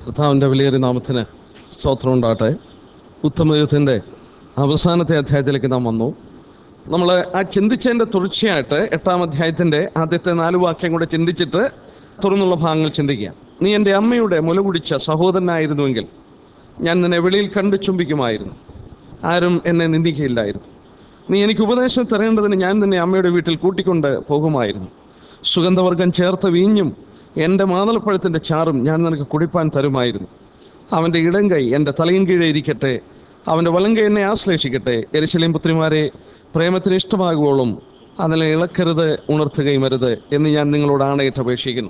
കർത്താവിൻ്റെ വിലയേറിയ നാമത്തിന് സ്തോത്രം ഉണ്ടാകട്ടെ ഉത്തമയുഗത്തിൻ്റെ അവസാനത്തെ അധ്യായത്തിലേക്ക് നാം വന്നു നമ്മൾ ആ ചിന്തിച്ചതിൻ്റെ തുടർച്ചയായിട്ട് എട്ടാം അധ്യായത്തിൻ്റെ ആദ്യത്തെ നാല് വാക്യം കൂടെ ചിന്തിച്ചിട്ട് തുറന്നുള്ള ഭാഗങ്ങൾ ചിന്തിക്കുക നീ എൻ്റെ അമ്മയുടെ മുല കുടിച്ച സഹോദരനായിരുന്നുവെങ്കിൽ ഞാൻ നിന്നെ വെളിയിൽ കണ്ട് ചുംബിക്കുമായിരുന്നു ആരും എന്നെ നിന്ദിക്കുകയില്ലായിരുന്നു നീ എനിക്ക് ഉപദേശം തരേണ്ടതിന് ഞാൻ നിന്നെ അമ്മയുടെ വീട്ടിൽ കൂട്ടിക്കൊണ്ട് പോകുമായിരുന്നു സുഗന്ധവർഗം ചേർത്ത വീഞ്ഞും എൻ്റെ മാതളപ്പഴത്തിൻ്റെ ചാറും ഞാൻ നിനക്ക് കുടിപ്പാൻ തരുമായിരുന്നു അവൻ്റെ ഇടം കൈ എൻ്റെ തലയും കീഴെ ഇരിക്കട്ടെ അവൻ്റെ വലം കൈ എന്നെ ആശ്ലേഷിക്കട്ടെ എരിശലേം പുത്രിമാരെ പ്രേമത്തിന് ഇഷ്ടമാകുവോളും അതിനെ ഇളക്കരുത് ഉണർത്തുകയും അരുത് എന്ന് ഞാൻ നിങ്ങളോട് ആണയിട്ട് അപേക്ഷിക്കുന്നു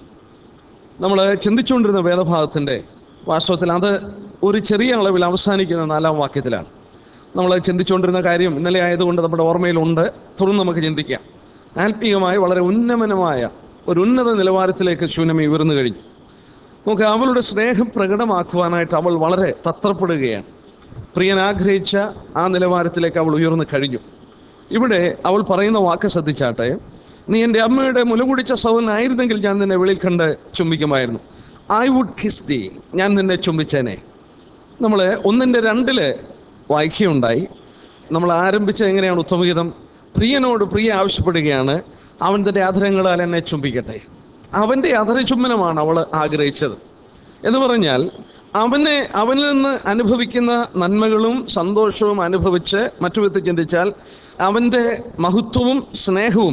നമ്മൾ ചിന്തിച്ചുകൊണ്ടിരുന്ന വേദഭാഗത്തിൻ്റെ വാസ്തവത്തിൽ അത് ഒരു ചെറിയ അളവിൽ അവസാനിക്കുന്ന നാലാം വാക്യത്തിലാണ് നമ്മൾ ചിന്തിച്ചുകൊണ്ടിരുന്ന കാര്യം ഇന്നലെ ആയതുകൊണ്ട് നമ്മുടെ ഓർമ്മയിലുണ്ട് തുറന്ന് നമുക്ക് ചിന്തിക്കാം ആത്മീയമായി വളരെ ഉന്നമനമായ ഒരു ഉന്നത നിലവാരത്തിലേക്ക് ശൂന്യമി ഉയർന്നു കഴിഞ്ഞു നമുക്ക് അവളുടെ സ്നേഹം പ്രകടമാക്കുവാനായിട്ട് അവൾ വളരെ തത്രപ്പെടുകയാണ് പ്രിയൻ ആഗ്രഹിച്ച ആ നിലവാരത്തിലേക്ക് അവൾ ഉയർന്നു കഴിഞ്ഞു ഇവിടെ അവൾ പറയുന്ന വാക്ക് ശ്രദ്ധിച്ചാട്ടെ നീ എൻ്റെ അമ്മയുടെ മുല കുടിച്ച സൗനായിരുന്നെങ്കിൽ ഞാൻ നിന്നെ വെളിയിൽ കണ്ട് ചുംബിക്കുമായിരുന്നു ഐ വുഡ് കിസ് ദി ഞാൻ നിന്നെ ചുംബിച്ചേനെ നമ്മൾ ഒന്നിൻ്റെ രണ്ടില് വായിക്കുകയുണ്ടായി നമ്മൾ ആരംഭിച്ചത് എങ്ങനെയാണ് ഉത്തമഗീതം പ്രിയനോട് പ്രിയ ആവശ്യപ്പെടുകയാണ് അവൻ തൻ്റെ അധരങ്ങളാൽ എന്നെ ചുംബിക്കട്ടെ അവൻ്റെ അധരചുംബനമാണ് അവൾ ആഗ്രഹിച്ചത് എന്ന് പറഞ്ഞാൽ അവനെ അവനിൽ നിന്ന് അനുഭവിക്കുന്ന നന്മകളും സന്തോഷവും അനുഭവിച്ച് മറ്റു വിധത്തിൽ ചിന്തിച്ചാൽ അവൻ്റെ മഹത്വവും സ്നേഹവും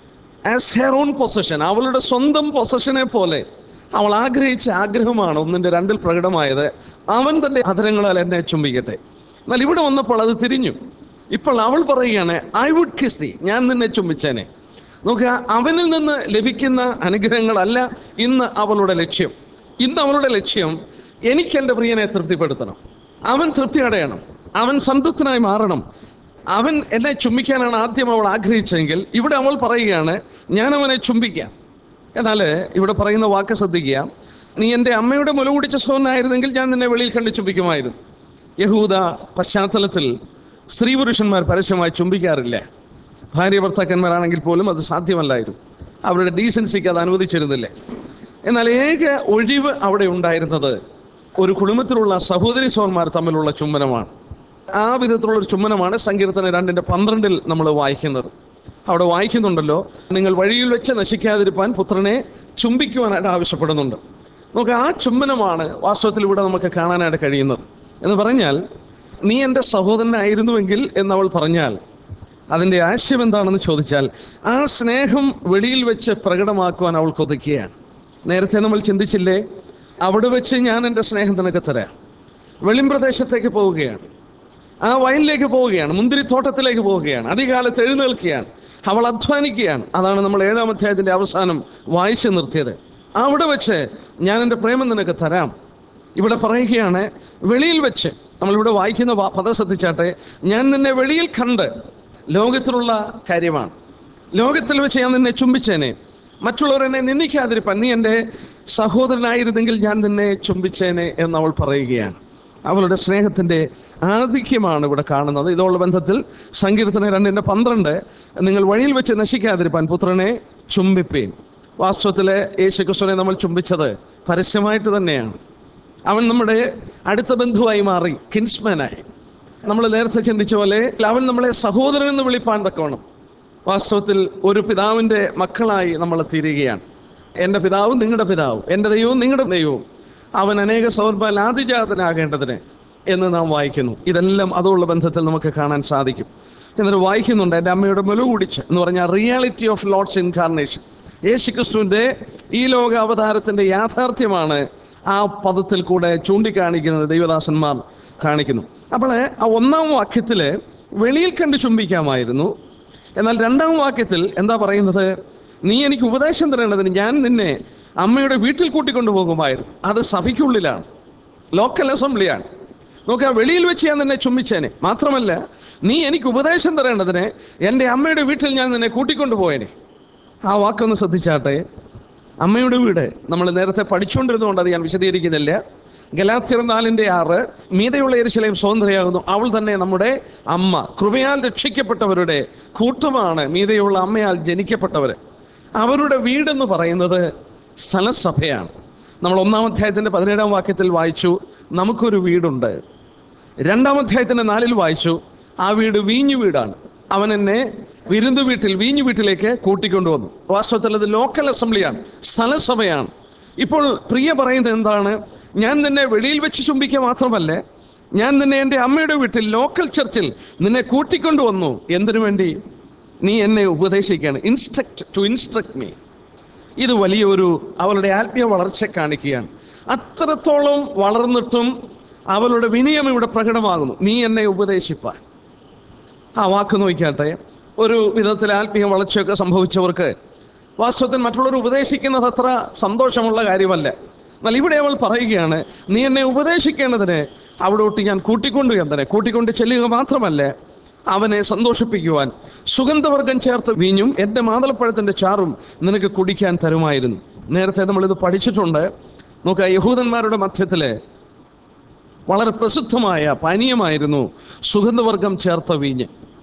ആസ് ഹെയർ ഓൺ പൊസഷൻ അവളുടെ സ്വന്തം പൊസഷനെ പോലെ അവൾ ആഗ്രഹിച്ച ആഗ്രഹമാണ് ഒന്നിൻ്റെ രണ്ടിൽ പ്രകടമായത് അവൻ തൻ്റെ അധരങ്ങളാൽ എന്നെ ചുംബിക്കട്ടെ എന്നാൽ ഇവിടെ വന്നപ്പോൾ അത് തിരിഞ്ഞു ഇപ്പോൾ അവൾ പറയുകയാണ് ഐ വുഡ് കിസ് ദി ഞാൻ നിന്നെ ചുംബിച്ചേനെ നോക്കുക അവനിൽ നിന്ന് ലഭിക്കുന്ന അനുഗ്രഹങ്ങളല്ല ഇന്ന് അവളുടെ ലക്ഷ്യം ഇന്ന് അവളുടെ ലക്ഷ്യം എനിക്ക് എൻ്റെ പ്രിയനെ തൃപ്തിപ്പെടുത്തണം അവൻ തൃപ്തി അടയണം അവൻ സംതൃപ്തനായി മാറണം അവൻ എന്നെ ചുംബിക്കാനാണ് ആദ്യം അവൾ ആഗ്രഹിച്ചെങ്കിൽ ഇവിടെ അവൾ പറയുകയാണ് ഞാൻ അവനെ ചുംബിക്കാം എന്നാൽ ഇവിടെ പറയുന്ന വാക്ക് ശ്രദ്ധിക്കുക നീ എൻ്റെ അമ്മയുടെ മുല കുടിച്ച സോനായിരുന്നെങ്കിൽ ഞാൻ നിന്നെ വെളിയിൽ കണ്ട് ചുംബിക്കുമായിരുന്നു യഹൂദ പശ്ചാത്തലത്തിൽ സ്ത്രീ പുരുഷന്മാർ പരസ്യമായി ചുംബിക്കാറില്ല ഭാര്യ ഭർത്താക്കന്മാരാണെങ്കിൽ പോലും അത് സാധ്യമല്ലായിരുന്നു അവരുടെ ഡീസൻസിക്ക് അത് അനുവദിച്ചിരുന്നില്ല എന്നാൽ ഏക ഒഴിവ് അവിടെ ഉണ്ടായിരുന്നത് ഒരു കുടുംബത്തിലുള്ള സഹോദരി സോന്മാർ തമ്മിലുള്ള ചുംബനമാണ് ആ വിധത്തിലുള്ള ഒരു ചുംബനമാണ് സങ്കീർത്തന രണ്ടിൻ്റെ പന്ത്രണ്ടിൽ നമ്മൾ വായിക്കുന്നത് അവിടെ വായിക്കുന്നുണ്ടല്ലോ നിങ്ങൾ വഴിയിൽ വെച്ച് നശിക്കാതിരിപ്പാൻ പുത്രനെ ചുംബിക്കുവാനായിട്ട് ആവശ്യപ്പെടുന്നുണ്ട് നമുക്ക് ആ ചുംബനമാണ് വാസ്തവത്തിൽ ഇവിടെ നമുക്ക് കാണാനായിട്ട് കഴിയുന്നത് എന്ന് പറഞ്ഞാൽ നീ എൻ്റെ സഹോദരനായിരുന്നുവെങ്കിൽ എന്നവൾ പറഞ്ഞാൽ അതിൻ്റെ ആശയം എന്താണെന്ന് ചോദിച്ചാൽ ആ സ്നേഹം വെളിയിൽ വെച്ച് പ്രകടമാക്കുവാൻ അവൾ കൊതിക്കുകയാണ് നേരത്തെ നമ്മൾ ചിന്തിച്ചില്ലേ അവിടെ വെച്ച് ഞാൻ എൻ്റെ സ്നേഹം നിനക്ക് തരാം വെളിം പ്രദേശത്തേക്ക് പോവുകയാണ് ആ വയലിലേക്ക് പോവുകയാണ് മുന്തിരിത്തോട്ടത്തിലേക്ക് പോവുകയാണ് അധികാലത്ത് എഴുന്നേൽക്കുകയാണ് അവൾ അധ്വാനിക്കുകയാണ് അതാണ് നമ്മൾ ഏഴാം അധ്യായത്തിൻ്റെ അവസാനം വായിച്ചു നിർത്തിയത് അവിടെ വെച്ച് ഞാൻ എൻ്റെ പ്രേമം നിനക്ക് തരാം ഇവിടെ പറയുകയാണ് വെളിയിൽ വെച്ച് നമ്മളിവിടെ വായിക്കുന്ന വാ- പദം ശ്രദ്ധിച്ചാട്ടെ ഞാൻ നിന്നെ വെളിയിൽ കണ്ട് ലോകത്തിലുള്ള കാര്യമാണ് ലോകത്തിൽ വെച്ച് ഞാൻ നിന്നെ ചുംബിച്ചേനെ മറ്റുള്ളവർ എന്നെ നിന്ദിക്കാതിരിപ്പാൻ നീ എൻ്റെ സഹോദരനായിരുന്നെങ്കിൽ ഞാൻ നിന്നെ ചുംബിച്ചേനെ എന്ന് അവൾ പറയുകയാണ് അവളുടെ സ്നേഹത്തിൻ്റെ ആധിക്യമാണ് ഇവിടെ കാണുന്നത് ഇതോള്ള ബന്ധത്തിൽ സങ്കീർത്തന രണ്ടിൻ്റെ പന്ത്രണ്ട് നിങ്ങൾ വഴിയിൽ വെച്ച് നശിക്കാതിരിപ്പാൻ പുത്രനെ ചുംബിപ്പീൻ വാസ്തവത്തിൽ യേശുക്രിസ്തുവിനെ നമ്മൾ ചുംബിച്ചത് പരസ്യമായിട്ട് തന്നെയാണ് അവൻ നമ്മുടെ അടുത്ത ബന്ധുവായി മാറി കിൻസ്മാനായി നമ്മൾ നേരത്തെ ചിന്തിച്ച പോലെ അവൻ നമ്മളെ സഹോദരൻ എന്ന് വിളിപ്പാൻ തക്കവണ്ണം വാസ്തവത്തിൽ ഒരു പിതാവിൻ്റെ മക്കളായി നമ്മൾ തീരുകയാണ് എൻ്റെ പിതാവും നിങ്ങളുടെ പിതാവും എൻ്റെ ദൈവവും നിങ്ങളുടെ ദൈവവും അവൻ അനേക സൗർബാൽ ആദിജാതനാകേണ്ടതിന് എന്ന് നാം വായിക്കുന്നു ഇതെല്ലാം അതുള്ള ബന്ധത്തിൽ നമുക്ക് കാണാൻ സാധിക്കും എന്നിട്ട് വായിക്കുന്നുണ്ട് എൻ്റെ അമ്മയുടെ മുല കുടിച്ച് എന്ന് പറഞ്ഞാൽ റിയാലിറ്റി ഓഫ് ലോഡ്സ് ഇൻകാർണേഷൻ യേശു ക്രിസ്തുവിൻ്റെ ഈ ലോക അവതാരത്തിൻ്റെ യാഥാർത്ഥ്യമാണ് ആ പദത്തിൽ കൂടെ ചൂണ്ടിക്കാണിക്കുന്നത് ദൈവദാസന്മാർ കാണിക്കുന്നു അപ്പോൾ ആ ഒന്നാം വാക്യത്തിൽ വെളിയിൽ കണ്ട് ചുംബിക്കാമായിരുന്നു എന്നാൽ രണ്ടാം വാക്യത്തിൽ എന്താ പറയുന്നത് നീ എനിക്ക് ഉപദേശം തരേണ്ടതിന് ഞാൻ നിന്നെ അമ്മയുടെ വീട്ടിൽ കൂട്ടിക്കൊണ്ടു പോകുമായിരുന്നു അത് സഭയ്ക്കുള്ളിലാണ് ലോക്കൽ അസംബ്ലിയാണ് നോക്കുക വെളിയിൽ വെച്ച് ഞാൻ നിന്നെ ചുംബിച്ചേനെ മാത്രമല്ല നീ എനിക്ക് ഉപദേശം തരേണ്ടതിന് എൻ്റെ അമ്മയുടെ വീട്ടിൽ ഞാൻ നിന്നെ കൂട്ടിക്കൊണ്ടു പോയേനെ ആ വാക്കൊന്ന് ശ്രദ്ധിച്ചാട്ടെ അമ്മയുടെ വീട് നമ്മൾ നേരത്തെ പഠിച്ചുകൊണ്ടിരുന്നുകൊണ്ട് അത് ഞാൻ വിശദീകരിക്കുന്നില്ല ഗലാത്തിയർ നാലിൻ്റെ ആറ് മീതയുള്ള എരിശിലയും സ്വതന്ത്രയാകുന്നു അവൾ തന്നെ നമ്മുടെ അമ്മ കൃപയാൽ രക്ഷിക്കപ്പെട്ടവരുടെ കൂട്ടമാണ് മീതയുള്ള അമ്മയാൽ ജനിക്കപ്പെട്ടവർ അവരുടെ വീടെന്ന് പറയുന്നത് സ്ഥലസഭയാണ് നമ്മൾ ഒന്നാം അധ്യായത്തിൻ്റെ പതിനേഴാം വാക്യത്തിൽ വായിച്ചു നമുക്കൊരു വീടുണ്ട് രണ്ടാം അധ്യായത്തിൻ്റെ നാലിൽ വായിച്ചു ആ വീട് വീഞ്ഞു വീടാണ് അവൻ എന്നെ വിരുന്നു വീട്ടിൽ വീഞ്ഞു വീട്ടിലേക്ക് കൂട്ടിക്കൊണ്ടുവന്നു വാസ്തവത്തിൽ അത് ലോക്കൽ അസംബ്ലിയാണ് സ്ഥലസഭയാണ് ഇപ്പോൾ പ്രിയ പറയുന്നത് എന്താണ് ഞാൻ നിന്നെ വെളിയിൽ വെച്ച് ചുംബിക്കുക മാത്രമല്ല ഞാൻ നിന്നെ എൻ്റെ അമ്മയുടെ വീട്ടിൽ ലോക്കൽ ചർച്ചിൽ നിന്നെ കൂട്ടിക്കൊണ്ടുവന്നു എന്തിനു വേണ്ടി നീ എന്നെ ഉപദേശിക്കുകയാണ് ഇൻസ്ട്രക്ട് ടു ഇൻസ്ട്രക്ട് മീ ഇത് വലിയൊരു അവളുടെ ആത്മീയ വളർച്ച കാണിക്കുകയാണ് അത്രത്തോളം വളർന്നിട്ടും അവളുടെ വിനയം ഇവിടെ പ്രകടമാകുന്നു നീ എന്നെ ഉപദേശിപ്പാൻ ആ വാക്ക് നോക്കിയാട്ടെ ഒരു വിധത്തിൽ ആത്മീയ വളർച്ചയൊക്കെ സംഭവിച്ചവർക്ക് വാസ്തവത്തിൽ മറ്റുള്ളവർ ഉപദേശിക്കുന്നത് അത്ര സന്തോഷമുള്ള കാര്യമല്ല എന്നാൽ ഇവിടെ അവൾ പറയുകയാണ് നീ എന്നെ ഉപദേശിക്കേണ്ടതിന് അവിടോട്ട് ഞാൻ കൂട്ടിക്കൊണ്ടു എന്തിനെ കൂട്ടിക്കൊണ്ട് ചെല്ലുക മാത്രമല്ല അവനെ സന്തോഷിപ്പിക്കുവാൻ സുഗന്ധവർഗം ചേർത്ത് വീഞ്ഞും എൻ്റെ മാതളപ്പഴത്തിൻ്റെ ചാറും നിനക്ക് കുടിക്കാൻ തരുമായിരുന്നു നേരത്തെ നമ്മളിത് പഠിച്ചിട്ടുണ്ട് നോക്കുക യഹൂദന്മാരുടെ മധ്യത്തിലെ വളരെ പ്രസിദ്ധമായ പാനീയമായിരുന്നു സുഗന്ധവർഗം ചേർത്ത വീഞ്ഞ്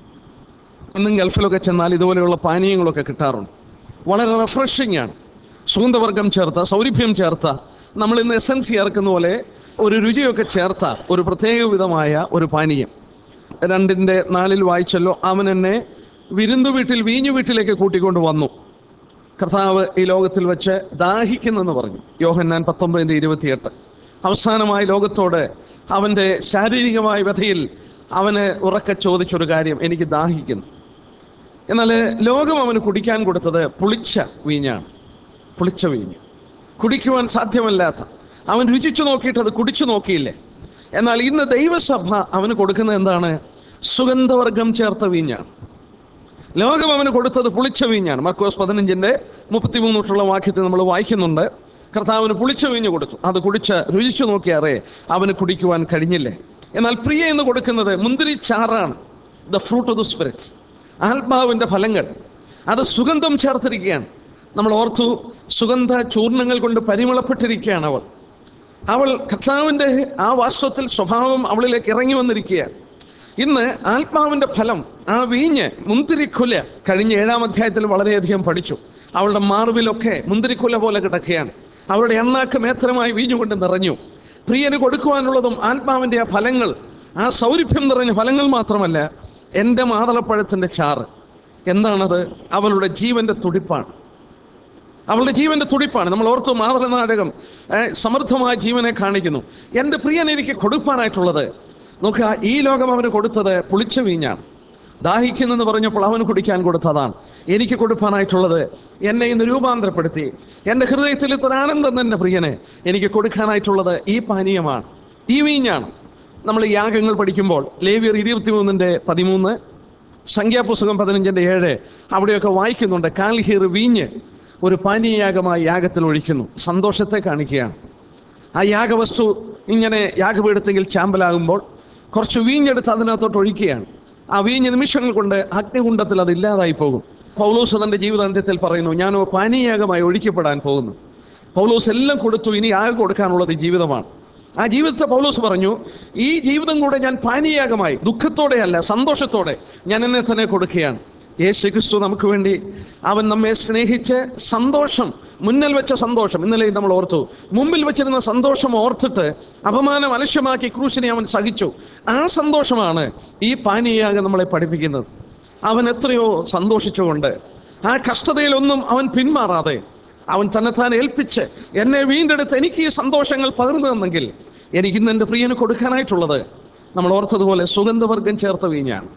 ഇന്നും ഗൾഫിലൊക്കെ ചെന്നാൽ ഇതുപോലെയുള്ള പാനീയങ്ങളൊക്കെ കിട്ടാറുണ്ട് വളരെ റിഫ്രഷിംഗ് ആണ് സുഗന്ധവർഗം ചേർത്ത സൗരഭ്യം ചേർത്ത നമ്മൾ ഇന്ന് എസൻസ് ചേർക്കുന്ന പോലെ ഒരു രുചിയൊക്കെ ചേർത്ത ഒരു പ്രത്യേക വിധമായ ഒരു പാനീയം രണ്ടിൻ്റെ നാലിൽ വായിച്ചല്ലോ അവൻ എന്നെ വിരുന്നു വീട്ടിൽ വീഞ്ഞു വീട്ടിലേക്ക് കൂട്ടിക്കൊണ്ട് വന്നു കർത്താവ് ഈ ലോകത്തിൽ വെച്ച് ദാഹിക്കുന്നെന്ന് പറഞ്ഞു യോഹന്നാൻ പത്തൊമ്പതിൻ്റെ ഇരുപത്തിയെട്ട് അവസാനമായി ലോകത്തോട് അവൻ്റെ ശാരീരികമായ വ്യഥയിൽ അവന് ഉറക്കെ ചോദിച്ചൊരു കാര്യം എനിക്ക് ദാഹിക്കുന്നു എന്നാൽ ലോകം അവന് കുടിക്കാൻ കൊടുത്തത് പുളിച്ച വീഞ്ഞാണ് പുളിച്ച വീഞ്ഞ് കുടിക്കുവാൻ സാധ്യമല്ലാത്ത അവൻ രുചിച്ചു നോക്കിയിട്ട് അത് കുടിച്ചു നോക്കിയില്ലേ എന്നാൽ ഇന്ന് ദൈവസഭ അവന് കൊടുക്കുന്നത് എന്താണ് സുഗന്ധവർഗം ചേർത്ത വീഞ്ഞാണ് ലോകം അവന് കൊടുത്തത് പുളിച്ച വീഞ്ഞാണ് മർക്കോസ് പതിനഞ്ചിൻ്റെ മുപ്പത്തിമൂന്ന് തൊട്ടുള്ള വാക്യത്തിൽ നമ്മൾ വായിക്കുന്നുണ്ട് കർത്താവിന് പുളിച്ച വീഞ്ഞ് കൊടുത്തു അത് കുടിച്ച് രുചിച്ചു നോക്കിയാറേ അവന് കുടിക്കുവാൻ കഴിഞ്ഞില്ലേ എന്നാൽ പ്രിയ എന്ന് കൊടുക്കുന്നത് മുന്തിരി ചാറാണ് the fruit of the Spirit ആത്മാവിൻ്റെ ഫലങ്ങൾ അത് സുഗന്ധം ചേർത്തിരിക്കുകയാണ് നമ്മൾ ഓർത്തു സുഗന്ധ ചൂർണങ്ങൾ കൊണ്ട് പരിമളപ്പെട്ടിരിക്കുകയാണ് അവൾ അവൾ കർത്താവിൻ്റെ ആ വാസ്തവത്തിൽ സ്വഭാവം അവളിലേക്ക് ഇറങ്ങി വന്നിരിക്കുകയാണ് ഇന്ന് ആത്മാവിൻ്റെ ഫലം ആ വീഞ്ഞ് മുന്തിരിക്കുല കഴിഞ്ഞ ഏഴാം അധ്യായത്തിൽ വളരെയധികം പഠിച്ചു അവളുടെ മാർവിലൊക്കെ മുന്തിരിക്കുല പോലെ കിടക്കുകയാണ് അവളുടെ എണ്ണാക്ക് മേത്രമായി വീഞ്ഞുകൊണ്ട് നിറഞ്ഞു പ്രിയന് കൊടുക്കുവാനുള്ളതും ആത്മാവിൻ്റെ ആ ഫലങ്ങൾ ആ സൗരഭ്യം നിറഞ്ഞ ഫലങ്ങൾ മാത്രമല്ല എൻ്റെ മാതളപ്പഴത്തിൻ്റെ ചാറ് എന്താണത് അവളുടെ ജീവൻ്റെ തുടിപ്പാണ് അവളുടെ ജീവന്റെ തുടിപ്പാണ് നമ്മൾ ഓർത്തു മാതൃനാടകം ഏഹ്, സമൃദ്ധമായ ജീവനെ കാണിക്കുന്നു എൻ്റെ പ്രിയൻ എനിക്ക് കൊടുപ്പാനായിട്ടുള്ളത് നോക്കുക ഈ ലോകം അവന് കൊടുത്തത് പുളിച്ച വീഞ്ഞാണ് ദാഹിക്കുന്നെന്ന് പറഞ്ഞപ്പോൾ അവന് കുടിക്കാൻ കൊടുത്തതാണ് എനിക്ക് കൊടുക്കാനായിട്ടുള്ളത് എന്നെ ഇന്ന് രൂപാന്തരപ്പെടുത്തി എൻ്റെ ഹൃദയത്തിൽ ഇത്ര ആനന്ദം തന്നെ പ്രിയനെ എനിക്ക് കൊടുക്കാനായിട്ടുള്ളത് ഈ പാനീയമാണ് ഈ വീഞ്ഞാണ് നമ്മൾ ഈ യാഗങ്ങൾ പഠിക്കുമ്പോൾ ലേവിയർ ഇരുപത്തി മൂന്നിൻ്റെ പതിമൂന്ന് സംഖ്യാപുസ്തകം പതിനഞ്ചിൻ്റെ ഏഴ് അവിടെയൊക്കെ വായിക്കുന്നുണ്ട് കാൽഹീർ വീഞ്ഞ് ഒരു പാനീയയാഗമായി യാഗത്തിൽ ഒഴിക്കുന്നു സന്തോഷത്തെ കാണിക്കുകയാണ് ആ യാഗവസ്തു ഇങ്ങനെ യാഗപീഠത്തെങ്കിൽ ചാമ്പലാകുമ്പോൾ കുറച്ച് വീഞ്ഞെടുത്ത് അതിനകത്തോട്ട് ഒഴിക്കുകയാണ് ആ വീഞ്ഞ് നിമിഷങ്ങൾ കൊണ്ട് അഗ്നികുണ്ഡത്തിൽ അത് ഇല്ലാതായി പോകും പൗലോസ് തൻ്റെ ജീവിതാന്ത്യത്തിൽ പറയുന്നു ഞാൻ പാനീയയാഗമായി ഒഴിക്കപ്പെടാൻ പോകുന്നു പൗലോസ് എല്ലാം കൊടുത്തു ഇനി ആകെ കൊടുക്കാനുള്ളത് ജീവിതമാണ് ആ ജീവിതത്തെ പൗലോസ് പറഞ്ഞു ഈ ജീവിതം കൂടെ ഞാൻ പാനീയാഗമായി ദുഃഖത്തോടെയല്ല സന്തോഷത്തോടെ ഞാൻ എന്നെ തന്നെ കൊടുക്കുകയാണ് യേശു ക്രിസ്തു നമുക്ക് വേണ്ടി അവൻ നമ്മെ സ്നേഹിച്ച് സന്തോഷം മുന്നിൽ വെച്ച സന്തോഷം ഇന്നലെ നമ്മൾ ഓർത്തു മുമ്പിൽ വെച്ചിരുന്ന സന്തോഷം ഓർത്തിട്ട് അപമാനം അലക്ഷ്യമാക്കി ക്രൂശിനെ അവൻ സഹിച്ചു ആ സന്തോഷമാണ് ഈ പാനീയാഗം നമ്മളെ പഠിപ്പിക്കുന്നത് അവൻ എത്രയോ സന്തോഷിച്ചുകൊണ്ട് ആ കഷ്ടതയിലൊന്നും അവൻ പിന്മാറാതെ അവൻ തന്നെത്താൻ ഏൽപ്പിച്ച് എന്നെ വീണ്ടെടുത്ത് എനിക്ക് ഈ സന്തോഷങ്ങൾ പകർന്നു തന്നെങ്കിൽ എനിക്ക് ഇന്ന് എൻ്റെ പ്രിയന് കൊടുക്കാനായിട്ടുള്ളത് നമ്മൾ ഓർത്തതുപോലെ സുഗന്ധവർഗം ചേർത്ത വീഞ്ഞാണ്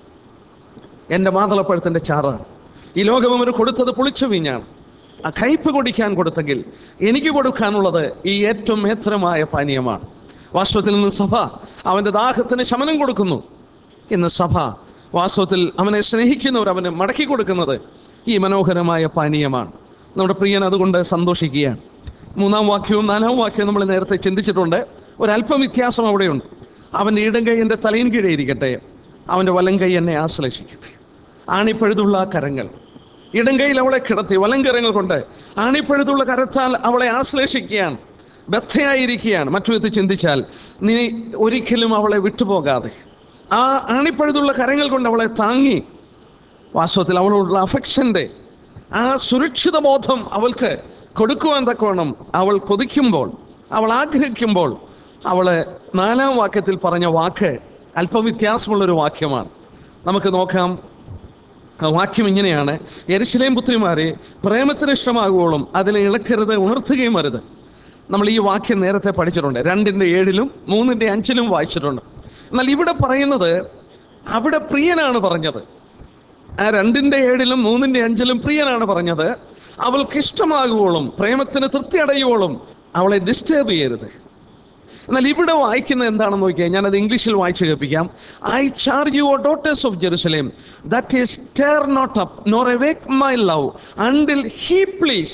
എൻ്റെ മാതളപ്പഴത്തിൻ്റെ ചാറാണ് ഈ ലോകം അവന് കൊടുത്തത് പുളിച്ച വീഞ്ഞാണ് ആ കയ്പ് കുടിക്കാൻ കൊടുത്തെങ്കിൽ എനിക്ക് കൊടുക്കാനുള്ളത് ഈ ഏറ്റവും മേത്രമായ പാനീയമാണ് വാസ്തവത്തിൽ നിന്ന് സഭ അവൻ്റെ ദാഹത്തിന് ശമനം കൊടുക്കുന്നു ഇന്ന് സഭ വാസ്തവത്തിൽ അവനെ സ്നേഹിക്കുന്നവർ അവന് മടക്കി കൊടുക്കുന്നത് ഈ മനോഹരമായ പാനീയമാണ് നമ്മുടെ പ്രിയൻ അതുകൊണ്ട് സന്തോഷിക്കുകയാണ് മൂന്നാം വാക്യവും നാലാം വാക്യവും നമ്മൾ നേരത്തെ ചിന്തിച്ചിട്ടുണ്ട് ഒരല്പം വ്യത്യാസം അവിടെയുണ്ട് അവൻ്റെ ഇടം കൈ എൻ്റെ തലയിൻ കീഴേ ഇരിക്കട്ടെ അവൻ്റെ വലം കൈ എന്നെ ആശ്ലേഷിക്കട്ടെ ആണിപ്പഴുതുള്ള ആ കരങ്ങൾ ഇടം കൈയിൽ അവളെ കിടത്തി വലം കരങ്ങൾ കൊണ്ട് ആണിപ്പഴുതുള്ള കരത്താൽ അവളെ ആശ്ലേഷിക്കുകയാണ് ബദ്ധയായിരിക്കുകയാണ് മറ്റു വിധത്തിൽ ചിന്തിച്ചാൽ നീ ഒരിക്കലും അവളെ വിട്ടുപോകാതെ ആ ആണിപ്പഴുതുള്ള കരങ്ങൾ കൊണ്ട് അവളെ താങ്ങി വാസ്തവത്തിൽ അവളോടുള്ള അഫക്ഷൻ്റെ ആ സുരക്ഷിത ബോധം അവൾക്ക് കൊടുക്കുവാൻ തക്കവണ്ണം അവൾ കൊതിക്കുമ്പോൾ അവൾ ആഗ്രഹിക്കുമ്പോൾ അവള് നാലാം വാക്യത്തിൽ പറഞ്ഞ വാക്ക് അല്പം വ്യത്യാസമുള്ളൊരു വാക്യമാണ് നമുക്ക് നോക്കാം ആ വാക്യം ഇങ്ങനെയാണ് എരിശിലേം പുത്രിമാരെ പ്രേമത്തിന് ഇഷ്ടമാകുവോളും അതിനെ ഇളക്കരുത് ഉണർത്തുകയും അരുത് നമ്മൾ ഈ വാക്യം നേരത്തെ പഠിച്ചിട്ടുണ്ട് രണ്ടിൻ്റെ ഏഴിലും മൂന്നിൻ്റെ അഞ്ചിലും വായിച്ചിട്ടുണ്ട് എന്നാൽ ഇവിടെ പറയുന്നത് അവിടെ പ്രിയനാണ് പറഞ്ഞത് ആ രണ്ടിൻ്റെ ഏഴിലും മൂന്നിൻ്റെ അഞ്ചിലും പ്രിയനാണ് പറഞ്ഞത് അവൾക്ക് ഇഷ്ടമാകുവോളും പ്രേമത്തിന് തൃപ്തി അടയുവോളും അവളെ ഡിസ്റ്റർബ് ചെയ്യരുത് എന്നാൽ ഇവിടെ വായിക്കുന്നത് എന്താണെന്ന് നോക്കിയാൽ ഞാനത് ഇംഗ്ലീഷിൽ വായിച്ചു കേൾപ്പിക്കാം I charge your daughters of Jerusalem that ye stir not up nor awake my love until he please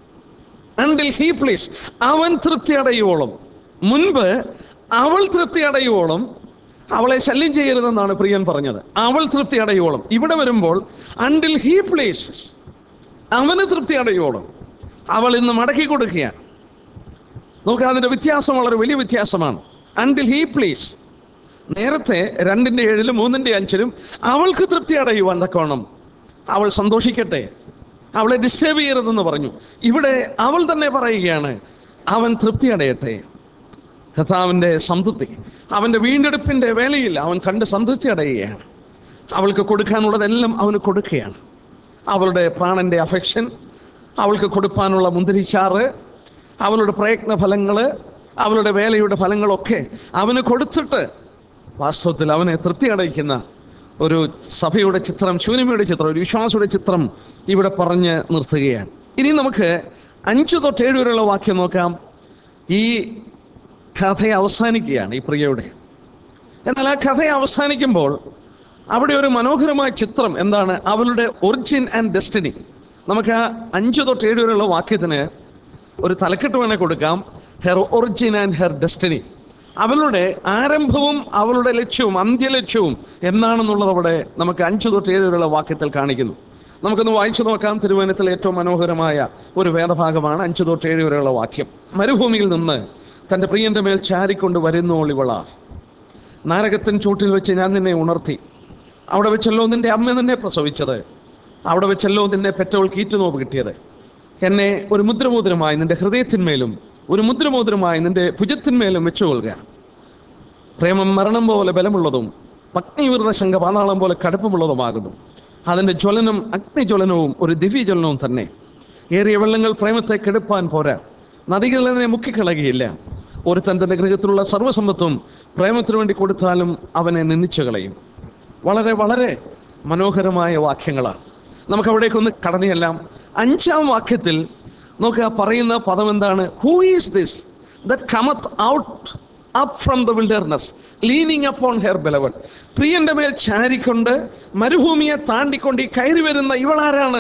until he please അവൻ തൃപ്തി അടയുവോളം മുൻപ് അവൾ തൃപ്തി അടയുവോളം അവളെ ശല്യം ചെയ്യരുതെന്നാണ് പ്രിയൻ പറഞ്ഞത് അവൾ തൃപ്തി അടയുവോളം ഇവിടെ വരുമ്പോൾ അണ്ടിൽ ഹീ പ്ലീസ് അവന് തൃപ്തി അടയുവോളം അവൾ ഇന്ന് മടക്കി കൊടുക്കുകയാണ് നോക്കുക അതിന്റെ വ്യത്യാസം വളരെ വലിയ വ്യത്യാസമാണ് അണ്ടിൽ ഹീ പ്ലീസ് നേരത്തെ രണ്ടിന്റെ ഏഴിലും മൂന്നിന്റെ അഞ്ചിലും അവൾക്ക് തൃപ്തി അടയുവാൻ തക്കോണം അവൾ സന്തോഷിക്കട്ടെ അവളെ ഡിസ്റ്റർബ് ചെയ്യരുതെന്ന് പറഞ്ഞു ഇവിടെ അവൾ തന്നെ പറയുകയാണ് അവൻ തൃപ്തി അടയട്ടെ കഥാവിൻ്റെ സംതൃപ്തി അവൻ്റെ വീണ്ടെടുപ്പിൻ്റെ വേളയിൽ അവൻ കണ്ട് സംതൃപ്തി അടയുകയാണ് അവൾക്ക് കൊടുക്കാനുള്ളതെല്ലാം അവന് കൊടുക്കുകയാണ് അവളുടെ പ്രാണന്റെ അഫെക്ഷൻ അവൾക്ക് കൊടുക്കാനുള്ള മുന്തിരിച്ചാറ് അവളുടെ പ്രയത്ന ഫലങ്ങൾ അവളുടെ വേലയുടെ ഫലങ്ങളൊക്കെ അവന് കൊടുത്തിട്ട് വാസ്തവത്തിൽ അവനെ തൃപ്തി അടയിക്കുന്ന ഒരു സഭയുടെ ചിത്രം ശൂന്യമയുടെ ചിത്രം ഒരു വിശ്വാസയുടെ ചിത്രം ഇവിടെ പറഞ്ഞ് നിർത്തുകയാണ് ഇനി നമുക്ക് അഞ്ച് തൊട്ട് ഏഴ് വരെയുള്ള വാക്യം നോക്കാം ഈ കഥ അവസാനിക്കുകയാണ് ഈ പ്രിയയുടെ എന്നാൽ ആ കഥ അവസാനിക്കുമ്പോൾ അവിടെ ഒരു മനോഹരമായ ചിത്രം എന്താണ് അവളുടെ ഒറിജിൻ ആൻഡ് ഡെസ്റ്റിനി നമുക്ക് ആ അഞ്ച് തൊട്ട് ഏഴ് വരെയുള്ള വാക്യത്തിന് ഒരു തലക്കെട്ട് വേണേൽ കൊടുക്കാം her origin and her destiny അവളുടെ ആരംഭവും അവളുടെ ലക്ഷ്യവും അന്ത്യലക്ഷ്യവും എന്താണെന്നുള്ളത് അവിടെ നമുക്ക് അഞ്ച് തൊട്ട് ഏഴ് വരെയുള്ള വാക്യത്തിൽ കാണിക്കുന്നു നമുക്കൊന്ന് വായിച്ചു നോക്കാം തിരുവനന്തപുരത്തിലെ ഏറ്റവും മനോഹരമായ ഒരു വേദഭാഗമാണ് അഞ്ച് തൊട്ട് ഏഴ് വരെയുള്ള വാക്യം മരുഭൂമിയിൽ നിന്ന് തൻ്റെ പ്രിയന്റെ മേൽ ചാരിക്കൊണ്ട് വരുന്നോൾ ഇവളാ നാരകത്തിൻ ചൂട്ടിൽ വെച്ച് ഞാൻ നിന്നെ ഉണർത്തി അവിടെ വെച്ചല്ലോ നിന്റെ അമ്മ നിന്നെ പ്രസവിച്ചത് അവിടെ വെച്ചല്ലോ നിന്നെ പെറ്റവൾ കീറ്റുനോവ് കിട്ടിയത് എന്നെ ഒരു മുദ്രമോതിരമായി നിന്റെ ഹൃദയത്തിന്മേലും ഒരു മുദ്രമോതിരമായി നിന്റെ ഭുജത്തിന്മേലും വെച്ചുകൊള്ളുക പ്രേമം മരണം പോലെ ബലമുള്ളതും പത്നിവിരുദ്ധ ശങ്ക പാതാളം പോലെ കടുപ്പമുള്ളതുമാകുന്നു അതിൻ്റെ ജ്വലനം അഗ്നിജ്വലനവും ഒരു ദിവ്യജ്വലനവും തന്നെ ഏറിയ വെള്ളങ്ങൾ പ്രേമത്തെ കെടുപ്പാൻ പോരാ നദികളിനെ മുക്കിക്കളയുകയില്ല ഒരുത്തൻ തൻ്റെ ഗൃഹത്തിലുള്ള സർവ്വസമ്പത്തും പ്രേമത്തിനു വേണ്ടി കൊടുത്താലും അവനെ നിന്ദിച്ചു കളയും വളരെ വളരെ മനോഹരമായ വാക്യങ്ങളാണ് നമുക്ക് അവിടേക്കൊന്ന് കടന്നെല്ലാം അഞ്ചാം വാക്യത്തിൽ നോക്കുക പറയുന്ന പദം എന്താണ് who is this that cometh out up from the wilderness leaning upon her beloved പ്രിയന്റെ മേൽ ചാരിക്കൊണ്ട് മരുഭൂമിയെ താണ്ടിക്കൊണ്ട് ഈ കയറി വരുന്ന ഇവളാരാണ്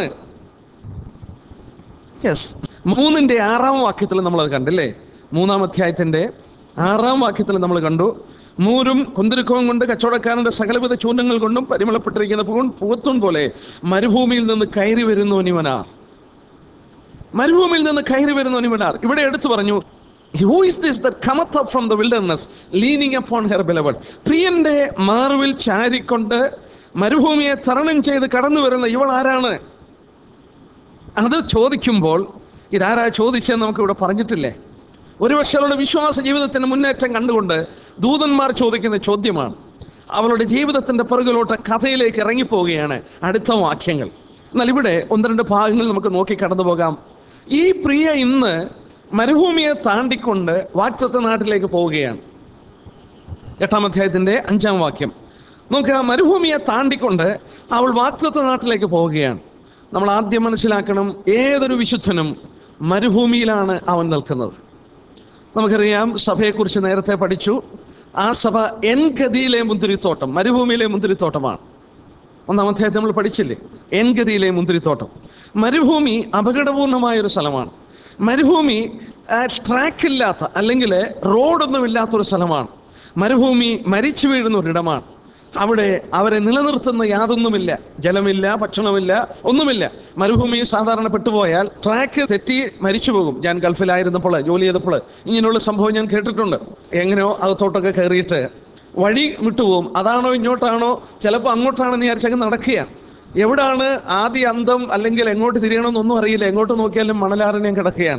യെസ് മൂന്നിന്റെ ആറാം വാക്യത്തിൽ നമ്മൾ അത് കണ്ടില്ലേ മൂന്നാം അധ്യായത്തിന്റെ ആറാം വാക്യത്തിൽ നമ്മൾ കണ്ടു മൂരും കുന്തിരുക്കവും കൊണ്ട് കച്ചവടക്കാരന്റെ സകലവിധ ചൂണ്ടങ്ങൾ കൊണ്ടും പരിമളപ്പെട്ടിരിക്കുന്ന പൂൺ പൂവത്തും പോലെ മരുഭൂമിയിൽ നിന്ന് കയറി വരുന്നവനിവനാർ മരുഭൂമിയിൽ നിന്ന് കയറി വരുന്നവനിവനാർ ഇവിടെ എടുത്തു പറഞ്ഞു who is this that cometh up from the wilderness leaning upon her beloved പ്രിയന്റെ മാറുവിൽ ചാരിക്കൊണ്ട് മരുഭൂമിയെ തരണം ചെയ്ത് കടന്നു വരുന്ന ഇവൾ ആരാണ് അത് ചോദിക്കുമ്പോൾ ഇതാരാ ചോദിച്ചെന്ന് നമുക്ക് ഇവിടെ പറഞ്ഞിട്ടില്ലേ ഒരു പക്ഷേ അവളുടെ വിശ്വാസ ജീവിതത്തിന്റെ മുന്നേറ്റം കണ്ടുകൊണ്ട് ദൂതന്മാർ ചോദിക്കുന്ന ചോദ്യമാണ് അവളുടെ ജീവിതത്തിന്റെ പിറകിലോട്ട് കഥയിലേക്ക് ഇറങ്ങിപ്പോവുകയാണ് അടുത്ത വാക്യങ്ങൾ എന്നാൽ ഇവിടെ ഒന്ന് രണ്ട് ഭാഗങ്ങൾ നമുക്ക് നോക്കി കടന്നു പോകാം ഈ പ്രിയ ഇന്ന് മരുഭൂമിയെ താണ്ടിക്കൊണ്ട് വാറ്റത്തെ നാട്ടിലേക്ക് പോവുകയാണ് എട്ടാം അധ്യായത്തിന്റെ അഞ്ചാം വാക്യം നമുക്ക് ആ മരുഭൂമിയെ താണ്ടിക്കൊണ്ട് അവൾ വാക്തത്വ നാട്ടിലേക്ക് പോവുകയാണ് നമ്മൾ ആദ്യം മനസ്സിലാക്കണം ഏതൊരു വിശുദ്ധനും മരുഭൂമിയിലാണ് അവൻ നിൽക്കുന്നത് നമുക്കറിയാം സഭയെക്കുറിച്ച് നേരത്തെ പഠിച്ചു ആ സഭ എൻ ഗതിയിലെ മുന്തിരിത്തോട്ടം മരുഭൂമിയിലെ മുന്തിരിത്തോട്ടമാണ് ഒന്നാം അധ്യായത്തിൽ നമ്മൾ പഠിച്ചില്ലേ എൻ ഗതിയിലെ മുന്തിരിത്തോട്ടം മരുഭൂമി അപകടപൂർണമായ ഒരു സ്ഥലമാണ് മരുഭൂമി ട്രാക്കില്ലാത്ത അല്ലെങ്കിൽ റോഡൊന്നും ഇല്ലാത്തൊരു സ്ഥലമാണ് മരുഭൂമി മരിച്ചു വീഴുന്ന ഒരിടമാണ് അവിടെ അവരെ നിലനിർത്തുന്ന യാതൊന്നുമില്ല ജലമില്ല ഭക്ഷണമില്ല ഒന്നുമില്ല മരുഭൂമി സാധാരണ പെട്ടുപോയാൽ ട്രാക്ക് തെറ്റി മരിച്ചു പോകും ഞാൻ ഗൾഫിലായിരുന്നപ്പോൾ ജോലി ചെയ്തപ്പോൾ ഇങ്ങനെയുള്ള സംഭവം ഞാൻ കേട്ടിട്ടുണ്ട് എങ്ങനെയോ അകത്തോട്ടൊക്കെ കയറിയിട്ട് വഴി വിട്ടുപോകും അതാണോ ഇങ്ങോട്ടാണോ ചിലപ്പോൾ അങ്ങോട്ടാണെന്ന് വിചാരിച്ചങ്ങ് നടക്കുക എവിടാണ് ആദ്യ അന്തം അല്ലെങ്കിൽ എങ്ങോട്ട് തിരിയണമെന്നൊന്നും അറിയില്ല എങ്ങോട്ട് നോക്കിയാലും മണലാരണ്യം കിടക്കുകയാണ്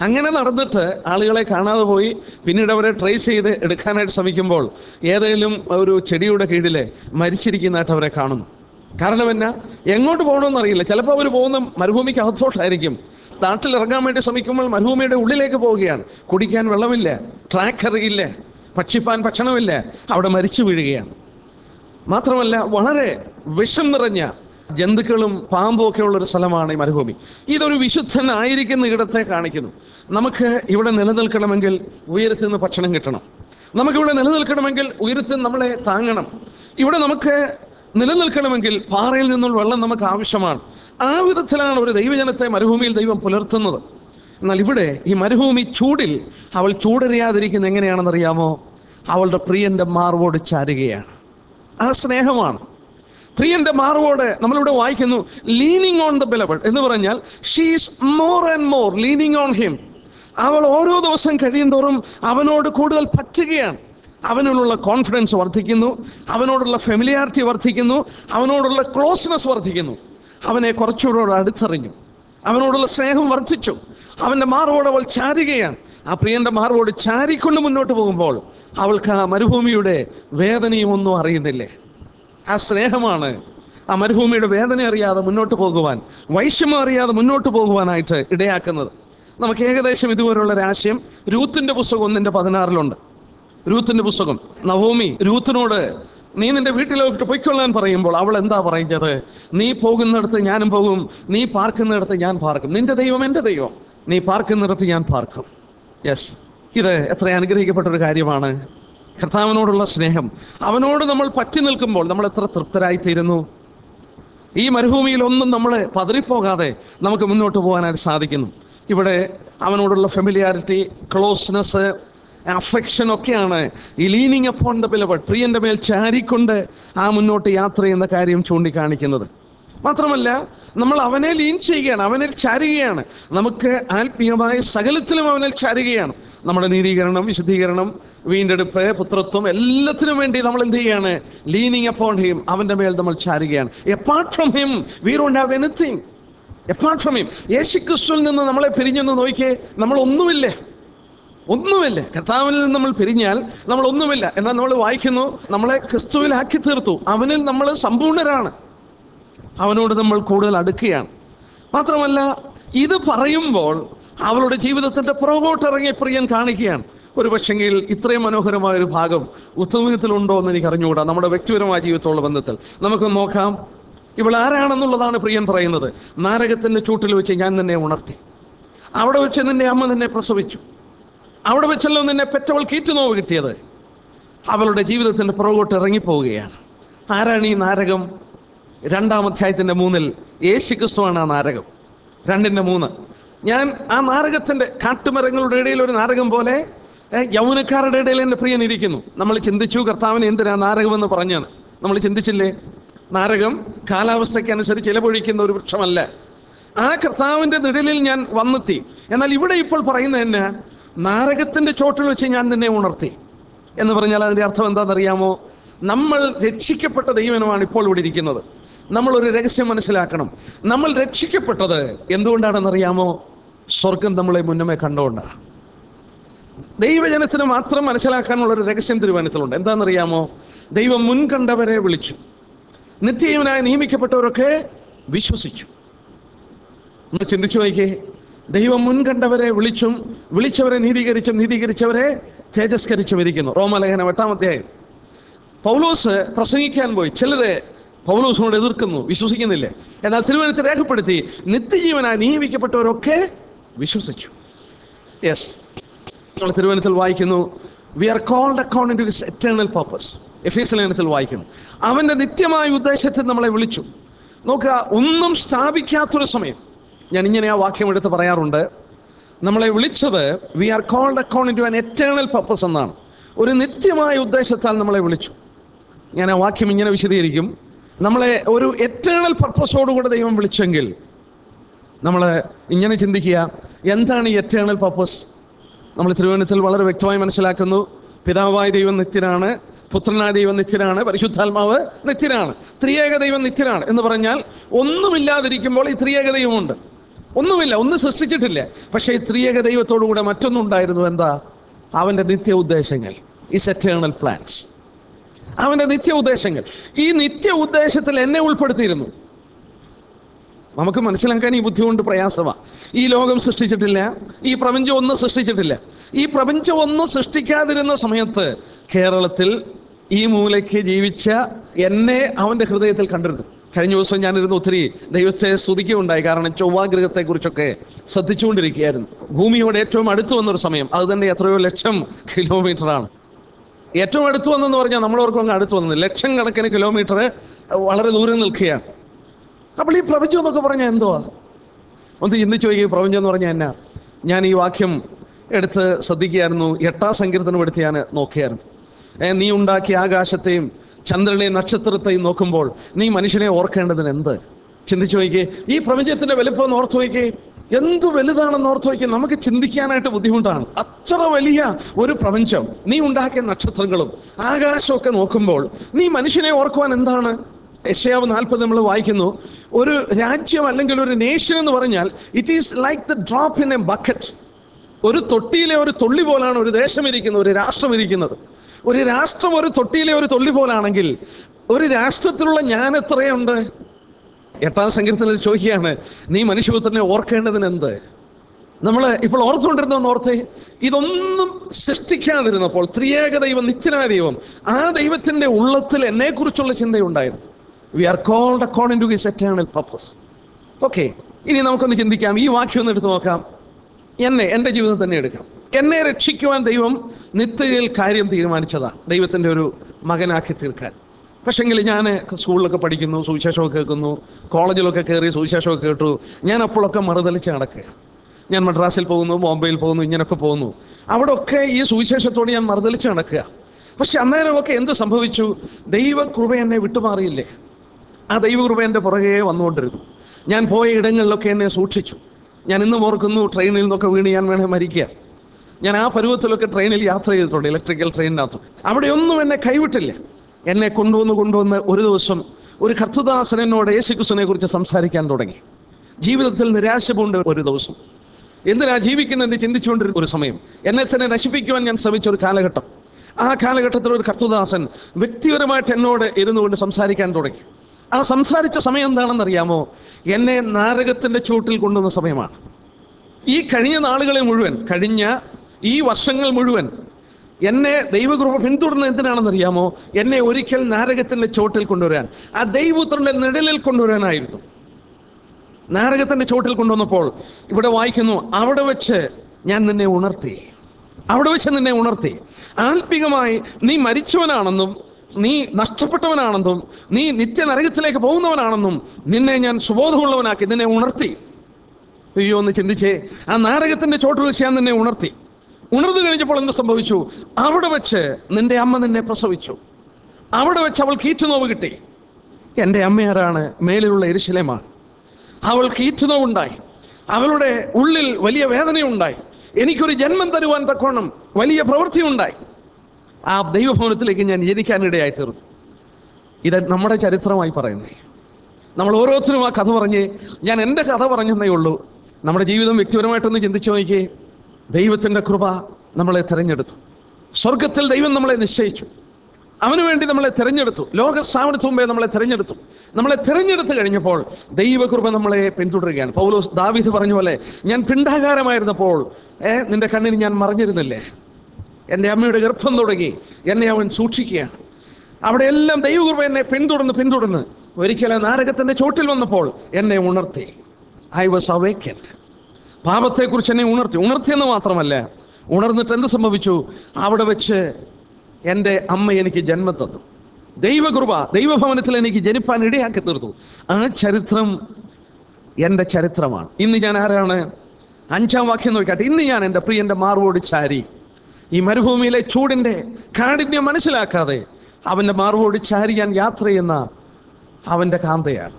അങ്ങനെ നടന്നിട്ട് ആളുകളെ കാണാതെ പോയി പിന്നീട് അവരെ ട്രേസ് ചെയ്ത് എടുക്കാനായിട്ട് ശ്രമിക്കുമ്പോൾ ഏതെങ്കിലും ഒരു ചെടിയുടെ കീഴിൽ മരിച്ചിരിക്കുന്നതായിട്ട് അവരെ കാണുന്നു കാരണം എന്നാ എങ്ങോട്ട് പോകണമെന്ന് അറിയില്ല ചിലപ്പോൾ അവർ പോകുന്ന മരുഭൂമിക്ക് അകത്തോട്ടായിരിക്കും നാട്ടിൽ ഇറങ്ങാൻ വേണ്ടി ശ്രമിക്കുമ്പോൾ മരുഭൂമിയുടെ ഉള്ളിലേക്ക് പോവുകയാണ് കുടിക്കാൻ വെള്ളമില്ല ട്രാക്ക് അറിയില്ല ഭക്ഷിപ്പാൻ ഭക്ഷണമില്ല അവിടെ മരിച്ചു വീഴുകയാണ് മാത്രമല്ല വളരെ വിഷം നിറഞ്ഞ ജന്തുക്കളും പാമ്പും ഒക്കെ ഉള്ളൊരു സ്ഥലമാണ് ഈ മരുഭൂമി ഇതൊരു വിശുദ്ധനായിരിക്കുന്ന ഇടത്തെ കാണിക്കുന്നു നമുക്ക് ഇവിടെ നിലനിൽക്കണമെങ്കിൽ ഉയരത്തിൽ നിന്ന് ഭക്ഷണം കിട്ടണം നമുക്കിവിടെ നിലനിൽക്കണമെങ്കിൽ ഉയരത്തിൽ നമ്മളെ താങ്ങണം ഇവിടെ നമുക്ക് നിലനിൽക്കണമെങ്കിൽ പാറയിൽ നിന്നുള്ള വെള്ളം നമുക്ക് ആവശ്യമാണ് ആ വിധത്തിലാണ് ഒരു ദൈവജനത്തെ മരുഭൂമിയിൽ ദൈവം പുലർത്തുന്നത് എന്നാൽ ഇവിടെ ഈ മരുഭൂമി ചൂടിൽ അവൾ ചൂടറിയാതിരിക്കുന്ന എങ്ങനെയാണെന്നറിയാമോ അവളുടെ പ്രിയന്റെ മാർവോട് ചാരുകയാണ് ആ സ്നേഹമാണ് പ്രിയന്റെ മാർവോട് നമ്മളിവിടെ വായിക്കുന്നു ലീനിങ് ഓൺ ദ ബെലബഡ് എന്ന് പറഞ്ഞാൽ she's more and more leaning on him അവൾ ഓരോ ദിവസം കഴിയുന്തോറും അവനോട് കൂടുതൽ പറ്റുകയാണ് അവനോടുള്ള കോൺഫിഡൻസ് വർദ്ധിക്കുന്നു അവനോടുള്ള ഫെമിലിയാരിറ്റി വർദ്ധിക്കുന്നു അവനോടുള്ള ക്ലോസ്നെസ് വർദ്ധിക്കുന്നു അവനെ കുറച്ചുകൂടെ അടുത്തറിഞ്ഞു അവനോടുള്ള സ്നേഹം വർദ്ധിച്ചു അവൻ്റെ മാർവോട് അവൾ ചാരുകയാണ് ആ പ്രിയന്റെ മാർവോട് ചാരിക്കൊണ്ട് മുന്നോട്ട് പോകുമ്പോൾ അവൾക്ക് ആ മരുഭൂമിയുടെ വേദനയും ഒന്നും അറിയുന്നില്ലേ ആ സ്നേഹമാണ് ആ മരുഭൂമിയുടെ വേദന അറിയാതെ മുന്നോട്ട് പോകുവാൻ വൈഷമ്യം അറിയാതെ മുന്നോട്ട് പോകുവാനായിട്ട് ഇടയാക്കുന്നത് നമുക്ക് ഏകദേശം ഇതുപോലുള്ള ഒരു ആശയം രൂത്തിന്റെ പുസ്തകം ഒന്നിന്റെ പതിനാറിലുണ്ട് രൂത്തിന്റെ പുസ്തകം നവോമി രൂത്തിനോട് നീ നിന്റെ വീട്ടിലോട്ട് പൊയ്ക്കൊള്ളാൻ പറയുമ്പോൾ അവൾ എന്താ പറയുന്നത് നീ പോകുന്നിടത്ത് ഞാനും പോകും നീ പാർക്കുന്നിടത്ത് ഞാൻ പാർക്കും നിന്റെ ദൈവം എൻ്റെ ദൈവം നീ പാർക്കുന്നിടത്ത് ഞാൻ പാർക്കും യെസ് ഇത് എത്ര അനുഗ്രഹിക്കപ്പെട്ട ഒരു കാര്യമാണ് കർത്താവിനോടുള്ള സ്നേഹം അവനോട് നമ്മൾ പറ്റി നിൽക്കുമ്പോൾ നമ്മൾ എത്ര തൃപ്തരായി തീരുന്നു ഈ മരുഭൂമിയിൽ ഒന്നും നമ്മൾ പതറിപ്പോകാതെ നമുക്ക് മുന്നോട്ട് പോകാനായിട്ട് സാധിക്കുന്നു ഇവിടെ അവനോടുള്ള ഫെമിലിയാരിറ്റി ക്ലോസ്നെസ് അഫെക്ഷൻ ഒക്കെയാണ് ഈ ലീനിങ് അപ്പോൺ ദ ബിലവഡ് പ്രിയന്റെ മേൽ ചാരിക്കൊണ്ട് ആ മുന്നോട്ട് യാത്ര ചെയ്യുന്ന കാര്യം ചൂണ്ടിക്കാണിക്കുന്നത് മാത്രമല്ല നമ്മൾ അവനെ ലീൻ ചെയ്യുകയാണ് അവനിൽ ചാരുകയാണ് നമുക്ക് ആത്മീയമായ സകലത്തിലും അവനിൽ ചാരുകയാണ് നമ്മുടെ നീതീകരണം വിശുദ്ധീകരണം വീണ്ടെടുപ്പ് പുത്രത്വം എല്ലാത്തിനും വേണ്ടി നമ്മൾ എന്ത് ചെയ്യാണ് ലീനിങ് അപ്പോൺ ഹിം അവന്റെ മേൽ നമ്മൾ ചാരുകയാണ് apart from him we don't have anything apart from him യേശു ക്രിസ്തുവിൽ നിന്ന് നമ്മളെ പിരിഞ്ഞെന്ന് നോക്കിയേ നമ്മൾ ഒന്നുമില്ല ഒന്നുമില്ല കർത്താവിൽ നിന്ന് നമ്മൾ പിരിഞ്ഞാൽ നമ്മൾ ഒന്നുമില്ല എന്നാൽ നമ്മൾ വായിക്കുന്നു നമ്മളെ ക്രിസ്തുവിലാക്കി തീർത്തു അവനിൽ നമ്മൾ സമ്പൂർണരാണ് അവനോട് നമ്മൾ കൂടുതൽ അടുക്കുകയാണ് മാത്രമല്ല ഇത് പറയുമ്പോൾ അവളുടെ ജീവിതത്തിന്റെ പുറകോട്ടിറങ്ങിയ പ്രിയൻ കാണിക്കുകയാണ് ഒരു പക്ഷെങ്കിൽ ഇത്രയും മനോഹരമായ ഒരു ഭാഗം ഉത്തമത്തിലുണ്ടോ എന്ന് എനിക്ക് അറിഞ്ഞുകൂടാ നമ്മുടെ വ്യക്തിപരമായ ജീവിതത്തോടുള്ള ബന്ധത്തിൽ നമുക്ക് നോക്കാം ഇവൾ ആരാണെന്നുള്ളതാണ് പ്രിയൻ പറയുന്നത് നാരകത്തിന്റെ ചൂട്ടിൽ വെച്ച് ഞാൻ നിന്നെ ഉണർത്തി അവിടെ വെച്ച് നിന്റെ അമ്മ നിന്നെ പ്രസവിച്ചു അവിടെ വെച്ചല്ലോ നിന്നെ പെറ്റവൾ കീറ്റുനോവ് കിട്ടിയത് അവളുടെ ജീവിതത്തിന്റെ പുറകോട്ട് ഇറങ്ങിപ്പോവുകയാണ് ആരാണ് ഈ നാരകം രണ്ടാം അധ്യായത്തിന്റെ മൂന്നിൽ യേശു ക്രിസ്തുവാണ് ആ നാരകം രണ്ടിന്റെ മൂന്ന് ഞാൻ ആ നാരകത്തിന്റെ കാട്ടുമരങ്ങളുടെ ഇടയിൽ ഒരു നാരകം പോലെ ഏ, യൗവനക്കാരുടെ ഇടയിൽ എൻ്റെ പ്രിയൻ ഇരിക്കുന്നു നമ്മൾ ചിന്തിച്ചു കർത്താവിന് എന്തിനാ നാരകമെന്ന് പറഞ്ഞാണ് നമ്മൾ ചിന്തിച്ചില്ലേ നാരകം കാലാവസ്ഥയ്ക്ക് അനുസരിച്ച് ഇലപൊഴിക്കുന്ന ഒരു വൃക്ഷമല്ല ആ കർത്താവിന്റെ നിഴലിൽ ഞാൻ വന്നെത്തി എന്നാൽ ഇവിടെ ഇപ്പോൾ പറയുന്നത് തന്നെ നാരകത്തിന്റെ ചോട്ടിൽ വെച്ച് ഞാൻ നിന്നെ ഉണർത്തി എന്ന് പറഞ്ഞാൽ അതിന്റെ അർത്ഥം എന്താണെന്നറിയാമോ നമ്മൾ രക്ഷിക്കപ്പെട്ട ദൈവനുമാണ് ഇപ്പോൾ ഇവിടെ ഇരിക്കുന്നത് നമ്മൾ ഒരു രഹസ്യം മനസ്സിലാക്കണം നമ്മൾ രക്ഷിക്കപ്പെട്ടത് എന്തുകൊണ്ടാണെന്നറിയാമോ സ്വർഗം നമ്മളെ മുന്നമേ കണ്ടുകൊണ്ടാണ് ദൈവജനത്തിന് മാത്രം മനസ്സിലാക്കാനുള്ള ഒരു രഹസ്യം തിരുവനന്തപുരത്തിലുണ്ട് എന്താണെന്നറിയാമോ ദൈവം മുൻകണ്ടവരെ വിളിച്ചു നിത്യജീവനായി നിയമിക്കപ്പെട്ടവരൊക്കെ വിശ്വസിച്ചു ഒന്ന് ചിന്തിച്ചു നോക്കിയേ ദൈവം മുൻകണ്ടവരെ വിളിച്ചും വിളിച്ചവരെ നീതീകരിച്ചും നീതീകരിച്ചവരെ തേജസ്കരിച്ചും ഇരിക്കുന്നു റോമലേഖനം എട്ടാം അധ്യായം പൗലോസ് പ്രസംഗിക്കാൻ പോയി ചിലരെ പൗലോസിനോട് എതിർക്കുന്നു വിശ്വസിക്കുന്നില്ല എന്നാൽ തിരുവനന്തപുരത്ത് രേഖപ്പെടുത്തി നിത്യജീവനായി നിയമിക്കപ്പെട്ടവരൊക്കെ വിശ്വസിച്ചു യെസ് നമ്മൾ തിരുവനന്തപുരത്തിൽ വായിക്കുന്നു we are called according to his eternal purpose Ephesus ലേഖനത്തിൽ വായിക്കുന്നു അവന്റെ നിത്യമായ ഉദ്ദേശത്തിൽ നമ്മളെ വിളിച്ചു നോക്കുക ഒന്നും സ്ഥാപിക്കാത്തൊരു സമയം ഞാൻ ഇങ്ങനെ ആ വാക്യം എടുത്ത് പറയാറുണ്ട് നമ്മളെ വിളിച്ചത് we are called according to an eternal purpose എന്നാണ് ഒരു നിത്യമായ ഉദ്ദേശത്താൽ നമ്മളെ വിളിച്ചു ഞാൻ ആ വാക്യം ഇങ്ങനെ വിശദീകരിക്കും നമ്മളെ ഒരു എറ്റേണൽ പർപ്പസോടുകൂടെ ദൈവം വിളിച്ചെങ്കിൽ നമ്മൾ ഇങ്ങനെ ചിന്തിക്കുക എന്താണ് ഈ എറ്റേണൽ പർപ്പസ് നമ്മൾ തിരുവനന്തപുരത്തിൽ വളരെ വ്യക്തമായി മനസ്സിലാക്കുന്നു പിതാവായ ദൈവം നിത്യനാണ് പുത്രനായ ദൈവം നിത്യനാണ് പരിശുദ്ധാത്മാവ് നിത്യനാണ് ത്രിയേക ദൈവം നിത്യനാണ് എന്ന് പറഞ്ഞാൽ ഒന്നുമില്ലാതിരിക്കുമ്പോൾ ഈ ത്രിയേക ദൈവമുണ്ട് ഒന്നുമില്ല ഒന്നും സൃഷ്ടിച്ചിട്ടില്ല പക്ഷേ ഈ ത്രിയേക ദൈവത്തോടു കൂടെ മറ്റൊന്നും ഉണ്ടായിരുന്നു എന്താ അവന്റെ നിത്യ ഉദ്ദേശങ്ങൾ ഇസ് എറ്റേണൽ പ്ലാൻസ് അവന്റെ നിത്യ ഉദ്ദേശങ്ങൾ ഈ നിത്യ ഉദ്ദേശത്തിൽ എന്നെ ഉൾപ്പെടുത്തിയിരുന്നു നമുക്ക് മനസ്സിലാക്കാൻ ഈ ബുദ്ധി കൊണ്ട് പ്രയാസമാണ് ഈ ലോകം സൃഷ്ടിച്ചിട്ടില്ല ഈ പ്രപഞ്ചം ഒന്നും സൃഷ്ടിച്ചിട്ടില്ല ഈ പ്രപഞ്ചം ഒന്നും സൃഷ്ടിക്കാതിരുന്ന സമയത്ത് കേരളത്തിൽ ഈ മൂലയ്ക്ക് ജീവിച്ച എന്നെ അവൻ്റെ ഹൃദയത്തിൽ കണ്ടിരുന്നു കഴിഞ്ഞ ദിവസം ഞാനിരുന്ന് ഒത്തിരി ദൈവത്തെ സ്തുതിക്കുകയുണ്ടായി കാരണം ചൊവ്വാഗ്രഹത്തെ കുറിച്ചൊക്കെ ശ്രദ്ധിച്ചുകൊണ്ടിരിക്കുകയായിരുന്നു ഭൂമിയോട് ഏറ്റവും അടുത്ത് വന്നൊരു സമയം അത് തന്നെ എത്രയോ ലക്ഷം കിലോമീറ്ററാണ് ഏറ്റവും അടുത്ത് വന്നെന്ന് പറഞ്ഞാൽ നമ്മളോർക്കും അങ്ങ് അടുത്ത് വന്നത് ലക്ഷം കണക്കിന് കിലോമീറ്റർ വളരെ ദൂരം നിൽക്കുകയാണ് അപ്പോൾ ഈ പ്രപഞ്ചം എന്നൊക്കെ പറഞ്ഞാൽ എന്തുവാ ഒന്ന് ചിന്തിച്ചു നോക്കി പ്രപഞ്ചം എന്ന് പറഞ്ഞാൽ എന്നാ ഞാൻ ഈ വാക്യം എടുത്ത് ശ്രദ്ധിക്കുകയായിരുന്നു എട്ടാം സങ്കീർത്തനം എടുത്ത് ഞാൻ നോക്കിയായിരുന്നു ഏ, നീ ഉണ്ടാക്കിയ ആകാശത്തെയും ചന്ദ്രനെയും നക്ഷത്രത്തെയും നോക്കുമ്പോൾ നീ മനുഷ്യനെ ഓർക്കേണ്ടതിന് എന്ത് ചിന്തിച്ചു നോക്കിയേ ഈ പ്രപഞ്ചത്തിന്റെ വലുപ്പം ഒന്ന് ഓർത്ത് നോക്കിയേ എന്ത് വലുതാണെന്ന് ഓർത്ത് നോക്കിയേ നമുക്ക് ചിന്തിക്കാനായിട്ട് ബുദ്ധിമുട്ടാണ് അത്ര വലിയ ഒരു പ്രപഞ്ചം നീ ഉണ്ടാക്കിയ നക്ഷത്രങ്ങളും ആകാശമൊക്കെ നോക്കുമ്പോൾ നീ മനുഷ്യനെ ഓർക്കുവാൻ എന്താണ് യശയാവ് നാൽപ്പത് നമ്മൾ വായിക്കുന്നു ഒരു രാജ്യം അല്ലെങ്കിൽ ഒരു നേഷൻ എന്ന് പറഞ്ഞാൽ it is like the drop in a bucket ഒരു തൊട്ടിയിലെ ഒരു തുള്ളി പോലാണ് ഒരു ദേശം ഇരിക്കുന്നത് ഒരു രാഷ്ട്രം ഇരിക്കുന്നത് ഒരു രാഷ്ട്രം ഒരു തൊട്ടിയിലെ ഒരു തുള്ളി പോലാണെങ്കിൽ ഒരു രാഷ്ട്രത്തിലുള്ള ഞാൻ എത്രയുണ്ട് എട്ടാം സങ്കീർത്തനത്തിൽ ചോദിക്കുകയാണ് നീ മനുഷ്യപുത്രനെ ഓർക്കേണ്ടതിന് എന്ത് നമ്മൾ ഇപ്പോൾ ഓർത്തുകൊണ്ടിരുന്ന ഓർത്തേ ഇതൊന്നും സൃഷ്ടിക്കാതിരുന്നപ്പോൾ ത്രിയേക ദൈവം നിത്യനായ ദൈവം ആ ദൈവത്തിന്റെ ഉള്ളത്തിൽ എന്നെക്കുറിച്ചുള്ള ചിന്തയുണ്ടായിരുന്നു we are called according to his eternal purpose okay ഇനി നമുക്കൊന്ന് ചിന്തിക്കാം ഈ വാക്യം ഒന്ന് എടുത്തു നോക്കാം എന്നെ എൻ്റെ ജീവിതം തന്നെ എടുക്കാം എന്നെ രക്ഷിക്കുവാൻ ദൈവം നിത്യതയിൽ കാര്യം തീരുമാനിച്ചതാണ് ദൈവത്തിൻ്റെ ഒരു മകനാക്കി തീർക്കാൻ പക്ഷെങ്കിൽ ഞാൻ സ്കൂളിലൊക്കെ പഠിക്കുന്നു സുവിശേഷമൊക്കെ കേൾക്കുന്നു കോളേജിലൊക്കെ കയറി സുവിശേഷമൊക്കെ കേട്ടു ഞാൻ അപ്പോഴൊക്കെ മറുതലിച്ച് നടക്കുക ഞാൻ മദ്രാസിൽ പോകുന്നു ബോംബെയിൽ പോകുന്നു ഇങ്ങനെയൊക്കെ പോകുന്നു അവിടെ ഒക്കെ ഈ സുവിശേഷത്തോട് ഞാൻ മറുതലിച്ച് നടക്കുക പക്ഷെ അന്നേരമൊക്കെ എന്ത് സംഭവിച്ചു ദൈവകൃപ എന്നെ വിട്ടുമാറിയില്ലേ ആ ദൈവകൃപ എൻ്റെ പുറകെ വന്നുകൊണ്ടിരുന്നു ഞാൻ പോയ ഇടങ്ങളിലൊക്കെ എന്നെ സൂക്ഷിച്ചു ഞാൻ ഇന്നും ഓർക്കുന്നു ട്രെയിനിൽ നിന്നൊക്കെ വീണ് ഞാൻ വേണേൽ മരിക്കുക ഞാൻ ആ പരുവത്തിലൊക്കെ ട്രെയിനിൽ യാത്ര ചെയ്തിട്ടുണ്ട് ഇലക്ട്രിക്കൽ ട്രെയിനിനകത്ത് അവിടെയൊന്നും എന്നെ കൈവിട്ടില്ല എന്നെ കൊണ്ടുവന്ന് കൊണ്ടുവന്ന് ഒരു ദിവസം ഒരു കർത്തദാസൻ എന്നോട് യേശുക്രിസ്തുവിനെ കുറിച്ച് സംസാരിക്കാൻ തുടങ്ങി ജീവിതത്തിൽ നിരാശ പൂണ്ട ഒരു ദിവസം എന്തിനാ ജീവിക്കുന്നതെന്ന് ചിന്തിച്ചുകൊണ്ടിരുന്ന ഒരു സമയം എന്നെ തന്നെ നശിപ്പിക്കുവാൻ ഞാൻ ശ്രമിച്ച ഒരു കാലഘട്ടം ആ കാലഘട്ടത്തിൽ ഒരു കർത്തദാസൻ വ്യക്തിപരമായിട്ട് എന്നോട് ഇരുന്നു കൊണ്ട് സംസാരിക്കാൻ തുടങ്ങി ആ സംസാരിച്ച സമയം എന്താണെന്ന് അറിയാമോ എന്നെ നാരകത്തിന്റെ ചൂട്ടിൽ കൊണ്ടുവന്ന സമയമാണ് ഈ കഴിഞ്ഞ നാളുകളിൽ മുഴുവൻ കഴിഞ്ഞ ഈ വർഷങ്ങൾ മുഴുവൻ എന്നെ ദൈവകൃപ പിന്തുടർന്ന എന്തിനാണെന്ന് അറിയാമോ എന്നെ ഒരിക്കൽ നാരകത്തിന്റെ ചോട്ടിൽ കൊണ്ടുവരാൻ ആ ദൈവപുത്രന്റെ നിഴലിൽ കൊണ്ടുവരാനായിരുന്നു നാരകത്തിന്റെ ചോട്ടിൽ കൊണ്ടുവന്നപ്പോൾ ഇവിടെ വായിക്കുന്നു അവിടെ വെച്ച് ഞാൻ നിന്നെ ഉണർത്തി അവിടെ വെച്ച് നിന്നെ ഉണർത്തി ആത്മികമായി നീ മരിച്ചവനാണെന്നും നീ നഷ്ടപ്പെട്ടവനാണെന്നും നീ നിത്യനരകത്തിലേക്ക് പോകുന്നവനാണെന്നും നിന്നെ ഞാൻ സുബോധമുള്ളവനാക്കി നിന്നെ ഉണർത്തി അയ്യോ ഒന്ന് ചിന്തിച്ചേ ആ നാരകത്തിന്റെ ചോട്ടിൽ വെച്ച് ഞാൻ നിന്നെ ഉണർത്തി ഉണർന്നു കഴിഞ്ഞപ്പോൾ എന്ത് സംഭവിച്ചു അവിടെ വെച്ച് നിന്റെ അമ്മ നിന്നെ പ്രസവിച്ചു അവിടെ വെച്ച് അവൾക്ക് ഈറ്റുനോവ് കിട്ടി എൻ്റെ അമ്മയാരാണ് മേലിലുള്ള എരിശിലേമാണ് അവൾക്ക് ഈറ്റുനോവുണ്ടായി അവളുടെ ഉള്ളിൽ വലിയ വേദനയുണ്ടായി എനിക്കൊരു ജന്മം തരുവാൻ തക്കോണം വലിയ പ്രവൃത്തി ഉണ്ടായി ആ ദൈവഭവനത്തിലേക്ക് ഞാൻ ജനിക്കാനിടയായി തീർന്നു ഇത് നമ്മുടെ ചരിത്രമായി പറയുന്നേ നമ്മൾ ഓരോരുത്തരും ആ കഥ പറഞ്ഞ് ഞാൻ എൻ്റെ കഥ പറഞ്ഞെന്നേ ഉള്ളൂ നമ്മുടെ ജീവിതം വ്യക്തിപരമായിട്ടൊന്ന് ചിന്തിച്ചു നോക്കിയേ ദൈവത്തിൻ്റെ കൃപ നമ്മളെ തിരഞ്ഞെടുത്തു സ്വർഗത്തിൽ ദൈവം നമ്മളെ നിശ്ചയിച്ചു അവന് വേണ്ടി നമ്മളെ തിരഞ്ഞെടുത്തു ലോക സ്ഥാപനത്തിന് മുമ്പേ നമ്മളെ തിരഞ്ഞെടുത്തു നമ്മളെ തിരഞ്ഞെടുത്ത് കഴിഞ്ഞപ്പോൾ ദൈവകൃപ നമ്മളെ പിന്തുടരുകയാണ് പൗലോസ് ദാവീദ് പറഞ്ഞ പോലെ ഞാൻ പിണ്ടാകാരമായിരുന്നപ്പോൾ ഏ നിന്റെ കണ്ണിന് ഞാൻ മറിഞ്ഞിരുന്നില്ലേ എൻ്റെ അമ്മയുടെ ഗർഭം തുടങ്ങി എന്നെ അവൻ സൂക്ഷിക്കുകയാണ് അവിടെയെല്ലാം ദൈവകൃപ എന്നെ പിന്തുടർന്ന് പിന്തുടർന്ന് ഒരിക്കലും നാരകത്തിന്റെ ചോട്ടിൽ വന്നപ്പോൾ എന്നെ ഉണർത്തി ഐ വാസ് അവേക്കൻഡ് പാപത്തെക്കുറിച്ച് എന്നെ ഉണർത്തി ഉണർത്തിയെന്ന് മാത്രമല്ല ഉണർന്നിട്ട് എന്ത് സംഭവിച്ചു അവിടെ വെച്ച് എൻ്റെ അമ്മ എനിക്ക് ജന്മം തന്നു ദൈവകൃപ ദൈവഭവനത്തിൽ എനിക്ക് ജനിപ്പാൻ ഇടയാക്കി തീർത്തു ആ ചരിത്രം എൻ്റെ ചരിത്രമാണ് ഇന്ന് ഞാൻ ആരാണ് അഞ്ചാം വാക്യം നോക്കിയാട്ടെ ഇന്ന് ഞാൻ എൻ്റെ പ്രിയൻ്റെ മാർവോട് ചാരി ഈ മരുഭൂമിയിലെ ചൂടിൻ്റെ കാഠിന്യം മനസ്സിലാക്കാതെ അവൻ്റെ മാർവോട് ചാരി ഞാൻ യാത്ര ചെയ്യുന്ന അവൻ്റെ കാന്തയാണ്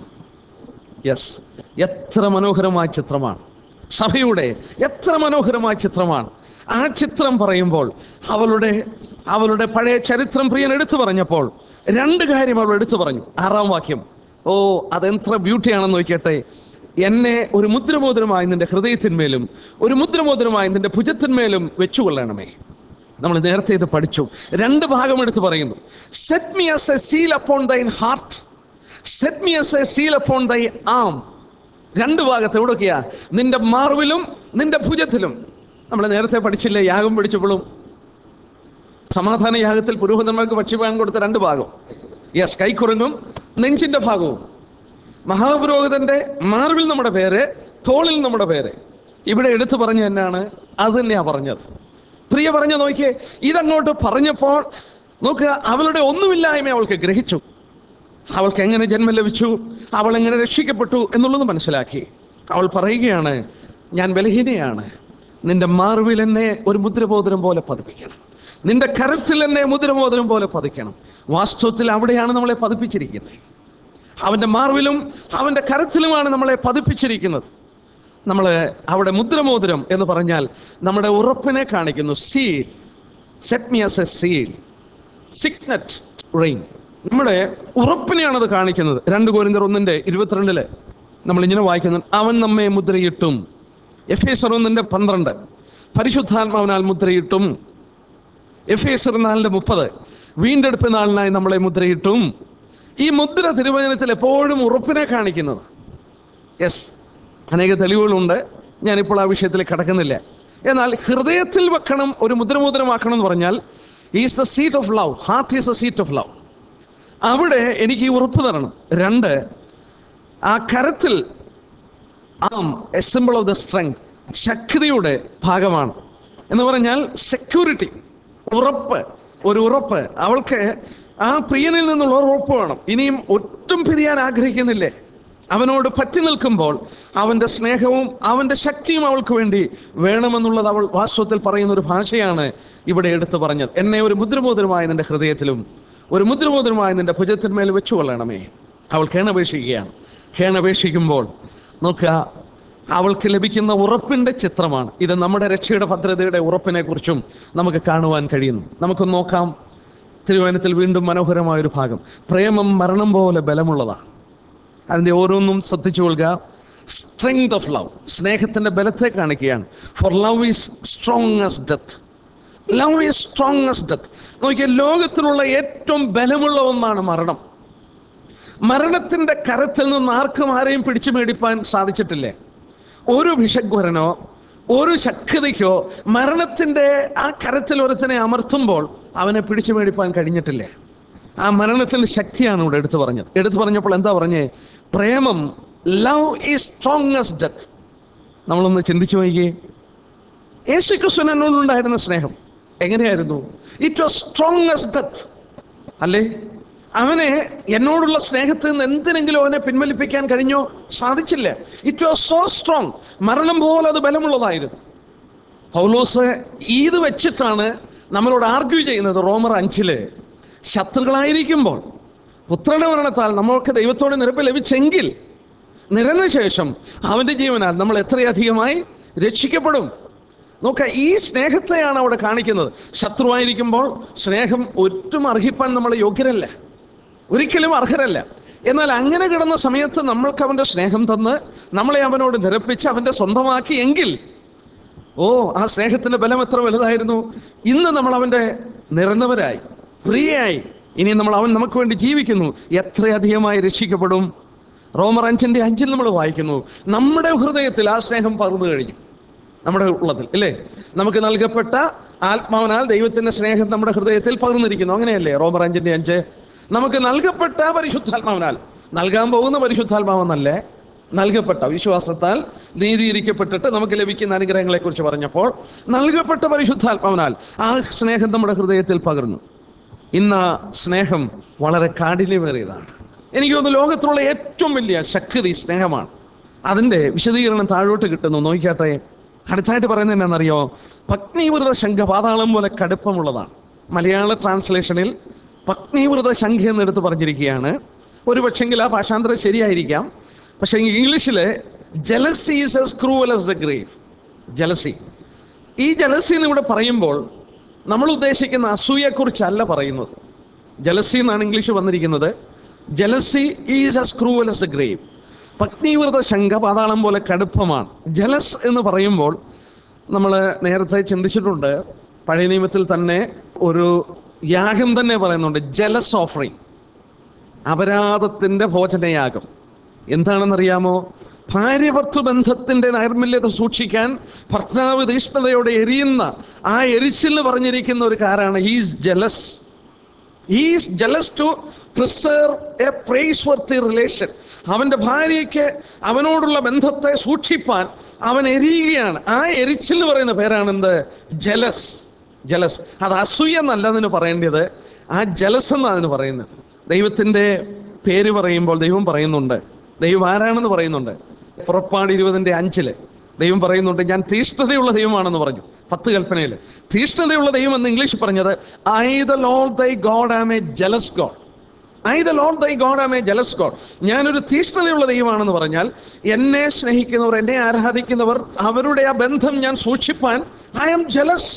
യെസ് എത്ര മനോഹരമായ ചിത്രമാണ് സഭയുടെ എത്ര മനോഹരമായ ചിത്രമാണ് ആ ചിത്രം പറയുമ്പോൾ അവളുടെ അവളുടെ പഴയ ചരിത്രം പ്രിയൻ എടുത്തു പറഞ്ഞപ്പോൾ രണ്ട് കാര്യം അവൾ എടുത്തു പറഞ്ഞു ആറാം വാക്യം ഓ അതെത്ര ബ്യൂട്ടിയാണെന്ന് നോക്കിയട്ടെ എന്നെ ഒരു മുദ്രമോദരമായി നിന്റെ ഹൃദയത്തിന്മേലും ഒരു മുദ്രമോദരമായി നിന്റെ ഭുജത്തിന്മേലും വെച്ചുകൊള്ളണമേ നമ്മൾ നേരത്തെ ഇത് പഠിച്ചു രണ്ട് ഭാഗം എടുത്ത് പറയുന്നു set me as a seal upon thine heart set me as a seal upon thy arm രണ്ട് ഭാഗത്ത് എവിടെയൊക്കെയാ നിന്റെ മാർവിലും നിന്റെ ഭുജത്തിലും നമ്മൾ നേരത്തെ പഠിച്ചില്ലേ യാഗം പിടിച്ചപ്പോഴും സമാധാന യാഗത്തിൽ പുരോഹിതന്മാർക്ക് ഭക്ഷ്യപാനം കൊടുത്ത രണ്ട് ഭാഗം യെസ് കൈക്കുറങ്ങും നെഞ്ചിന്റെ ഭാഗവും മഹാപുരോഹിതന്റെ മാർവിൽ നമ്മുടെ പേര് തോളിൽ നമ്മുടെ പേര് ഇവിടെ എടുത്തു പറഞ്ഞ എന്നാണ് അത് തന്നെയാ പറഞ്ഞത് പ്രിയ പറഞ്ഞു നോക്കിയേ ഇതങ്ങോട്ട് പറഞ്ഞപ്പോൾ നോക്കുക അവളുടെ ഒന്നുമില്ലായ്മ അവൾക്ക് ഗ്രഹിച്ചു അവൾക്ക് എങ്ങനെ ജന്മം ലഭിച്ചു അവൾ എങ്ങനെ രക്ഷിക്കപ്പെട്ടു എന്നുള്ളത് മനസ്സിലാക്കി അവൾ പറയുകയാണ് ഞാൻ ബലഹീനയാണ് നിന്റെ മാർവിൽ എന്നെ ഒരു മുദ്രബോധനം പോലെ പതിപ്പിക്കണം നിന്റെ കരത്തിൽ എന്നെ മുദ്രബോധനം പോലെ പതിക്കണം വാസ്തവത്തിൽ അവിടെയാണ് നമ്മളെ പതിപ്പിച്ചിരിക്കുന്നത് അവൻ്റെ മാർവിലും അവൻ്റെ കരത്തിലുമാണ് നമ്മളെ പതിപ്പിച്ചിരിക്കുന്നത് നമ്മൾ അവിടെ മുദ്രമോതിരം എന്ന് പറഞ്ഞാൽ നമ്മുടെ ഉറപ്പിനെ കാണിക്കുന്നു seal set me as a seal signet ring നമ്മുടെ ഉറപ്പിനെയാണ് അത് കാണിക്കുന്നത് രണ്ട് കോരിന്തർ ഒന്നിന്റെ ഇരുപത്തിരണ്ടില് നമ്മൾ ഇങ്ങനെ വായിക്കുന്നു അവൻ നമ്മെ മുദ്രയിട്ടും എഫ് എസ് ഒന്നിന്റെ പന്ത്രണ്ട് പരിശുദ്ധാത്മാവിനാൽ മുദ്രയിട്ടും എഫ് എസ് നാലിന്റെ മുപ്പത് വീണ്ടെടുപ്പ് നാളിനായി നമ്മളെ മുദ്രയിട്ടും ഈ മുദ്ര തിരുവചനത്തിൽ എപ്പോഴും ഉറപ്പിനെ കാണിക്കുന്നത് യെസ് അനേക തെളിവുകളുണ്ട് ഞാനിപ്പോൾ ആ വിഷയത്തിൽ കിടക്കുന്നില്ല എന്നാൽ ഹൃദയത്തിൽ വെക്കണം ഒരു മുദ്രമോദരമാക്കണം എന്ന് പറഞ്ഞാൽ is the seat of love heart is the seat of love അവിടെ എനിക്ക് ഈ ഉറപ്പ് തരണം രണ്ട് ആ കരത്തിൽ arm a symbol of the strength ശക്തിയുടെ ഭാഗമാണ് എന്ന് പറഞ്ഞാൽ സെക്യൂരിറ്റി ഉറപ്പ് ഒരു ഉറപ്പ് അവൾക്ക് ആ പ്രിയനിൽ നിന്നുള്ള ഒരു ഉറപ്പ് വേണം ഇനിയും ഒട്ടും പിരിയാൻ ആഗ്രഹിക്കുന്നില്ലേ അവനോട് പറ്റി നിൽക്കുമ്പോൾ അവൻ്റെ സ്നേഹവും അവൻ്റെ ശക്തിയും അവൾക്ക് വേണ്ടി വേണമെന്നുള്ളത് അവൾ വാസ്തവത്തിൽ പറയുന്ന ഒരു ഭാഷയാണ് ഇവിടെ എടുത്തു പറഞ്ഞത് എന്നെ ഒരു മുദ്രമോദരമായ നിന്റെ ഹൃദയത്തിലും ഒരു മുദ്രമോദരമായ നിന്റെ ഭുജത്തിന്മേൽ വെച്ചു കൊള്ളണമേ അവൾ കേണപേക്ഷിക്കുകയാണ് കേണപേക്ഷിക്കുമ്പോൾ നോക്കുക അവൾക്ക് ലഭിക്കുന്ന ഉറപ്പിന്റെ ചിത്രമാണ് ഇത് നമ്മുടെ രക്ഷയുടെ ഭദ്രതയുടെ ഉറപ്പിനെ കുറിച്ചും നമുക്ക് കാണുവാൻ കഴിയുന്നു നമുക്ക് നോക്കാം തിരുവനന്തപുരത്തിൽ വീണ്ടും മനോഹരമായ ഒരു ഭാഗം പ്രേമം മരണം പോലെ ബലമുള്ളതാണ് അതിൻ്റെ ഓരോന്നും ശ്രദ്ധിച്ചു കൊള്ളുക സ്ട്രെങ്ത് ഓഫ് ലവ് സ്നേഹത്തിന്റെ ബലത്തെ കാണിക്കുകയാണ് for love is strong as death love is strong as death നോക്കിയ ലോകത്തിലുള്ള ഏറ്റവും ബലമുള്ള ഒന്നാണ് മരണം മരണത്തിന്റെ കരത്തിൽ നിന്ന് ആർക്കും ആരെയും പിടിച്ചു മേടിപ്പാൻ സാധിച്ചിട്ടില്ലേ ഒരു ഭിഷഗ്വരനോ ഒരു ശക്തിക്കോ മരണത്തിന്റെ ആ കരത്തിൽ ഒരുത്തനെ അമർത്തുമ്പോൾ അവനെ പിടിച്ചു മേടിപ്പാൻ കഴിഞ്ഞിട്ടില്ലേ ആ മരണത്തിന്റെ ശക്തിയാണ് ഇവിടെ എടുത്തു പറഞ്ഞത് എടുത്തു പറഞ്ഞപ്പോൾ എന്താ പറഞ്ഞേ പ്രേമം ലവ് ഈസ് സ്ട്രോങ്സ്റ്റ് ഡെത്ത് നമ്മളൊന്ന് ചിന്തിച്ചു നോക്കിയേ യേശു ക്രിസ്തുവിന് എന്നോടുണ്ടായിരുന്ന സ്നേഹം എങ്ങനെയായിരുന്നു ഇറ്റ് വാസ് സ്ട്രോങ്സ്റ്റ് ഡെത്ത് അല്ലേ അവനെ എന്നോടുള്ള സ്നേഹത്തിൽ നിന്ന് എന്തിനെങ്കിലും അവനെ പിൻവലിപ്പിക്കാൻ കഴിഞ്ഞോ സാധിച്ചില്ല ഇറ്റ് വാസ് സോ സ്ട്രോങ് മരണം പോലെ അത് ബലമുള്ളതായിരുന്നു പൗലോസ് ഇത് വെച്ചിട്ടാണ് നമ്മളോട് ആർഗ്യൂ ചെയ്യുന്നത് റോമർ അഞ്ചില് ശത്രുക്കളായിരിക്കുമ്പോൾ പുത്രന്റെ മരണത്താൽ നമ്മൾക്ക് ദൈവത്തോടെ നിരപ്പ് ലഭിച്ചെങ്കിൽ നിരന്ന ശേഷം അവന്റെ ജീവനാൽ നമ്മൾ എത്രയധികമായി രക്ഷിക്കപ്പെടും നോക്ക ഈ സ്നേഹത്തെയാണ് അവിടെ കാണിക്കുന്നത് ശത്രുവായിരിക്കുമ്പോൾ സ്നേഹം ഒറ്റും അർഹിപ്പാൻ നമ്മൾ യോഗ്യരല്ല ഒരിക്കലും അർഹരല്ല എന്നാൽ അങ്ങനെ കിടന്ന സമയത്ത് നമ്മൾക്ക് അവന്റെ സ്നേഹം തന്ന് നമ്മളെ അവനോട് നിരപ്പിച്ച് അവന്റെ സ്വന്തമാക്കി എങ്കിൽ ഓ ആ സ്നേഹത്തിന്റെ ബലം എത്ര വലുതായിരുന്നു ഇന്ന് നമ്മൾ അവന്റെ നിറഞ്ഞവരായി പ്രിയയായി ഇനി നമ്മൾ അവൻ നമുക്ക് വേണ്ടി ജീവിക്കുന്നു എത്രയധികമായി രക്ഷിക്കപ്പെടും റോമർ അഞ്ചിന്റെ അഞ്ചിൽ നമ്മൾ വായിക്കുന്നു നമ്മുടെ ഹൃദയത്തിൽ ആ സ്നേഹം പകർന്നു കഴിഞ്ഞു നമ്മുടെ ഉള്ളതിൽ ഇല്ലേ നമുക്ക് നൽകപ്പെട്ട ആത്മാവിനാൽ ദൈവത്തിന്റെ സ്നേഹം നമ്മുടെ ഹൃദയത്തിൽ പകർന്നിരിക്കുന്നു അങ്ങനെയല്ലേ റോമർ അഞ്ചിന്റെ അഞ്ച് നമുക്ക് നൽകപ്പെട്ട പരിശുദ്ധാത്മാവിനാൽ നൽകാൻ പോകുന്ന പരിശുദ്ധാത്മാവെന്നല്ലേ നൽകപ്പെട്ട വിശ്വാസത്താൽ നീതീകരിക്കപ്പെട്ടിട്ട് നമുക്ക് ലഭിക്കുന്ന അനുഗ്രഹങ്ങളെ കുറിച്ച് പറഞ്ഞപ്പോൾ നൽകപ്പെട്ട പരിശുദ്ധാത്മാവിനാൽ ആ സ്നേഹം നമ്മുടെ ഹൃദയത്തിൽ പകർന്നു ഇന്ന് ആ സ്നേഹം വളരെ കാഠിന്യമേറിയതാണ് എനിക്ക് തോന്നുന്നു ലോകത്തിലുള്ള ഏറ്റവും വലിയ ശക്തി സ്നേഹമാണ് അതിൻ്റെ വിശദീകരണം താഴോട്ട് കിട്ടുന്നു നോക്കിക്കാട്ടെ അടുത്തായിട്ട് പറയുന്നത് എന്നാണെന്നറിയോ പത്നീവൃത ശംഖ പാതാളം പോലെ കടുപ്പമുള്ളതാണ് മലയാള ട്രാൻസ്ലേഷനിൽ പത്നീവൃത ശംഖ എന്നെടുത്ത് പറഞ്ഞിരിക്കുകയാണ് ഒരു പക്ഷെങ്കിൽ ആ ഭാഷാന്തരം ശരിയായിരിക്കാം പക്ഷേ ഇംഗ്ലീഷിൽ jealousy is as cruel as the grave jealousy ഈ ജലസി എന്ന് ഇവിടെ പറയുമ്പോൾ നമ്മൾ ഉദ്ദേശിക്കുന്ന അസൂയെക്കുറിച്ചല്ല പറയുന്നത് ജലസി എന്നാണ് ഇംഗ്ലീഷ് വന്നിരിക്കുന്നത് jealousy is as cruel as the grave പത്നീവൃത ശങ്ക പാതാളം പോലെ കടുപ്പമാണ് ജലസ് എന്ന് പറയുമ്പോൾ നമ്മൾ നേരത്തെ ചിന്തിച്ചിട്ടുണ്ട് പഴയ നിയമത്തിൽ തന്നെ ഒരു യാഗം തന്നെ പറയുന്നുണ്ട് ജലസ് ഓഫറിങ് അപരാധത്തിന്റെ ഭോജനയാഗം എന്താണെന്നറിയാമോ ഭാര്യഭർത്തൃ ബന്ധത്തിന്റെ നൈർമല്യത സൂക്ഷിക്കാൻ ഭർത്താവ് തീഷ്ണതയോടെ എരിയുന്ന ആ എരിച്ചിൽ പറഞ്ഞിരിക്കുന്ന ഒരു കാരാണ് is jealous is jealous to preserve a price worthy relation അവന്റെ ഭാര്യയ്ക്ക് അവനോടുള്ള ബന്ധത്തെ സൂക്ഷിപ്പാൻ അവൻ എരിയുകയാണ് ആ എരിച്ചിൽ പറയുന്ന പേരാണെന്ത് ജലസ് ജലസ് അത് അസൂയ എന്നല്ല അതിന് പറയേണ്ടത് ആ ജലസ് എന്നാണ് അതിന് പറയുന്നത് ദൈവത്തിന്റെ പേര് പറയുമ്പോൾ ദൈവം പറയുന്നുണ്ട് ദൈവം ആരാണെന്ന് പറയുന്നുണ്ട് പുറപ്പാട് ഇരുപതിന്റെ അഞ്ചില് ദൈവം പറയുന്നുണ്ട് ഞാൻ തീഷ്ണതയുള്ള ദൈവമാണെന്ന് പറഞ്ഞു പത്ത് കൽപ്പനയിൽ തീഷ്ണതയുള്ള ദൈവം എന്ന് ഇംഗ്ലീഷ് പറഞ്ഞത് I the Lord thy God am a jealous God I the Lord thy God am a jealous God ഞാനൊരു തീഷ്ണതയുള്ള ദൈവമാണെന്ന് പറഞ്ഞാൽ എന്നെ സ്നേഹിക്കുന്നവർ എന്നെ ആരാധിക്കുന്നവർ അവരുടെ ആ ബന്ധം ഞാൻ സൂക്ഷിപ്പാൻ ഐ ആം ജലസ്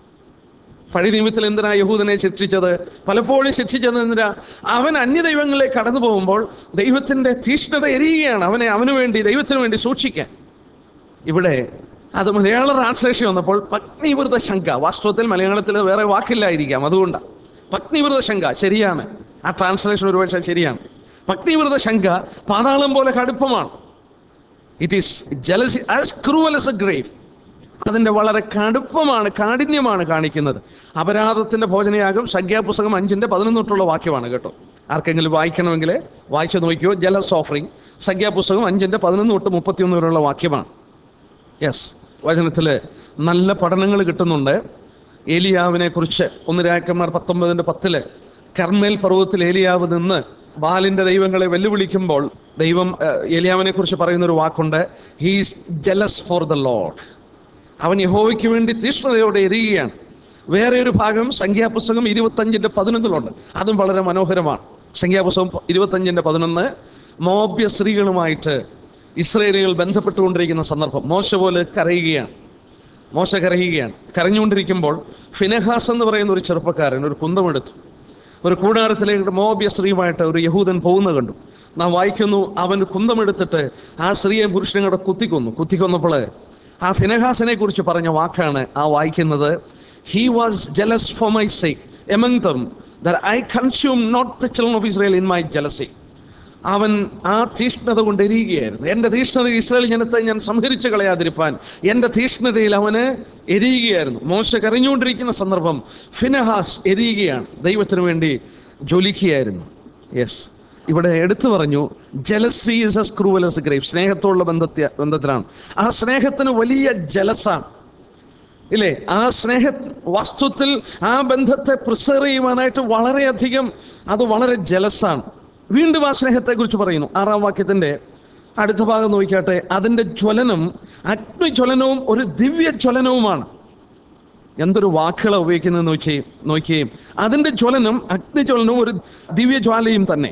പഴയ നിയമത്തിൽ എന്തിനാ യഹൂദനെ ശിക്ഷിച്ചത് പലപ്പോഴും ശിക്ഷിച്ചത് എന്തിനാ അവൻ അന്യദൈവങ്ങളിലേക്ക് കടന്നു പോകുമ്പോൾ ദൈവത്തിന്റെ തീഷ്ണത എരിയുകയാണ് അവനെ അവന് വേണ്ടി ദൈവത്തിന് വേണ്ടി സൂക്ഷിക്കാൻ ഇവിടെ അത് മലയാള ട്രാൻസ്ലേഷൻ വന്നപ്പോൾ പത്നിവൃത ശങ്ക വാസ്തവത്തിൽ മലയാളത്തിൽ വേറെ വാക്കില്ലായിരിക്കാം അതുകൊണ്ടാണ് പത്നിവൃത ശങ്ക ശരിയാണ് ആ ട്രാൻസ്ലേഷൻ ഒരുപക്ഷെ ശരിയാണ് പത്നിവൃത ശങ്ക പാതാളം പോലെ കടുപ്പമാണ് it is jealousy as cruel as a grave അതിൻ്റെ വളരെ കടുപ്പമാണ് കാഠിന്യമാണ് കാണിക്കുന്നത് അപരാധത്തിന്റെ ഭോജനയാകും സംഖ്യാപുസ്തകം അഞ്ചിന്റെ പതിനൊന്ന് തൊട്ടുള്ള വാക്യമാണ് കേട്ടോ ആർക്കെങ്കിലും വായിക്കണമെങ്കിൽ വായിച്ചു നോക്കിയോ ജലസ് ഓഫറിംഗ് സംഖ്യാപുസ്തകം അഞ്ചിന്റെ പതിനൊന്ന് തൊട്ട് മുപ്പത്തിയൊന്ന് വരെയുള്ള വാക്യമാണ് യെസ് വചനത്തിൽ നല്ല പഠനങ്ങൾ കിട്ടുന്നുണ്ട് ഏലിയാവിനെ കുറിച്ച് ഒന്ന് രാക്കന്മാർ പത്തൊമ്പതിൻ്റെ പത്തില് കർമ്മേൽ പർവ്വതത്തിൽ ഏലിയാവ് നിന്ന് ബാലിന്റെ ദൈവങ്ങളെ വെല്ലുവിളിക്കുമ്പോൾ ദൈവം ഏഹ്, ഏലിയാവിനെ കുറിച്ച് പറയുന്ന ഒരു വാക്കുണ്ട് he's jealous for the Lord അവൻ യഹോവയ്ക്ക് വേണ്ടി തീഷ്ണതയോടെ എരിയുകയാണ് വേറെ ഒരു ഭാഗം സംഖ്യാപുസ്തകം ഇരുപത്തഞ്ചിന്റെ പതിനൊന്നിലുണ്ട് അതും വളരെ മനോഹരമാണ് സംഖ്യാപുസ്തകം ഇരുപത്തഞ്ചിന്റെ പതിനൊന്ന് മോബ്യ സ്ത്രീകളുമായിട്ട് ഇസ്രയേലികൾ ബന്ധപ്പെട്ടുകൊണ്ടിരിക്കുന്ന സന്ദർഭം മോശ പോലെ കരയുകയാണ് മോശ കരയുകയാണ് കരഞ്ഞുകൊണ്ടിരിക്കുമ്പോൾ ഫിനഹാസ് എന്ന് പറയുന്ന ഒരു ചെറുപ്പക്കാരൻ ഒരു കുന്തമെടുത്തു ഒരു കൂടാരത്തിലേക്ക് മോബ്യ സ്ത്രീയുമായിട്ട് ഒരു യഹൂദൻ പോകുന്നത് കണ്ടു നാം വായിക്കുന്നു അവൻ കുന്തമെടുത്തിട്ട് ആ സ്ത്രീയെ പുരുഷനെ കൂടെ കുത്തിക്കൊന്നു കുത്തിക്കൊന്നപ്പോൾ ആ ഫിനഹാസിനെ കുറിച്ച് പറഞ്ഞ വാക്കാണ് ആ വായിക്കുന്നത് he was jealous for my sake among them there I consume not the children of Israel in my jealousy അവൻ ആ തീഷ്ണത കൊണ്ട് എരിയുകയായിരുന്നു എൻ്റെ തീഷ്ണത ഇസ്രായേൽ ജനത്തെ ഞാൻ സംഹരിച്ചു കളയാതിരിപ്പാൻ എൻ്റെ തീഷ്ണതയിൽ അവന് എരിയുകയായിരുന്നു മോശ കരഞ്ഞുകൊണ്ടിരിക്കുന്ന സന്ദർഭം ഫിനഹാസ് എരിയുകയാണ് ദൈവത്തിന് വേണ്ടി ജ്വലിക്കുകയായിരുന്നു യെസ് ഇവിടെ എടുത്തു പറഞ്ഞു jealousy is as cruel as grave സ്നേഹത്തോടുള്ള ബന്ധത്തെ ബന്ധത്തിലാണ് ആ സ്നേഹത്തിന് വലിയ ജലസാണ് ഇല്ലേ ആ സ്നേഹ വസ്തുത്തിൽ ആ ബന്ധത്തെ പ്രിസർവ് ചെയ്യുവാനായിട്ട് വളരെയധികം അത് വളരെ ജലസാണ് വീണ്ടും ആ സ്നേഹത്തെക്കുറിച്ച് പറയുന്നു ആറാം വാക്യത്തിന്റെ അടുത്ത ഭാഗം നോക്കിയാട്ടെ അതിൻ്റെ ജ്വലനം അഗ്നിജ്വലനവും ഒരു ദിവ്യ ജ്വലനവുമാണ് എന്തൊരു വാക്കുകളാണ് ഉപയോഗിക്കുന്നതെന്ന് വെച്ച് നോക്കുകയും അതിൻ്റെ ജ്വലനം അഗ്നിജ്വലനവും ഒരു ദിവ്യജ്വാലയും തന്നെ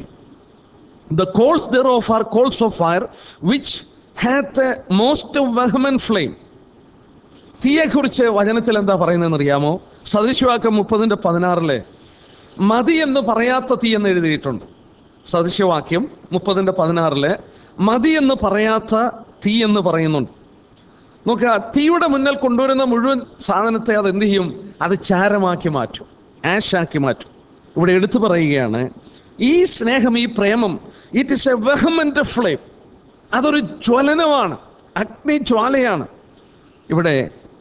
the coals thereof are coals of fire which hath a most vehement flame തീയെക്കുറിച്ച് വചനത്തിൽ എന്താ പറയുന്നതെന്ന് അറിയാമോ സദൃശവാക്യം മുപ്പതിൻ്റെ പതിനാറില് മതി എന്ന് പറയാത്ത തീ എന്ന് എഴുതിയിട്ടുണ്ട് സദൃശവാക്യം മുപ്പതിൻ്റെ പതിനാറില് മതി എന്ന് പറയാത്ത തീ എന്ന് പറയുന്നുണ്ട് നോക്കുക തീയുടെ മുന്നിൽ കൊണ്ടുവരുന്ന മുഴുവൻ സാധനത്തെ അത് എന്ത് ചെയ്യും അത് ചാരമാക്കി മാറ്റും ആഷാക്കി മാറ്റും ഇവിടെ എടുത്തു പറയുകയാണ് ഈ സ്നേഹം ഈ പ്രേമം it is a vehement flame അതൊരു ജ്വലനമാണ് അഗ്നി ജ്വാലയാണ് ഇവിടെ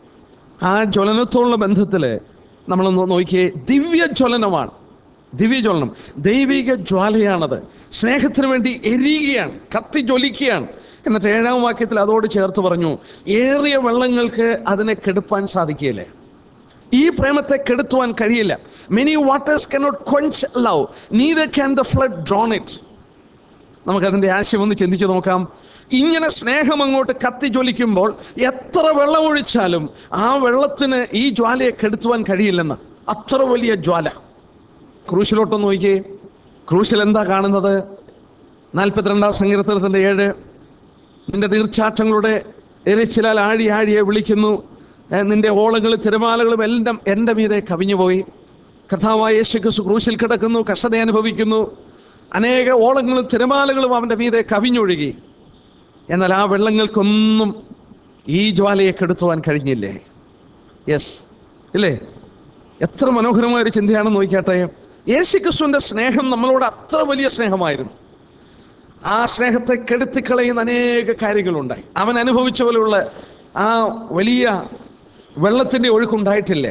ആ ജ്വലനത്തോടുള്ള ബന്ധത്തിൽ നമ്മളൊന്ന് നോക്കിയേ ദിവ്യ ജ്വലനമാണ് ദിവ്യജ്വലനം ദൈവിക ജ്വാലയാണത് സ്നേഹത്തിന് വേണ്ടി എരിയുകയാണ് കത്തി ജ്വലിക്കുകയാണ് എന്നിട്ട് ഏഴാം വാക്യത്തിൽ അതോട് ചേർത്ത് പറഞ്ഞു ഏറിയ വെള്ളങ്ങൾക്ക് അതിനെ കെടുപ്പാൻ സാധിക്കുകയില്ലേ ഈ പ്രേമത്തെ കെടുത്തുവാൻ കഴിയില്ല many waters cannot quench love neither can the flood drown it നമുക്കതിൻ്റെ ആശയം ഒന്ന് ചിന്തിച്ചു നോക്കാം ഇങ്ങനെ സ്നേഹം അങ്ങോട്ട് കത്തി ജ്വലിക്കുമ്പോൾ എത്ര വെള്ളം ഒഴിച്ചാലും ആ വെള്ളത്തിന് ഈ ജ്വാലയെ കെടുത്തുവാൻ കഴിയില്ലെന്ന് അത്ര വലിയ ജ്വാല ക്രൂശിലോട്ടൊന്ന് നോക്കിയേ ക്രൂശിൽ എന്താ കാണുന്നത് നാൽപ്പത്തിരണ്ടാം സങ്കീർത്തനത്തിൻ്റെ ഏഴ് നിന്റെ തീർച്ചാട്ടങ്ങളുടെ എരിച്ചിലാൽ ആഴി ആഴിയെ വിളിക്കുന്നു ഏ, നിന്റെ ഓളങ്ങളും തിരമാലകളും എല്ലാം എൻ്റെ മീതെ കവിഞ്ഞുപോയി കഥാവായ യേശു ക്രിസ്തു ക്രൂശിൽ കിടക്കുന്നു കഷ്ടത അനുഭവിക്കുന്നു അനേക ഓളങ്ങളും തിരമാലകളും അവൻ്റെ മീതെ കവിഞ്ഞൊഴുകി എന്നാൽ ആ വെള്ളങ്ങൾക്കൊന്നും ഈ ജ്വാലയെ കെടുത്തുവാൻ കഴിഞ്ഞില്ലേ യെസ് ഇല്ലേ എത്ര മനോഹരമായ ഒരു ചിന്തയാണെന്ന് നോക്കിയാട്ടെ യേശു ക്രിസ്തുവിന്റെ സ്നേഹം നമ്മളോട് അത്ര വലിയ സ്നേഹമായിരുന്നു ആ സ്നേഹത്തെ കെടുത്തിക്കളയുന്ന അനേക കാര്യങ്ങളുണ്ടായി അവൻ അനുഭവിച്ച പോലെയുള്ള ആ വലിയ വെള്ളത്തിന്റെ ഒഴുക്കുണ്ടായിട്ടില്ലേ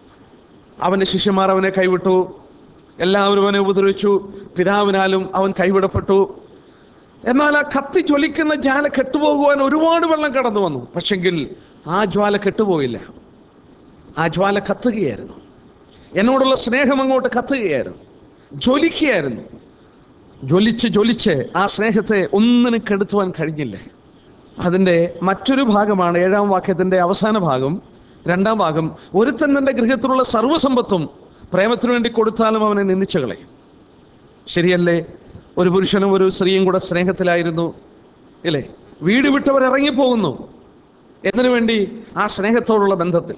അവന്റെ ശിഷ്യന്മാർ അവനെ കൈവിട്ടു എല്ലാവരും അവനെ ഉപദ്രവിച്ചു പിതാവിനാലും അവൻ കൈവിടപ്പെട്ടു എന്നാൽ ആ കത്തി ജ്വലിക്കുന്ന ജ്വാല കെട്ടുപോകുവാൻ ഒരുപാട് വെള്ളം കടന്നു വന്നു പക്ഷെങ്കിൽ ആ ജ്വാല കെട്ടുപോയില്ല ആ ജ്വാല കത്തുകയായിരുന്നു എന്നോടുള്ള സ്നേഹം അങ്ങോട്ട് കത്തുകയായിരുന്നു ജ്വലിക്കുകയായിരുന്നു ജ്വലിച്ച് ജ്വലിച്ച് ആ സ്നേഹത്തെ ഒന്നിനും കെടുത്തുവാൻ കഴിഞ്ഞില്ല അതിൻ്റെ മറ്റൊരു ഭാഗമാണ് ഏഴാം വാക്യത്തിൻ്റെ അവസാന ഭാഗം രണ്ടാം ഭാഗം ഒരുത്തൻ തൻ്റെ ഗൃഹത്തിലുള്ള സർവ്വസമ്പത്തും പ്രേമത്തിനു വേണ്ടി കൊടുത്താലും അവനെ നിന്ദിച്ചു കളയും ശരിയല്ലേ ഒരു പുരുഷനും ഒരു സ്ത്രീയും കൂടെ സ്നേഹത്തിലായിരുന്നു ഇല്ലേ വീട് വിട്ടവർ ഇറങ്ങിപ്പോകുന്നു എന്തിനു വേണ്ടി ആ സ്നേഹത്തോടുള്ള ബന്ധത്തിൽ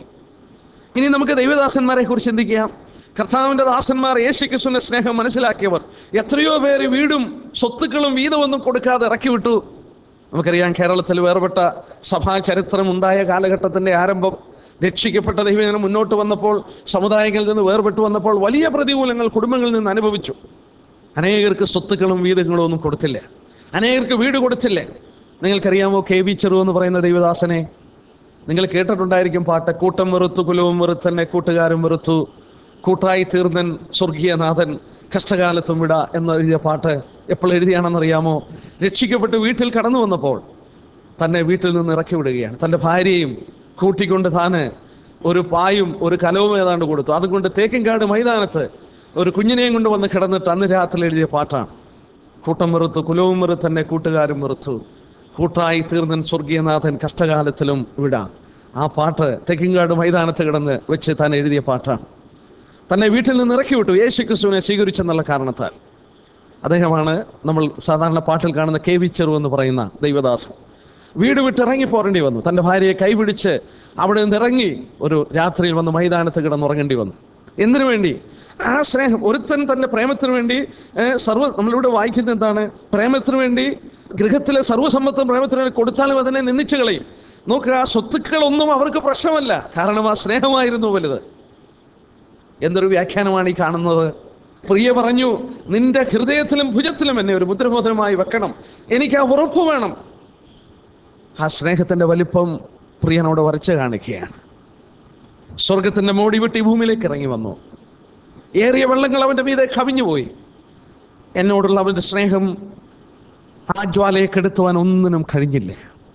ഇനി നമുക്ക് ദൈവദാസന്മാരെ കുറിച്ച് ചിന്തിക്കാം കർത്താവിന്റെ ദാസന്മാർ യേശുക്രിസ്തുവിന്റെ സ്നേഹം മനസ്സിലാക്കിയവർ എത്രയോ പേര് വീടും സ്വത്തുക്കളും വീതമൊന്നും കൊടുക്കാതെ ഇറക്കി വിട്ടു നമുക്കറിയാം കേരളത്തിൽ വേർപെട്ട സഭാ ചരിത്രം ഉണ്ടായ കാലഘട്ടത്തിന്റെ ആരംഭം രക്ഷിക്കപ്പെട്ട ദൈവജനം മുന്നോട്ട് വന്നപ്പോൾ സമുദായങ്ങളിൽ നിന്ന് വേർപെട്ടു വന്നപ്പോൾ വലിയ പ്രതികൂലങ്ങൾ കുടുംബങ്ങളിൽ നിന്ന് അനുഭവിച്ചു അനേകർക്ക് സ്വത്തുക്കളും വീടുകളും ഒന്നും കൊടുത്തില്ല അനേകർക്ക് വീട് കൊടുത്തില്ല നിങ്ങൾക്കറിയാമോ കെ വി ചെറു എന്ന് പറയുന്ന ദൈവദാസനെ നിങ്ങൾ കേട്ടിട്ടുണ്ടായിരിക്കും പാട്ട് കൂട്ടം വെറുത്തു കുലവും വെറുത്തന്നെ കൂട്ടുകാരും വെറുത്തു കൂട്ടായി തീർന്നൻ സ്വർഗീയനാഥൻ കഷ്ടകാലത്തും വിട എന്ന് എഴുതിയ പാട്ട് എപ്പോൾ എഴുതിയാണെന്നറിയാമോ രക്ഷിക്കപ്പെട്ട് വീട്ടിൽ കടന്നു വന്നപ്പോൾ തന്നെ വീട്ടിൽ നിന്ന് ഇറക്കി വിടുകയാണ് തൻ്റെ ഭാര്യയും കൂട്ടിക്കൊണ്ട് താന് ഒരു പായും ഒരു കലവും ഏതാണ്ട് കൊടുത്തു അതുകൊണ്ട് തേക്കിൻകാട് മൈതാനത്ത് ഒരു കുഞ്ഞിനെയും കൊണ്ട് വന്ന് കിടന്നിട്ട് അന്ന് രാത്രി എഴുതിയ പാട്ടാണ് കൂട്ടം വെറുത്തു കുലവും വെറുത്തന്നെ കൂട്ടുകാരും വെറുത്തു കൂട്ടായി തീർന്നൻ സ്വർഗീയനാഥൻ കഷ്ടകാലത്തിലും വിടാം ആ പാട്ട് തെക്കിങ്കാട് മൈതാനത്ത് കിടന്ന് വെച്ച് താൻ എഴുതിയ പാട്ടാണ് തന്നെ വീട്ടിൽ നിന്ന് ഇറക്കി വിട്ടു യേശു ക്രിസ്തുവിനെ സ്വീകരിച്ചെന്നുള്ള കാരണത്താൽ അദ്ദേഹമാണ് നമ്മൾ സാധാരണ പാട്ടിൽ കാണുന്ന കെ വി ചെറു എന്ന് പറയുന്ന ദൈവദാസൻ വീട് വിട്ട് ഇറങ്ങി പോരേണ്ടി വന്നു തൻ്റെ ഭാര്യയെ കൈപിടിച്ച് അവിടെ നിന്ന് ഇറങ്ങി ഒരു രാത്രിയിൽ വന്ന് മൈതാനത്ത് കിടന്നുറങ്ങേണ്ടി വന്നു എന്തിനു വേണ്ടി ആ സ്നേഹം ഒരുത്തൻ തന്റെ പ്രേമത്തിന് വേണ്ടി ഏഹ്, സർവ്വ നമ്മളിവിടെ വായിക്കുന്ന എന്താണ് പ്രേമത്തിന് വേണ്ടി ഗൃഹത്തിലെ സർവ്വസമ്മത്തും പ്രേമത്തിന് വേണ്ടി കൊടുത്താലും അതിനെ നിന്ദിച്ചു കളയും നോക്കുക ആ സ്വത്തുക്കളൊന്നും അവർക്ക് പ്രശ്നമല്ല കാരണം ആ സ്നേഹമായിരുന്നു വലുത് എന്തൊരു വ്യാഖ്യാനമാണ് ഈ കാണുന്നത് പ്രിയ പറഞ്ഞു നിന്റെ ഹൃദയത്തിലും ഭുജത്തിലും എന്നെ ഒരു മുദ്രബോധനമായി വെക്കണം എനിക്ക് ആ ഉറപ്പ് വേണം ആ സ്നേഹത്തിന്റെ വലിപ്പം പ്രിയനോട് വരച്ച് കാണിക്കുകയാണ് സ്വർഗത്തിന്റെ മോടി വിട്ട് ഈ ഭൂമിയിലേക്ക് ഇറങ്ങി വന്നു ഏറിയ വെള്ളങ്ങൾ അവന്റെ മീതെ കവിഞ്ഞുപോയി എന്നോടുള്ള അവന്റെ സ്നേഹം ആ ജ്വാലയെ കെടുത്തുവാൻ ഒന്നിനും കഴിഞ്ഞില്ല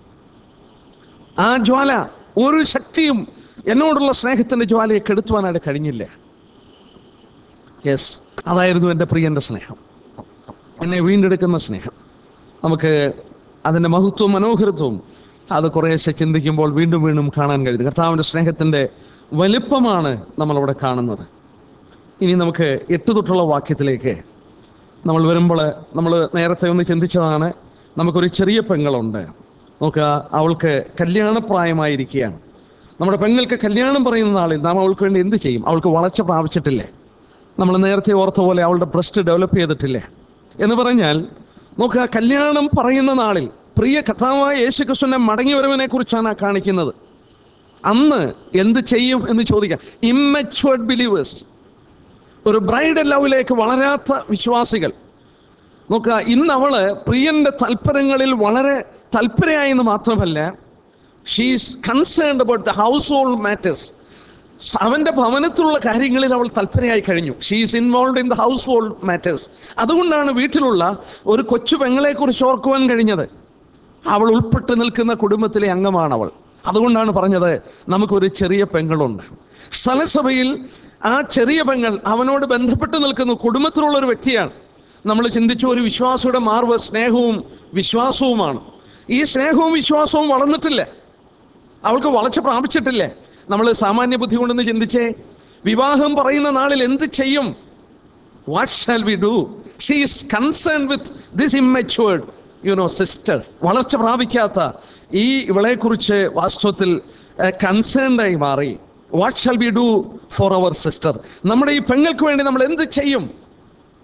ആ ജ്വാല ഒരു ശക്തിയും എന്നോടുള്ള സ്നേഹത്തിന്റെ ജ്വാലയെ കെടുത്തുവാനായിട്ട് കഴിഞ്ഞില്ല യെസ് അതായിരുന്നു എൻ്റെ പ്രിയന്റെ സ്നേഹം എന്നെ വീണ്ടെടുക്കുന്ന സ്നേഹം നമുക്ക് അതിൻ്റെ മഹത്വവും മനോഹരത്വവും അത് കുറേശ്ശെ ചിന്തിക്കുമ്പോൾ വീണ്ടും വീണ്ടും കാണാൻ കഴിയുന്നു കർത്താവിൻ്റെ സ്നേഹത്തിൻ്റെ വലിപ്പമാണ് നമ്മളവിടെ കാണുന്നത് ഇനി നമുക്ക് എട്ട് തൊട്ടുള്ള വാക്യത്തിലേക്ക് നമ്മൾ വരുമ്പോൾ നമ്മൾ നേരത്തെ ഒന്ന് ചിന്തിച്ചതാണ് നമുക്കൊരു ചെറിയ പെങ്ങളുണ്ട് നോക്കുക അവൾക്ക് കല്യാണപ്രായമായിരിക്കുകയാണ് നമ്മുടെ പെങ്ങൾക്ക് കല്യാണം പറയുന്ന നാളിൽ നാം അവൾക്ക് വേണ്ടി എന്ത് ചെയ്യും അവൾക്ക് വളർച്ച പ്രാപിച്ചിട്ടില്ലേ നമ്മൾ നേരത്തെ ഓർത്ത പോലെ അവളുടെ ബ്രസ്റ്റ് ഡെവലപ്പ് ചെയ്തിട്ടില്ലേ എന്ന് പറഞ്ഞാൽ നോക്കുക കല്യാണം പറയുന്ന നാളിൽ പ്രിയ കഥാവായ യേശു ക്രിസ്തുവിന്റെ മടങ്ങി വരവിനെ കുറിച്ചാണ് ആ കാണിക്കുന്നത് അന്ന് എന്ത് ചെയ്യും എന്ന് ചോദിക്കാം ഇമ്മച്വേർഡ് ബിലീവേഴ്സ് ഒരു ബ്രൈഡ് ലവിലേക്ക് വളരാത്ത വിശ്വാസികൾ നോക്കുക ഇന്ന് അവള് പ്രിയന്റെ താല്പര്യങ്ങളിൽ വളരെ തൽപരയായെന്ന് മാത്രമല്ല she's concerned about the household matters അവന്റെ ഭവനത്തിലുള്ള കാര്യങ്ങളിൽ അവൾ തൽപരയായി കഴിഞ്ഞു she's involve in the household matters അതുകൊണ്ടാണ് വീട്ടിലുള്ള ഒരു കൊച്ചു പെങ്ങളെ കുറിച്ച് ഓർക്കുവാൻ കഴിഞ്ഞത് അവൾ ഉൾപ്പെട്ട് നിൽക്കുന്ന കുടുംബത്തിലെ അംഗമാണ് അവൾ അതുകൊണ്ടാണ് പറഞ്ഞത് നമുക്കൊരു ചെറിയ പെങ്ങളുണ്ട് സ്ഥലസഭയിൽ ആ ചെറിയ പെങ്ങൾ അവനോട് ബന്ധപ്പെട്ട് നിൽക്കുന്ന കുടുംബത്തിലുള്ള ഒരു വ്യക്തിയാണ് നമ്മൾ ചിന്തിച്ചു ഒരു വിശ്വാസിയുടെ മാർവ് സ്നേഹവും വിശ്വാസവുമാണ് ഈ സ്നേഹവും വിശ്വാസവും വളർന്നിട്ടില്ല അവൾക്ക് വളർച്ച പ്രാപിച്ചിട്ടില്ലേ നമ്മൾ സാമാന്യ ബുദ്ധി കൊണ്ടൊന്ന് ചിന്തിച്ചേ വിവാഹം പറയുന്ന നാളിൽ എന്ത് ചെയ്യും what shall we do she is concern with this immatured you know sister വളർച്ച പ്രാപിക്കാത്ത ഈ ഇവളെക്കുറിച്ച് വാസ്തവത്തിൽ കൺസേൺഡായി മാറി what shall we do for our sister നമ്മുടെ ഈ പെങ്ങൾക്ക് വേണ്ടി നമ്മൾ എന്ത് ചെയ്യും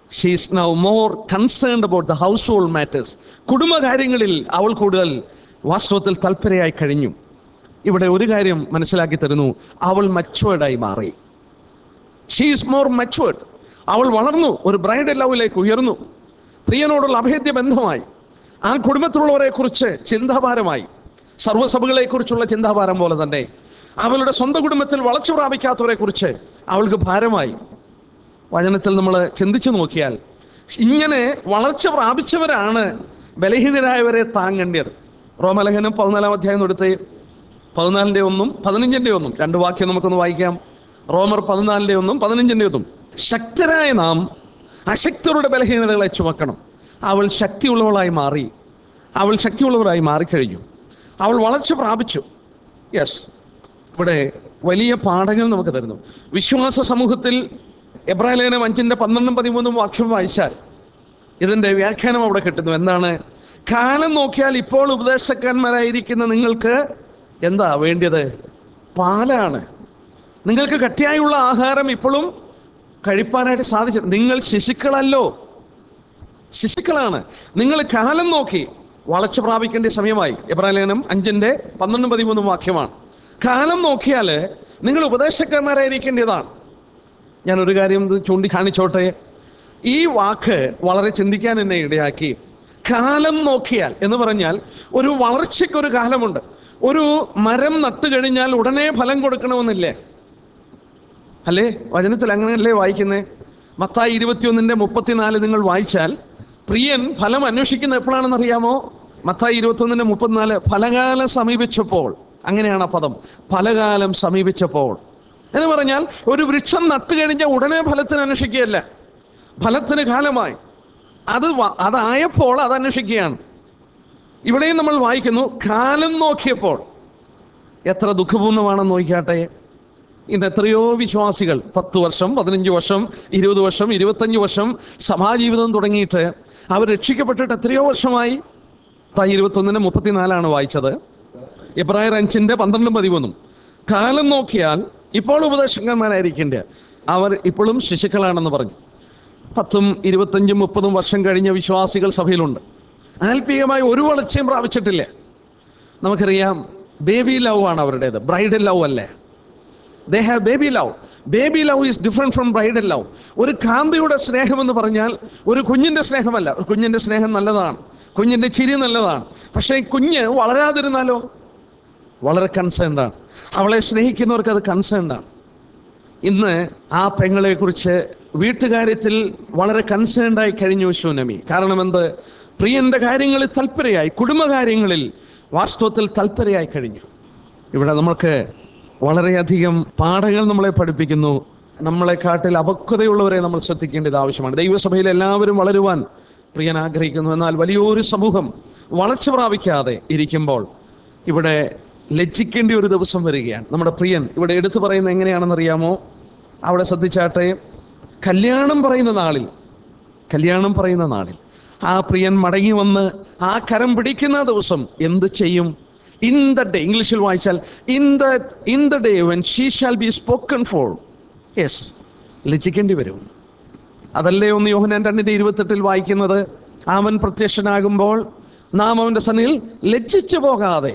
she is now more concerned about the household matters കുടുംബകാര്യങ്ങളിൽ അവൾ കൂടുതൽ വാസ്തവത്തിൽ തൽപരയായി കഴിഞ്ഞു ഇവിടെ ഒരു കാര്യം മനസ്സിലാക്കി തരുന്നു അവൾ മച്ചുവേർഡായി മാറി ഷീ ഈസ് മോർ മച്ചുവേർഡ് അവൾ വളർന്നു ഒരു ബ്രൈഡ് ലവിലേക്ക് ഉയർന്നു പ്രിയനോടുള്ള അഭേദ്യ ബന്ധമായി ആ കുടുംബത്തിലുള്ളവരെ കുറിച്ച് ചിന്താഭാരമായി സർവ്വസഭകളെ കുറിച്ചുള്ള ചിന്താഭാരം പോലെ തന്നെ അവളുടെ സ്വന്തം കുടുംബത്തിൽ വളർച്ച പ്രാപിക്കാത്തവരെ കുറിച്ച് അവൾക്ക് ഭാരമായി വചനത്തിൽ നമ്മൾ ചിന്തിച്ചു നോക്കിയാൽ ഇങ്ങനെ വളർച്ച പ്രാപിച്ചവരാണ് ബലഹീനരായവരെ താങ്ങേണ്ടത് റോമലേഖനം പതിനാലാം അധ്യായം എടുത്ത് പതിനാലിൻ്റെ ഒന്നും പതിനഞ്ചിൻ്റെ ഒന്നും രണ്ട് വാക്യം നമുക്കൊന്ന് വായിക്കാം റോമർ പതിനാലിൻ്റെ ഒന്നും പതിനഞ്ചിൻ്റെ ഒന്നും ശക്തരായ നാം അശക്തരുടെ ബലഹീനതകളെ ചുമക്കണം അവൾ ശക്തിയുള്ളവളായി മാറി അവൾ ശക്തിയുള്ളവരായി മാറിക്കഴിഞ്ഞു അവൾ വളർച്ച പ്രാപിച്ചു യെസ് ഇവിടെ വലിയ പാഠങ്ങൾ നമുക്ക് തരുന്നു വിശ്വാസ സമൂഹത്തിൽ എബ്രാഹിലേനം അഞ്ചിൻ്റെ പന്ത്രണ്ടും പതിമൂന്നും വാക്യം വായിച്ചാൽ ഇതിൻ്റെ വ്യാഖ്യാനം അവിടെ കിട്ടുന്നു എന്താണ് കാലം നോക്കിയാൽ ഇപ്പോൾ ഉപദേശക്കാന്മാരായിരിക്കുന്ന നിങ്ങൾക്ക് എന്താ വേണ്ടിയത് പാലാണ് നിങ്ങൾക്ക് കട്ടിയായുള്ള ആഹാരം ഇപ്പോഴും കഴിപ്പാനായിട്ട് സാധിച്ചു നിങ്ങൾ ശിശുക്കളല്ലോ ശിശുക്കളാണ് നിങ്ങൾ കാലം നോക്കി വളർച്ച പ്രാപിക്കേണ്ട സമയമായി എബ്രാലേനം അഞ്ചിന്റെ പന്ത്രണ്ടും പതിമൂന്നും വാക്യമാണ് കാലം നോക്കിയാൽ നിങ്ങൾ ഉപദേശക്കാരന്മാരായിരിക്കേണ്ടതാണ് ഞാൻ ഒരു കാര്യം ഇത് ചൂണ്ടിക്കാണിച്ചോട്ടെ ഈ വാക്ക് വളരെ ചിന്തിക്കാൻ എന്നെ ഇടയാക്കി കാലം നോക്കിയാൽ എന്ന് പറഞ്ഞാൽ ഒരു വളർച്ചയ്ക്കൊരു കാലമുണ്ട് ഒരു മരം നട്ടു കഴിഞ്ഞാൽ ഉടനെ ഫലം കൊടുക്കണമെന്നില്ലേ അല്ലേ വചനത്തിൽ അങ്ങനെയല്ലേ വായിക്കുന്നേ മത്തായി ഇരുപത്തിയൊന്നിന്റെ മുപ്പത്തിനാല് നിങ്ങൾ വായിച്ചാൽ പ്രിയൻ ഫലം അന്വേഷിക്കുന്ന എപ്പോഴാണെന്ന് അറിയാമോ മത്തായി ഇരുപത്തിയൊന്നിന്റെ മുപ്പത്തിനാല് ഫലകാലം സമീപിച്ചപ്പോൾ അങ്ങനെയാണ് ആ പദം ഫലകാലം സമീപിച്ചപ്പോൾ എന്ന് പറഞ്ഞാൽ ഒരു വൃക്ഷം നട്ടു കഴിഞ്ഞാൽ ഉടനെ ഫലത്തിന് അന്വേഷിക്കുകയല്ല ഫലത്തിന് കാലമായി അത് വ- അതായപ്പോൾ അത് അന്വേഷിക്കുകയാണ് ഇവിടെയും നമ്മൾ വായിക്കുന്നു കാലം നോക്കിയപ്പോൾ എത്ര ദുഃഖപൂർണ്ണമാണെന്ന് നോക്കിയാട്ടെ ഇന്ന് എത്രയോ വിശ്വാസികൾ പത്ത് വർഷം പതിനഞ്ച് വർഷം ഇരുപത് വർഷം ഇരുപത്തഞ്ച് വർഷം സഭാജീവിതം തുടങ്ങിയിട്ട് അവർ രക്ഷിക്കപ്പെട്ടിട്ട് എത്രയോ വർഷമായി തായി ഇരുപത്തൊന്നിന് മുപ്പത്തിനാലാണ് വായിച്ചത് ഇബ്രാഹിം അഞ്ചിന്റെ പന്ത്രണ്ടും പതിമൂന്നും കാലം നോക്കിയാൽ ഇപ്പോൾ ഉപദേശകന്മാരായിരിക്കേണ്ട അവർ ഇപ്പോഴും ശിശുക്കളാണെന്ന് പറഞ്ഞു പത്തും ഇരുപത്തഞ്ചും മുപ്പതും വർഷം കഴിഞ്ഞ വിശ്വാസികൾ സഭയിലുണ്ട് ആത്മീയമായി ഒരു വളർച്ചയും പ്രാപിച്ചിട്ടില്ല നമുക്കറിയാം ബേബി ലവ് ആണ് അവരുടേത് ബ്രൈഡൽ ലവ് അല്ലേ they have baby love baby love is different from bridal love ഒരു കാന്തയുടെ സ്നേഹം എന്ന് പറഞ്ഞാൽ ഒരു കുഞ്ഞിൻ്റെ സ്നേഹമല്ല ഒരു കുഞ്ഞിൻ്റെ സ്നേഹം നല്ലതാണ് കുഞ്ഞിൻ്റെ ചിരി നല്ലതാണ് പക്ഷേ കുഞ്ഞ് വളരാതിരുന്നാലോ വളരെ കൺസേൺഡ് ആണ് അവളെ സ്നേഹിക്കുന്നവർക്ക് അത് കൺസേൺഡ് ആണ് ഇന്ന് ആ പെങ്ങളെ കുറിച്ച് വീട്ടുകാര്യത്തിൽ വളരെ കൺസേൺഡ് ആയി കഴിഞ്ഞു ശൂനമി കാരണം എന്ത് പ്രിയന്റെ കാര്യങ്ങളിൽ തൽപരയായി കുടുംബകാര്യങ്ങളിൽ വാസ്തവത്തിൽ തൽപരയായി കഴിഞ്ഞു ഇവിടെ നമുക്ക് വളരെയധികം പാഠങ്ങൾ നമ്മളെ പഠിപ്പിക്കുന്നു നമ്മളെ കാട്ടിൽ അപക്വതയുള്ളവരെ നമ്മൾ ശ്രദ്ധിക്കേണ്ടത് ആവശ്യമാണ് ദൈവസഭയിൽ എല്ലാവരും വളരുവാൻ പ്രിയൻ ആഗ്രഹിക്കുന്നു എന്നാൽ വലിയൊരു സമൂഹം വളർച്ച പ്രാപിക്കാതെ ഇരിക്കുമ്പോൾ ഇവിടെ ലജ്ജിക്കേണ്ട ഒരു ദിവസം വരികയാണ് നമ്മുടെ പ്രിയൻ ഇവിടെ എടുത്തു പറയുന്നത് എങ്ങനെയാണെന്ന് അറിയാമോ അവിടെ ശ്രദ്ധിച്ചാട്ടെ കല്യാണം പറയുന്ന നാളിൽ കല്യാണം പറയുന്ന നാളിൽ ആ പ്രിയൻ മടങ്ങി വന്ന് ആ കരം പിടിക്കുന്ന ദിവസം എന്ത് ചെയ്യും ഇൻ ദ ഡേ ഇംഗ്ലീഷിൽ വായിച്ചാൽ in the in the day when she shall be spoken for yes ലജ്ജിക്കേണ്ടി വരും അതല്ലേ ഒന്ന് യോഹനാൻ രണ്ടിന്റെ ഇരുപത്തെട്ടിൽ വായിക്കുന്നത് അവൻ പ്രത്യക്ഷനാകുമ്പോൾ നാം അവന്റെ സന്നിധിയിൽ ലജ്ജിച്ചു പോകാതെ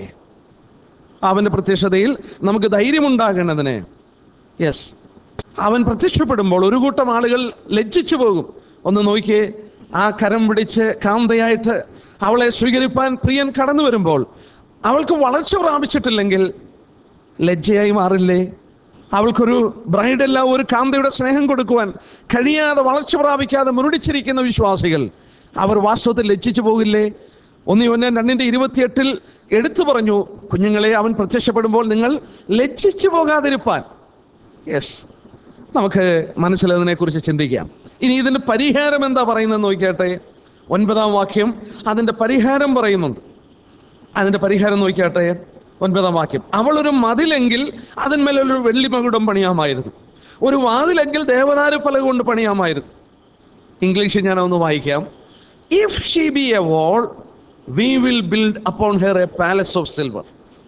അവന്റെ പ്രത്യക്ഷതയിൽ നമുക്ക് ധൈര്യമുണ്ടാകേണ്ടതിന് യെസ് അവൻ പ്രത്യക്ഷപ്പെടുമ്പോൾ ഒരു കൂട്ടം ആളുകൾ ലജ്ജിച്ചു പോകും ഒന്ന് നോക്കിയേ ആ കരം പിടിച്ച് കാന്തയായിട്ട് അവളെ സ്വീകരിപ്പാൻ പ്രിയൻ കടന്നു വരുമ്പോൾ അവൾക്ക് വളർച്ച പ്രാപിച്ചിട്ടില്ലെങ്കിൽ ലജ്ജയായി മാറില്ലേ അവൾക്കൊരു ബ്രൈഡല്ല ഒരു കാന്തയുടെ സ്നേഹം കൊടുക്കുവാൻ കഴിയാതെ വളർച്ച പ്രാപിക്കാതെ മുരടിച്ചിരിക്കുന്ന വിശ്വാസികൾ അവർ വാസ്തവത്തിൽ ലജ്ജിച്ചു പോകില്ലേ ഒന്ന് ഒന്നാൻ രണ്ടിന്റെ ഇരുപത്തിയെട്ടിൽ എടുത്തു പറഞ്ഞു കുഞ്ഞുങ്ങളെ അവൻ പ്രത്യക്ഷപ്പെടുമ്പോൾ നിങ്ങൾ ലജ്ജിച്ചു പോകാതിരിപ്പാൻ യെസ് നമുക്ക് മനസ്സിലതിനെ കുറിച്ച് ചിന്തിക്കാം ഇനി ഇതിന് പരിഹാരം എന്താ പറയുന്നത് നോക്കിയാട്ടെ ഒൻപതാം വാക്യം അതിന്റെ പരിഹാരം പറയുന്നുണ്ട് അതിന്റെ പരിഹാരം നോക്കിയാട്ടെ ഒൻപതാം വാക്യം അവൾ ഒരു മതിലെങ്കിൽ അതിന്മേൽ ഒരു വെള്ളിമകുടം പണിയാമായിരുന്നു ഒരു വാതിലെങ്കിൽ ദേവദാരു പല കൊണ്ട് പണിയാമായിരുന്നു ഇംഗ്ലീഷിൽ ഞാൻ ഒന്ന് വായിക്കാം if she be a wall we will build upon her a palace of silver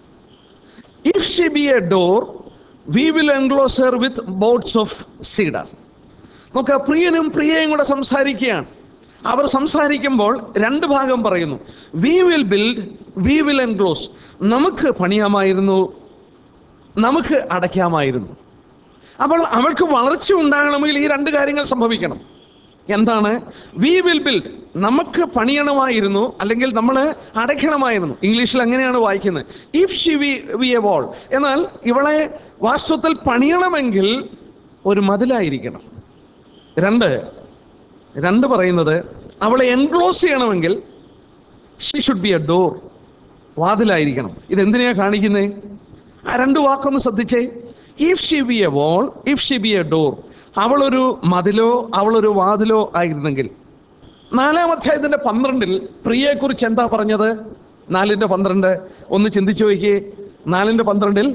if she be a door we will enclose her with boards of cedar നമുക്ക് പ്രിയനും പ്രിയയും കൂടെ സംസാരിക്കുകയാണ് അവർ സംസാരിക്കുമ്പോൾ രണ്ട് ഭാഗം പറയുന്നു we will build we will enclose നമുക്ക് പണിയാമായിരുന്നു നമുക്ക് അടയ്ക്കാമായിരുന്നു അപ്പോൾ അവൾക്ക് വളർച്ച ഉണ്ടാകണമെങ്കിൽ ഈ രണ്ട് കാര്യങ്ങൾ സംഭവിക്കണം എന്താണ് വി വിൽ ബിൽഡ് നമുക്ക് പണിയണമായിരുന്നു അല്ലെങ്കിൽ നമ്മൾ അടയ്ക്കണമായിരുന്നു ഇംഗ്ലീഷിൽ അങ്ങനെയാണ് വായിക്കുന്നത് if she be be a wall എന്നാൽ ഇവളെ വാസ്തവത്തിൽ പണിയണമെങ്കിൽ ഒരു മതിലായിരിക്കണം രണ്ട് രണ്ട് പറയുന്നത് അവളെ എൻക്ലോസ് ചെയ്യണമെങ്കിൽ she should be a door വാതിലായിരിക്കണം ഇതെന്തിനാ കാണിക്കുന്നേ ആ രണ്ട് വാക്കൊന്ന് ശ്രദ്ധിച്ചേ if she be a wall if she be a door അവളൊരു മതിലോ അവളൊരു വാതിലോ ആയിരുന്നെങ്കിൽ നാലാം അധ്യായത്തിന്റെ പന്ത്രണ്ടിൽ പ്രിയയെക്കുറിച്ച് എന്താ പറഞ്ഞത് നാലിന്റെ പന്ത്രണ്ട് ഒന്ന് ചിന്തിച്ചു നോക്കിയേ നാലിന്റെ പന്ത്രണ്ടിൽ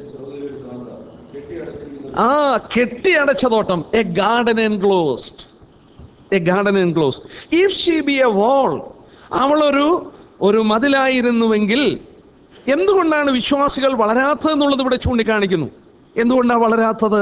ആ കെട്ടിയടച്ച തോട്ടം a garden enclosed a garden enclose if she be a wall അവളൊരു ഒരു മതിലായിരുന്നുവെങ്കിൽ എന്തുകൊണ്ടാണ് വിശ്വാസികൾ വളരാത്തത് എന്നുള്ളത് ഇവിടെ ചൂണ്ടിക്കാണിക്കുന്നു എന്തുകൊണ്ടാണ് വളരാത്തത്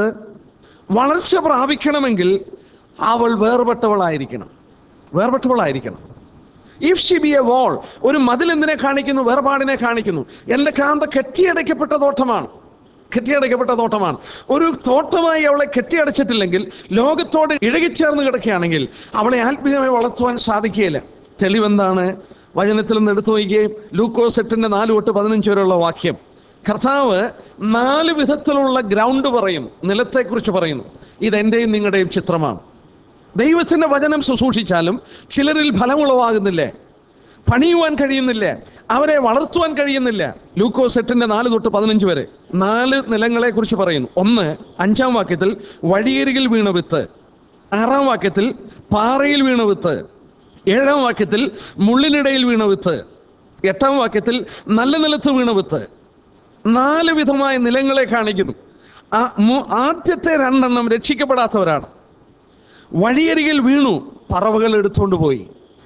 വളർച്ച പ്രാപിക്കണമെങ്കിൽ അവൾ വേർപെട്ടവളായിരിക്കണം വേർപെട്ടവളായിരിക്കണം if she be a wall ഒരു മതിൽ എന്തിനെ കാണിക്കുന്നു വേർപാടിനെ കാണിക്കുന്നു എൻ്റെ കാന്ത കെട്ടിയടയ്ക്കപ്പെട്ട തോട്ടമാണ് കെട്ടിയടയ്ക്കപ്പെട്ട തോട്ടമാണ് ഒരു തോട്ടമായി അവളെ കെട്ടിയടച്ചിട്ടില്ലെങ്കിൽ ലോകത്തോട് ഇഴകിച്ചേർന്ന് കിടക്കുകയാണെങ്കിൽ അവളെ ആത്മീയമായി വളർത്തുവാൻ സാധിക്കുകയില്ല തെളിവെന്താണ് വചനത്തിൽ നിന്ന് എടുത്തു നോക്കിയേ ലൂക്കോസ് എട്ടിന്റെ നാല് തൊട്ട് പതിനഞ്ച് വരെയുള്ള വാക്യം കർത്താവ് നാല് വിധത്തിലുള്ള ഗ്രൗണ്ട് പറയും നിലത്തെക്കുറിച്ച് പറയുന്നു ഇതെന്റെയും നിങ്ങളുടെയും ചിത്രമാണ് ദൈവത്തിന്റെ വചനം ശുശ്രൂഷിച്ചാലും ചിലരിൽ ഫലമുളവാകുന്നില്ലേ പണിയുവാൻ കഴിയുന്നില്ല അവരെ വളർത്തുവാൻ കഴിയുന്നില്ല ലൂക്കോസ് എട്ടിന്റെ നാല് തൊട്ട് പതിനഞ്ച് വരെ നാല് നിലങ്ങളെ കുറിച്ച് പറയുന്നു ഒന്ന് അഞ്ചാം വാക്യത്തിൽ വഴിയരികിൽ വീണ വിത്ത് ആറാം വാക്യത്തിൽ പാറയിൽ വീണ വിത്ത് ഏഴാം വാക്യത്തിൽ മുള്ളിനിടയിൽ വീണ വിത്ത് എട്ടാം വാക്യത്തിൽ നല്ല നിലത്ത് വീണ വിത്ത് നാല് വിധമായ നിലങ്ങളെ കാണിക്കുന്നു ആ മൂ- ആദ്യത്തെ രണ്ടെണ്ണം രക്ഷിക്കപ്പെടാത്തവരാണ് വഴിയരികിൽ വീണു പറവകൾ എടുത്തുകൊണ്ട് പോയി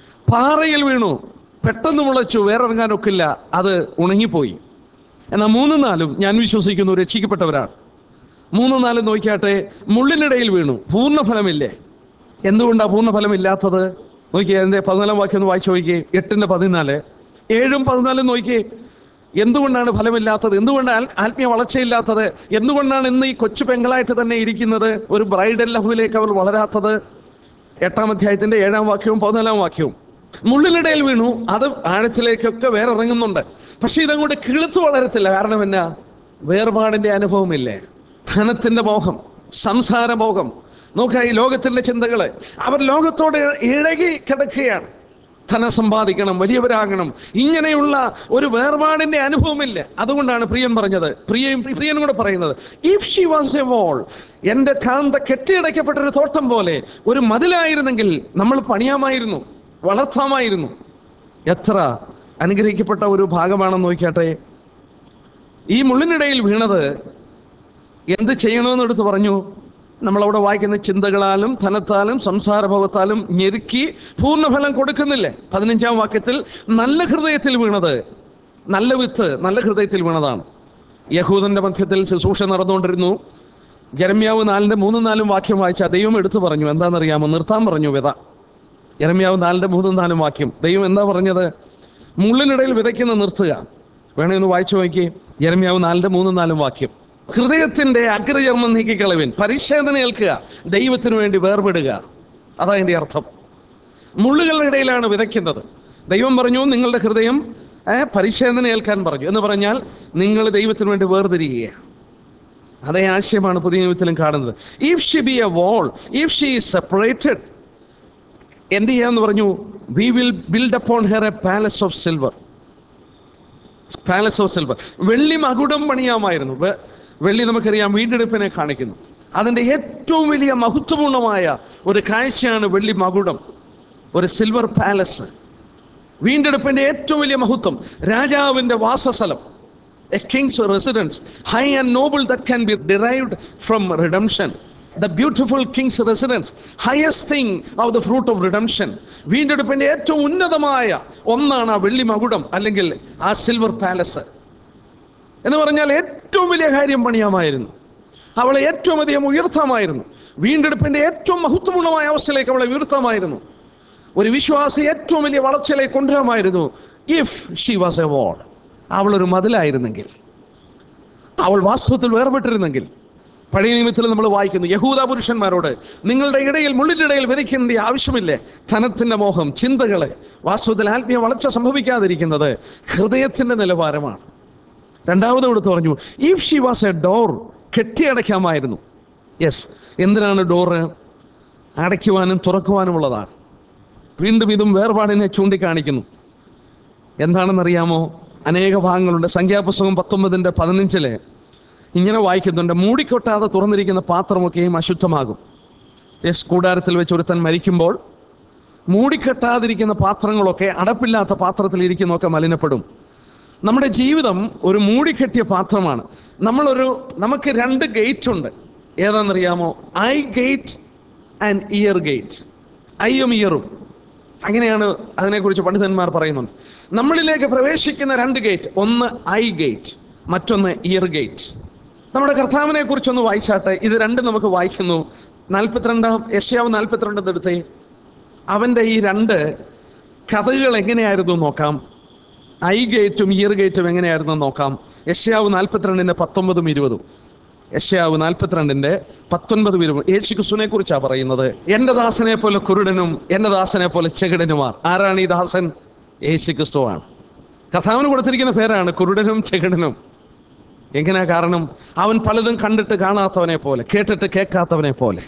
പാറയിൽ വീണു പെട്ടെന്ന് മുളച്ചു വേറെ ഇറങ്ങാനൊക്കില്ല അത് ഉണങ്ങിപ്പോയി എന്നാൽ മൂന്നും നാലും ഞാൻ വിശ്വസിക്കുന്നു രക്ഷിക്കപ്പെട്ടവരാണ് മൂന്നും നാലും നോക്കിയാട്ടെ മുള്ളിനിടയിൽ വീണു പൂർണ്ണഫലമില്ലേ എന്തുകൊണ്ടാണ് പൂർണ്ണഫലമില്ലാത്തത് നോക്കിയേ എൻ്റെ പതിനാലാം വാക്യം ഒന്ന് വായിച്ചു നോക്കിയേ എട്ടിൻ്റെ പതിനാല് ഏഴും പതിനാലും നോക്കിയേ എന്തുകൊണ്ടാണ് ഫലമില്ലാത്തത് എന്തുകൊണ്ടാണ് ആത്മീയ വളർച്ചയില്ലാത്തത് എന്തുകൊണ്ടാണ് ഇന്ന് ഈ കൊച്ചു പെങ്ങളായിട്ട് തന്നെ ഇരിക്കുന്നത് ഒരു ബ്രൈഡൽ ലഹുവിലേക്ക് അവർ വളരാത്തത് എട്ടാം അധ്യായത്തിന്റെ ഏഴാം വാക്യവും പതിനാലാം വാക്യവും മുള്ളിനിടയിൽ വീണു അത് ആഴത്തിലേക്കൊക്കെ വേറെ ഇറങ്ങുന്നുണ്ട് പക്ഷെ ഇതങ്ങോട്ട് കിളുത്തു വളരത്തില്ല കാരണം എന്നാ വേർപാടിന്റെ അനുഭവമില്ലേ ധനത്തിന്റെ മോഹം സംസാര മോഹം നോക്കുക ഈ ലോകത്തിന്റെ ചിന്തകള് അവർ ലോകത്തോട് ഇഴകി കിടക്കുകയാണ് ധനം സമ്പാദിക്കണം വലിയവരാകണം ഇങ്ങനെയുള്ള ഒരു വേർപാടിന്റെ അനുഭവമില്ല അതുകൊണ്ടാണ് പ്രിയൻ പറഞ്ഞത് പ്രിയയും പ്രിയനും കൂടെ പറയുന്നത് if she was a wall എൻ്റെ കാന്ത കെട്ടിയടയ്ക്കപ്പെട്ട ഒരു തോട്ടം പോലെ ഒരു മതിലായിരുന്നെങ്കിൽ നമ്മൾ പണിയാമായിരുന്നു വളർത്താമായിരുന്നു എത്ര അനുഗ്രഹിക്കപ്പെട്ട ഒരു ഭാഗമാണെന്ന് നോക്കിയാട്ടെ ഈ മുള്ളിനിടയിൽ വീണത് എന്ത് ചെയ്യണമെന്ന് എടുത്ത് പറഞ്ഞു നമ്മളവിടെ വായിക്കുന്ന ചിന്തകളാലും ധനത്താലും സംസാരഭവത്താലും ഞെരുക്കി പൂർണ്ണഫലം കൊടുക്കുന്നില്ലേ പതിനഞ്ചാം വാക്യത്തിൽ നല്ല ഹൃദയത്തിൽ വീണത് നല്ല വിത്ത് നല്ല ഹൃദയത്തിൽ വീണതാണ് യഹൂദന്റെ മധ്യത്തിൽ ശുശ്രൂഷ നടന്നുകൊണ്ടിരുന്നു ജരമ്യാവ് നാലിന്റെ മൂന്നും നാലും വാക്യം വായിച്ച ദൈവം എടുത്തു പറഞ്ഞു എന്താണെന്നറിയാമോ നിർത്താൻ പറഞ്ഞു വിത ജരമ്യാവ് നാലിന്റെ മൂന്നും നാലും വാക്യം ദൈവം എന്താ പറഞ്ഞത് മുള്ളിനിടയിൽ വിതയ്ക്കുന്ന നിർത്തുക വേണേ ഒന്ന് വായിച്ചു നോക്കി ജരമ്യാവ് നാലിന്റെ മൂന്നും നാലും വാക്യം ഹൃദയത്തിന്റെ അഗ്രചർമ്മം നീക്കിക്കളവിൻ പരിശോധന ഏൽക്കുക ദൈവത്തിനു വേണ്ടി വേർപെടുക അതാ അതിന്റെ അർത്ഥം മുള്ളുകളുടെ ഇടയിലാണ് വിതയ്ക്കുന്നത് ദൈവം പറഞ്ഞു നിങ്ങളുടെ ഹൃദയം ഏ, പരിശോധന ഏൽക്കാൻ പറഞ്ഞു എന്ന് പറഞ്ഞാൽ നിങ്ങൾ ദൈവത്തിന് വേണ്ടി വേർതിരിക്കുക അതേ ആശയമാണ് പുതിയ നിയമത്തിലും കാണുന്നത് if she be a wall if she is separated എന്ത് ചെയ്യാന്ന് പറഞ്ഞു we will build upon her a palace of silver palace of silver വെള്ളി മകുടം പണിയാമായിരുന്നു വെ- വെള്ളി നമുക്കറിയാം വീണ്ടെടുപ്പിനെ കാണിക്കുന്നു അതിൻ്റെ ഏറ്റവും വലിയ മഹത്വപൂർണമായ ഒരു കാഴ്ചയാണ് വെള്ളി മകുടം ഒരു സിൽവർ പാലസ് വീണ്ടെടുപ്പിന്റെ ഏറ്റവും വലിയ മഹത്വം രാജാവിന്റെ വാസസ്ഥലം a king's residence high and noble that can be derived from redemption the beautiful king's residence highest thing of the fruit of redemption വീണ്ടെടുപ്പിന്റെ ഏറ്റവും ഉന്നതമായ ഒന്നാണ് ആ വെള്ളി മകുടം അല്ലെങ്കിൽ ആ സിൽവർ പാലസ് എന്ന് പറഞ്ഞാൽ ഏറ്റവും വലിയ കാര്യം പണിയാമായിരുന്നു അവളെ ഏറ്റവും അധികം ഉയർത്താമായിരുന്നു വീണ്ടെടുപ്പിന്റെ ഏറ്റവും മഹത്വപൂർണ്ണമായ അവസ്ഥയിലേക്ക് അവളെ ഉയർത്താമായിരുന്നു ഒരു വിശ്വാസി ഏറ്റവും വലിയ വളർച്ചയിലേക്ക് കൊണ്ടുവരാമായിരുന്നു if she was a wall അവൾ ഒരു മതിലായിരുന്നെങ്കിൽ അവൾ വാസ്തവത്തിൽ വേർപെട്ടിരുന്നെങ്കിൽ പഴയ നിയമത്തിൽ നമ്മൾ വായിക്കുന്നു യഹൂദ പുരുഷന്മാരോട് നിങ്ങളുടെ ഇടയിൽ മുള്ളിൻ്റെ ഇടയിൽ വിതയ്ക്കേണ്ട ആവശ്യമില്ലേ ധനത്തിന്റെ മോഹം ചിന്തകള് വാസ്തവത്തിൽ ആത്മീയ വളർച്ച സംഭവിക്കാതിരിക്കുന്നത് ഹൃദയത്തിന്റെ നിലവാരമാണ് രണ്ടാമത് കൊടുത്ത് പറഞ്ഞു if she was a door കെട്ടിയടയ്ക്കാമായിരുന്നു യെസ് എന്തിനാണ് ഡോറ് അടയ്ക്കുവാനും തുറക്കുവാനുമുള്ളതാണ് വീണ്ടും ഇതും വേർപാടിനെ ചൂണ്ടിക്കാണിക്കുന്നു എന്താണെന്നറിയാമോ അനേക ഭാഗങ്ങളുണ്ട് സംഖ്യാപുസ്തകം പത്തൊമ്പതിൻ്റെ പതിനഞ്ചില് ഇങ്ങനെ വായിക്കുന്നുണ്ട് മൂടിക്കൊട്ടാതെ തുറന്നിരിക്കുന്ന പാത്രമൊക്കെയും അശുദ്ധമാകും യെസ് കൂടാരത്തിൽ വെച്ച് ഒരുത്തൻ മരിക്കുമ്പോൾ മൂടിക്കെട്ടാതിരിക്കുന്ന പാത്രങ്ങളൊക്കെ അടപ്പില്ലാത്ത പാത്രത്തിൽ ഇരിക്കുന്നതൊക്കെ മലിനപ്പെടും നമ്മുടെ ജീവിതം ഒരു മൂടിക്കെട്ടിയ പാത്രമാണ് നമ്മളൊരു നമുക്ക് രണ്ട് ഗേറ്റ് ഉണ്ട് ഏതാണെന്നറിയാമോ eye gate and ear gate ഐയും ഇയറും അങ്ങനെയാണ് അതിനെക്കുറിച്ച് പണ്ഡിതന്മാർ പറയുന്നുണ്ട് നമ്മളിലേക്ക് പ്രവേശിക്കുന്ന രണ്ട് ഗേറ്റ് ഒന്ന് ഐ ഗേറ്റ് മറ്റൊന്ന് ഇയർ ഗേറ്റ് നമ്മുടെ കർത്താവിനെ കുറിച്ചൊന്ന് വായിച്ചാട്ടെ ഇത് രണ്ടും നമുക്ക് വായിക്കുന്നു നാൽപ്പത്തിരണ്ടാം യശ്യാവ് നാൽപ്പത്തിരണ്ടാം എടുത്തേ അവൻ്റെ ഈ രണ്ട് കഥകൾ എങ്ങനെയായിരുന്നു എന്ന് നോക്കാം ഐ ഗേറ്റും ഇയർ ഗേറ്റും എങ്ങനെയായിരുന്നു എന്ന് നോക്കാം യശ്യാവ് നാൽപ്പത്തിരണ്ടിൻ്റെ പത്തൊമ്പതും ഇരുപതും യശ്യാവ് നാൽപ്പത്തിരണ്ടിൻ്റെ പത്തൊൻപതും ഇരുപതും യേശു ക്രിസ്തുവിനെ കുറിച്ചാണ് പറയുന്നത് എൻ്റെ ദാസനെ പോലെ കുരുടനും എൻ്റെ ദാസനെ പോലെ ചെകിടനുമാർ ആരാണ് ഈ ദാസൻ യേശു ക്രിസ്തുവാണ് കഥാവിന് കൊടുത്തിരിക്കുന്ന പേരാണ് കുരുടനും ചെകിടനും എങ്ങനെയാ കാരണം അവൻ പലതും കണ്ടിട്ട് കാണാത്തവനെ പോലെ കേട്ടിട്ട് കേൾക്കാത്തവനെ പോലെ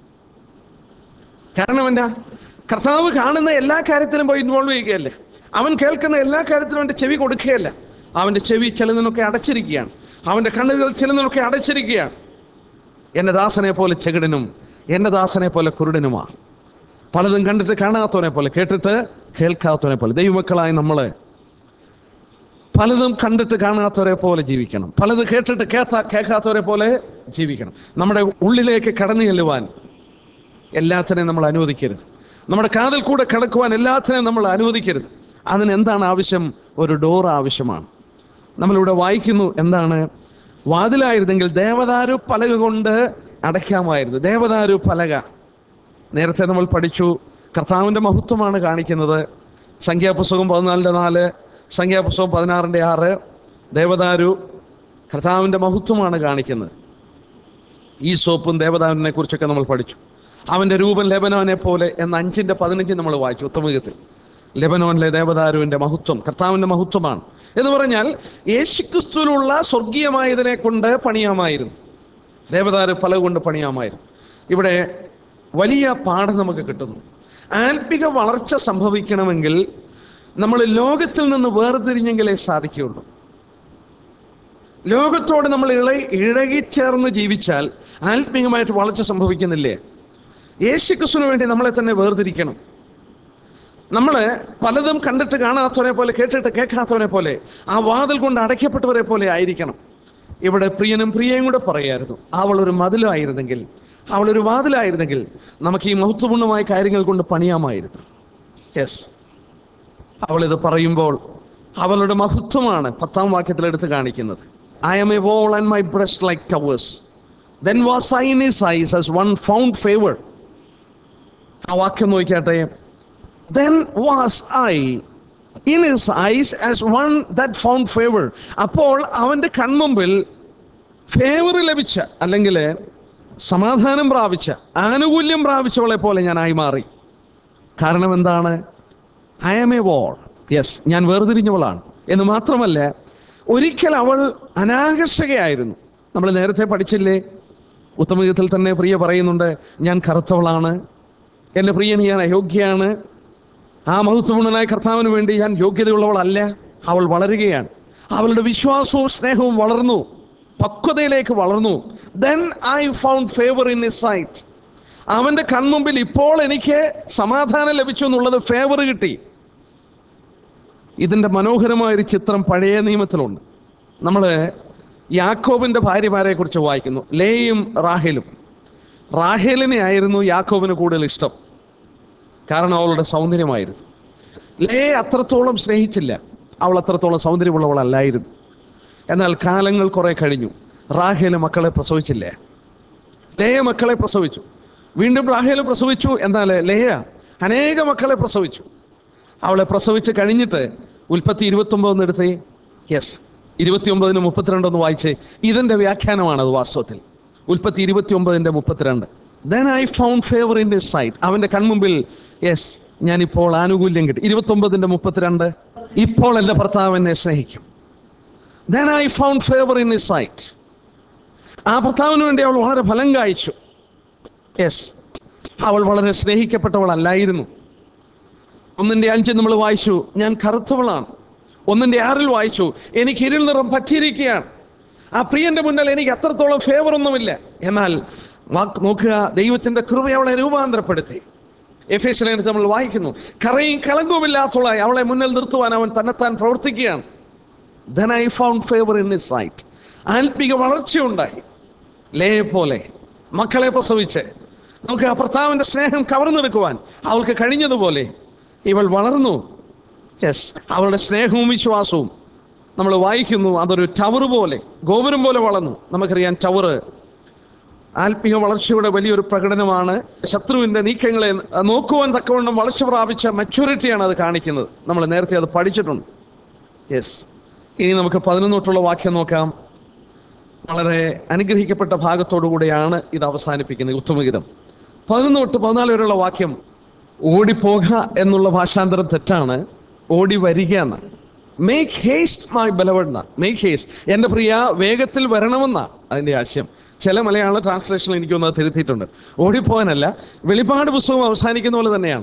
കാരണം എന്താ കർത്താവ് കാണുന്ന എല്ലാ കാര്യത്തിലും പോയി ഇൻവോൾവ് ചെയ്യുകയല്ലേ അവൻ കേൾക്കുന്ന എല്ലാ കാര്യത്തിലും അവൻ്റെ ചെവി കൊടുക്കുകയല്ല അവൻ്റെ ചെവി ചിലതിനൊക്കെ അടച്ചിരിക്കുകയാണ് അവൻ്റെ കണ്ണുകൾ ചിലതിനൊക്കെ അടച്ചിരിക്കുകയാണ് എൻ്റെ ദാസനെ പോലെ ചെകിടനും എൻ്റെ ദാസനെ പോലെ കുരുടനുമാണ് പലതും കണ്ടിട്ട് കാണാത്തവനെ പോലെ കേട്ടിട്ട് കേൾക്കാത്തവനെ പോലെ ദൈവമക്കളായി നമ്മൾ പലതും കണ്ടിട്ട് കാണാത്തവരെ പോലെ ജീവിക്കണം പലത് കേട്ടിട്ട് കേത്ത കേൾക്കാത്തവരെ പോലെ ജീവിക്കണം നമ്മുടെ ഉള്ളിലേക്ക് കടന്നു ചെല്ലുവാൻ എല്ലാത്തിനെയും നമ്മൾ അനുവദിക്കരുത് നമ്മുടെ കാതിൽ കൂടെ കിടക്കുവാൻ എല്ലാത്തിനെയും നമ്മൾ അനുവദിക്കരുത് അതിന് എന്താണ് ആവശ്യം ഒരു ഡോർ ആവശ്യമാണ് നമ്മളിവിടെ വായിക്കുന്നു എന്താണ് വാതിലായിരുന്നെങ്കിൽ ദേവദാരു പലക കൊണ്ട് അടയ്ക്കാമായിരുന്നു ദേവദാരു പലക നേരത്തെ നമ്മൾ പഠിച്ചു കർത്താവിൻ്റെ മഹത്വമാണ് കാണിക്കുന്നത് സംഖ്യാപുസ്തകം പതിനാലിൻ്റെ നാല് സംഖ്യാപുസ്തകം പതിനാറിൻ്റെ ആറ് ദേവദാരു കർത്താവിൻ്റെ മഹത്വമാണ് കാണിക്കുന്നത് ഈ സോപ്പും ദേവദാരുവിനെ കുറിച്ചൊക്കെ നമ്മൾ പഠിച്ചു അവൻ്റെ രൂപം ലെബനോനെ പോലെ എന്ന അഞ്ചിൻ്റെ പതിനഞ്ച് നമ്മൾ വായിച്ചു ഉത്തമയുഗത്തിൽ ലെബനോനിലെ ദേവദാരുവിൻ്റെ മഹത്വം കർത്താവിൻ്റെ മഹത്വമാണ് എന്ന് പറഞ്ഞാൽ യേശുക്രിസ്തുവിലുള്ള സ്വർഗീയമായതിനെ കൊണ്ട് പണിയാമായിരുന്നു ദേവദാരു പല കൊണ്ട് പണിയാമായിരുന്നു ഇവിടെ വലിയ പാഠം നമുക്ക് കിട്ടുന്നു ആത്മിക വളർച്ച സംഭവിക്കണമെങ്കിൽ നമ്മൾ ലോകത്തിൽ നിന്ന് വേർതിരിഞ്ഞെങ്കിലേ സാധിക്കുകയുള്ളൂ ലോകത്തോട് നമ്മൾ ഇള ഇഴകിച്ചേർന്ന് ജീവിച്ചാൽ ആത്മീയമായിട്ട് വളർച്ച സംഭവിക്കുന്നില്ലേ യേശുക്രിസ്തുവിന് വേണ്ടി നമ്മളെ തന്നെ വേർതിരിക്കണം നമ്മൾ പലതും കണ്ടിട്ട് കാണാത്തവരെ പോലെ കേട്ടിട്ട് കേൾക്കാത്തവരെ പോലെ ആ വാതിൽ കൊണ്ട് അടയ്ക്കപ്പെട്ടവരെ പോലെ ആയിരിക്കണം ഇവിടെ പ്രിയനും പ്രിയയും കൂടെ പറയായിരുന്നു അവൾ ഒരു മതിലായിരുന്നെങ്കിൽ അവൾ ഒരു വാതിലായിരുന്നെങ്കിൽ നമുക്ക് ഈ മഹത്വപൂർണ്ണമായ കാര്യങ്ങൾ കൊണ്ട് പണിയാമായിരുന്നു യെസ് അവൾ ഇത് പറയുമ്പോൾ അവളുടെ മഹത്വമാണ് പത്താം വാക്യത്തിൽ എടുത്ത് കാണിക്കുന്നത് I am a wall and my breasts like towers then was I in his eyes as one found favour ആ വാക്യം നോക്കിയാട്ടെ then was I in his eyes as one that found favour അപ്പോൾ അവൻ്റെ കൺമുമ്പിൽ ഫേവർ ലഭിച്ച അല്ലെങ്കിൽ സമാധാനം പ്രാപിച്ച ആനുകൂല്യം പ്രാപിച്ചവളെ പോലെ ഞാനായി മാറി കാരണം എന്താണ് I am a wall yes ഞാൻ വേർതിരിഞ്ഞവളാണ് എന്ന് മാത്രമല്ല ഒരിക്കൽ അവൾ അനാകർഷകയായിരുന്നു നമ്മൾ നേരത്തെ പഠിച്ചില്ലേ ഉത്തമയുഗത്തിൽ തന്നെ പ്രിയ പറയുന്നുണ്ട് ഞാൻ കറുത്തവളാണ് എൻ്റെ പ്രിയൻ ഞാൻ അയോഗ്യയാണ് ആ മഹത്വപൂർണനായ കർത്താവിന് വേണ്ടി ഞാൻ യോഗ്യതയുള്ളവളല്ല അവൾ വളരുകയാണ് അവളുടെ വിശ്വാസവും സ്നേഹവും വളർന്നു പക്വതയിലേക്ക് വളർന്നു then I found favour in his sight അവൻ്റെ കൺമുമ്പിൽ ഇപ്പോൾ എനിക്ക് സമാധാനം ലഭിച്ചു എന്നുള്ളത് ഫേവർ കിട്ടി ഇതിൻ്റെ മനോഹരമായൊരു ചിത്രം പഴയ നിയമത്തിലുണ്ട് നമ്മൾ യാക്കോബിൻ്റെ ഭാര്യമാരെ കുറിച്ച് വായിക്കുന്നു ലേയും റാഹേലും റാഹേലിനെ ആയിരുന്നു യാക്കോബിന് കൂടുതൽ ഇഷ്ടം കാരണം അവളുടെ സൗന്ദര്യമായിരുന്നു ലേ അത്രത്തോളം സ്നേഹിച്ചില്ല അവൾ അത്രത്തോളം സൗന്ദര്യമുള്ളവളല്ലായിരുന്നു എന്നാൽ കാലങ്ങൾ കുറെ കഴിഞ്ഞു റാഹേല് മക്കളെ പ്രസവിച്ചില്ല ലേയ മക്കളെ പ്രസവിച്ചു വീണ്ടും റാഹേൽ പ്രസവിച്ചു എന്നാൽ ലേയ അനേക മക്കളെ പ്രസവിച്ചു അവളെ പ്രസവിച്ച് കഴിഞ്ഞിട്ട് ഉൽപ്പത്തി ഇരുപത്തൊമ്പതെന്ന് എടുത്തേ യെസ് ഇരുപത്തിയൊമ്പതിന് മുപ്പത്തിരണ്ടൊന്ന് വായിച്ചേ ഇതിന്റെ വ്യാഖ്യാനമാണ് അത് വാസ്തവത്തിൽ ഉൽപ്പത്തി ഇരുപത്തിയൊമ്പതിന്റെ മുപ്പത്തിരണ്ട് then I found favour in this sight അവന്റെ കൺമുമ്പിൽ യെസ് ഞാനിപ്പോൾ ആനുകൂല്യം കിട്ടി ഇരുപത്തൊമ്പതിന്റെ മുപ്പത്തിരണ്ട് ഇപ്പോൾ എൻ്റെ ഭർത്താവ് എന്നെ സ്നേഹിക്കും then I found favour in this sight ആ ഭർത്താവിന് വേണ്ടി അവൾ വളരെ ഫലം കായ്ച്ചു യെസ് അവൾ വളരെ സ്നേഹിക്കപ്പെട്ടവളല്ലായിരുന്നു ഒന്നിന്റെ അഞ്ച് നമ്മൾ വായിച്ചു ഞാൻ കറുത്തവളാണ് ഒന്നിന്റെ ആറിൽ വായിച്ചു എനിക്ക് ഇരുൾ നിറം പറ്റിയിരിക്കുകയാണ് ആ പ്രിയന്റെ മുന്നിൽ എനിക്ക് അത്രത്തോളം ഫേവർ ഒന്നുമില്ല എന്നാൽ വാക്ക് നോക്കുക ദൈവത്തിന്റെ കൃപ അവളെ രൂപാന്തരപ്പെടുത്തി എഫ് എസ് ലേഖനത്തിൽ നമ്മൾ വായിക്കുന്നു കറയും കളങ്കവുമില്ലാത്തവളെ അവളെ മുന്നിൽ നിർത്തുവാൻ അവൻ തന്നെത്താൻ പ്രവർത്തിക്കുകയാണ് then I found favour in his sight ആത്മിക വളർച്ചയുണ്ടായി ലേ പോലെ മക്കളെ പ്രസവിച്ച് നമുക്ക് ആ ഭർത്താവിന്റെ സ്നേഹം കവർന്നെടുക്കുവാൻ അവൾക്ക് കഴിഞ്ഞതുപോലെ ഇവൾ വളർന്നു യെസ് അവളുടെ സ്നേഹവും വിശ്വാസവും നമ്മൾ വായിക്കുന്നു അതൊരു ടവർ പോലെ ഗോപുരം പോലെ വളർന്നു നമുക്കറിയാം ടവർ ആത്മീയ വളർച്ചയുടെ വലിയൊരു പ്രകടനമാണ് ശത്രുവിന്റെ നീക്കങ്ങളെ നോക്കുവാൻ തക്കവണ്ണം വളർച്ച പ്രാപിച്ച മെച്യൂരിറ്റിയാണ് അത് കാണിക്കുന്നത് നമ്മൾ നേരത്തെ അത് പഠിച്ചിട്ടുണ്ട് യെസ് ഇനി നമുക്ക് പതിനൊന്നോട്ടുള്ള വാക്യം നോക്കാം വളരെ അനുഗ്രഹിക്കപ്പെട്ട ഭാഗത്തോടു കൂടെയാണ് ഇത് അവസാനിപ്പിക്കുന്നത് ഉത്തമഗീതം പതിനൊന്ന് തൊട്ട് പതിനാല് വരെയുള്ള വാക്യം ഓടിപ്പോക എന്നുള്ള ഭാഷാന്തരം തെറ്റാണ് ഓടി വരിക എന്ന് make haste my beloved make haste എൻ്റെ പ്രിയ വേഗത്തിൽ വരണമെന്നാണ് അതിൻ്റെ ആശയം ചില മലയാള ട്രാൻസ്ലേഷനിൽ എനിക്കൊന്ന് അത് തിരുത്തിയിട്ടുണ്ട് ഓടിപ്പോകാനല്ല വെളിപ്പാട് പുസ്തകം അവസാനിക്കുന്ന പോലെ തന്നെയാണ്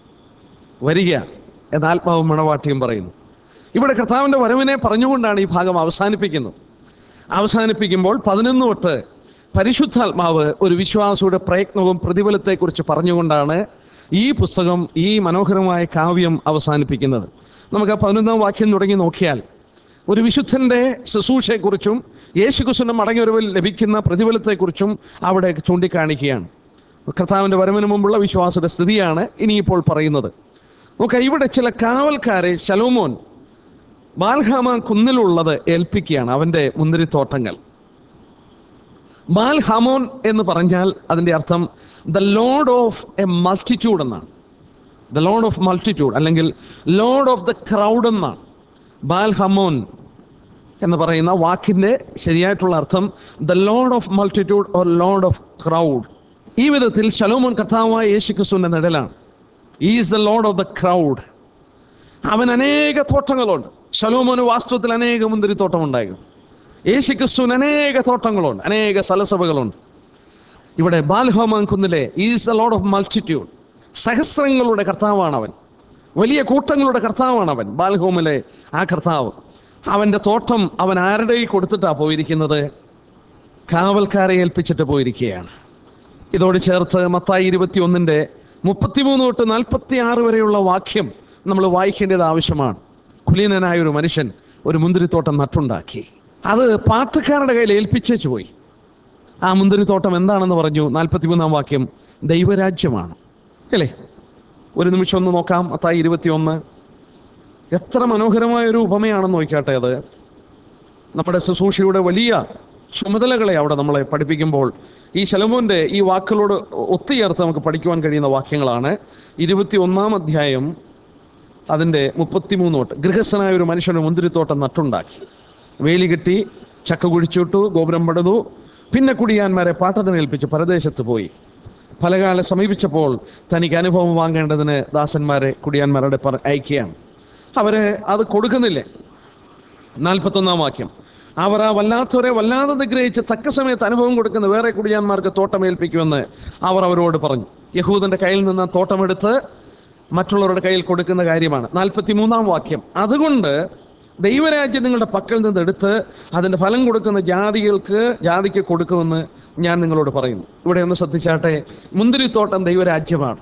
വരിക എന്ന് ആത്മാവും മണവാട്ടിയും പറയുന്നു ഇവിടെ കർത്താവിൻ്റെ വരവിനെ പറഞ്ഞുകൊണ്ടാണ് ഈ ഭാഗം അവസാനിപ്പിക്കുന്നത് അവസാനിപ്പിക്കുമ്പോൾ പതിനൊന്ന് തൊട്ട് പരിശുദ്ധാത്മാവ് ഒരു വിശ്വാസിയുടെ പ്രയത്നവും പ്രതിഫലത്തെക്കുറിച്ച് പറഞ്ഞുകൊണ്ടാണ് ഈ പുസ്തകം ഈ മനോഹരമായ കാവ്യം അവസാനിപ്പിക്കുന്നത് നമുക്ക് ആ പതിനൊന്നാം വാക്യം തുടങ്ങി നോക്കിയാൽ ഒരു വിശുദ്ധന്റെ ശുശ്രൂഷയെക്കുറിച്ചും യേശുക്രിസ്തുവിന്റെ മടങ്ങിവരവിൽ ലഭിക്കുന്ന പ്രതിഫലത്തെക്കുറിച്ചും അവിടെ ചൂണ്ടിക്കാണിക്കുകയാണ് കർത്താവിന്റെ വരവിന് മുമ്പുള്ള വിശ്വാസയുടെ സ്ഥിതിയാണ് ഇനിയിപ്പോൾ പറയുന്നത് നോക്കാം ഇവിടെ ചില കാവൽക്കാരെ ശലോമോൻ ബാൽഹാമ കുന്നിലുള്ളത് ഏൽപ്പിക്കുകയാണ് അവന്റെ മുന്തിരിത്തോട്ടങ്ങൾ ബാൽഹാമോൻ എന്ന് പറഞ്ഞാൽ അതിന്റെ അർത്ഥം the Lord of a multitude എന്നാണ് ദ ലോഡ് ഓഫ് മൾട്ടിറ്റ്യൂഡ് അല്ലെങ്കിൽ ലോഡ് ഓഫ് ദ ക്രൗഡ് എന്നാണ് ബാൽഹമോൻ എന്ന് പറയുന്ന വാക്കിന്റെ ശരിയായിട്ടുള്ള അർത്ഥം the Lord of multitude or Lord of crowd ഈ വിധത്തിൽ ശലോമോൻ കർത്താവായ യേശു ക്രിസ്തുവിന്റെ നിഴലാണ് is the Lord of the crowd അവൻ അനേക തോട്ടങ്ങളുണ്ട് ശലോമോന് വാസ്തവത്തിൽ അനേക മുന്തിരിത്തോട്ടം ഉണ്ടായിരുന്നു യേശു ക്രിസ്തുവിന് അനേക തോട്ടങ്ങളുണ്ട് അനേക സലസഭകളുണ്ട് ഇവിടെ ബാൽഹോമാൻ കുന്നിലെ is the Lord of multitude സഹസ്രങ്ങളുടെ കർത്താവാണ് അവൻ വലിയ കൂട്ടങ്ങളുടെ കർത്താവാണ് അവൻ ബാൽഹോമിലെ ആ കർത്താവ് അവൻ്റെ തോട്ടം അവൻ ആരുടെ കയ്യിൽ കൊടുത്തിട്ടാ പോയിരിക്കുന്നത് കാവൽക്കാരെ ഏൽപ്പിച്ചിട്ട് പോയിരിക്കുകയാണ് ഇതോട് ചേർത്ത് മത്തായി ഇരുപത്തി ഒന്നിൻ്റെ മുപ്പത്തിമൂന്ന് തൊട്ട് നാൽപ്പത്തി ആറ് വരെയുള്ള വാക്യം നമ്മൾ വായിക്കേണ്ടത് ആവശ്യമാണ് കുലീനനായ ഒരു മനുഷ്യൻ ഒരു മുന്തിരിത്തോട്ടം നട്ടുണ്ടാക്കി അത് പാട്ടക്കാരുടെ കയ്യിൽ ഏൽപ്പിച്ചേച്ചു പോയി ആ മുന്തിരിത്തോട്ടം എന്താണെന്ന് പറഞ്ഞു നാൽപ്പത്തിമൂന്നാം വാക്യം ദൈവരാജ്യമാണ് അല്ലേ ഒരു നിമിഷം ഒന്ന് നോക്കാം മത്തായി ഇരുപത്തിയൊന്ന് എത്ര മനോഹരമായ ഒരു ഉപമയാണെന്ന് നോക്കിയാട്ടെ അത് നമ്മുടെ ശുശ്രൂഷയുടെ വലിയ ചുമതലകളെ അവിടെ നമ്മളെ പഠിപ്പിക്കുമ്പോൾ ഈ ശലമോന്റെ ഈ വാക്കുകളോട് ഒത്തുചേർത്ത് നമുക്ക് പഠിക്കുവാൻ കഴിയുന്ന വാക്യങ്ങളാണ് ഇരുപത്തി ഒന്നാം അധ്യായം അതിൻ്റെ മുപ്പത്തിമൂന്ന് തൊട്ട് ഗൃഹസ്ഥനായ ഒരു മനുഷ്യന് മുന്തിരിത്തോട്ടം നട്ടുണ്ടാക്കി വേലി കെട്ടി ചക്ക കുഴിച്ചിട്ടു ഗോപുരം പടുതു പിന്നെ കുടിയാന്മാരെ പാട്ടത്തിന് ഏൽപ്പിച്ച് പരദേശത്ത് പോയി ഫലകാലം സമീപിച്ചപ്പോൾ തനിക്ക് അനുഭവം വാങ്ങേണ്ടതിന് ദാസന്മാരെ കുടിയാന്മാരുടെ പറ അയക്കുകയാണ് അവരെ അത് കൊടുക്കുന്നില്ലേ നാൽപ്പത്തൊന്നാം വാക്യം അവർ ആ വല്ലാത്തവരെ വല്ലാതെ നിഗ്രഹിച്ച് തക്ക സമയത്ത് അനുഭവം കൊടുക്കുന്ന വേറെ കുടിയാന്മാർക്ക് തോട്ടമേൽപ്പിക്കുമെന്ന് അവർ അവരോട് പറഞ്ഞു യഹൂദന്റെ കയ്യിൽ നിന്ന് ആ തോട്ടമെടുത്ത് മറ്റുള്ളവരുടെ കയ്യിൽ കൊടുക്കുന്ന കാര്യമാണ് നാൽപ്പത്തി മൂന്നാം വാക്യം അതുകൊണ്ട് ദൈവരാജ്യം നിങ്ങളുടെ പക്കൽ നിന്ന് എടുത്ത് അതിന്റെ ഫലം കൊടുക്കുന്ന ജാതികൾക്ക് ജാതിക്ക് കൊടുക്കുമെന്ന് ഞാൻ നിങ്ങളോട് പറയുന്നു ഇവിടെ ഒന്ന് ശ്രദ്ധിച്ചാട്ടെ മുന്തിരിത്തോട്ടം ദൈവരാജ്യമാണ്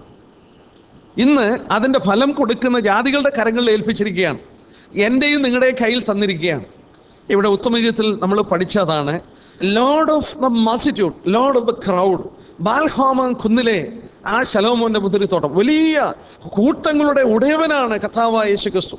ഇന്ന് അതിന്റെ ഫലം കൊടുക്കുന്ന ജാതികളുടെ കരങ്ങളിൽ ഏൽപ്പിച്ചിരിക്കുകയാണ് എൻ്റെയും നിങ്ങളുടെയും കയ്യിൽ തന്നിരിക്കുകയാണ് ഇവിടെ ഉത്തമഗീതത്തിൽ നമ്മൾ പഠിച്ചതാണ് Lord of the multitude Lord of the crowd Baal Hamon കുന്നിലെ ആ ശലോമോന്റെ മുതിരിത്തോട്ടം വലിയ കൂട്ടങ്ങളുടെ ഉടയവനാണ് കഥാവായ യേശു ക്രിസ്തു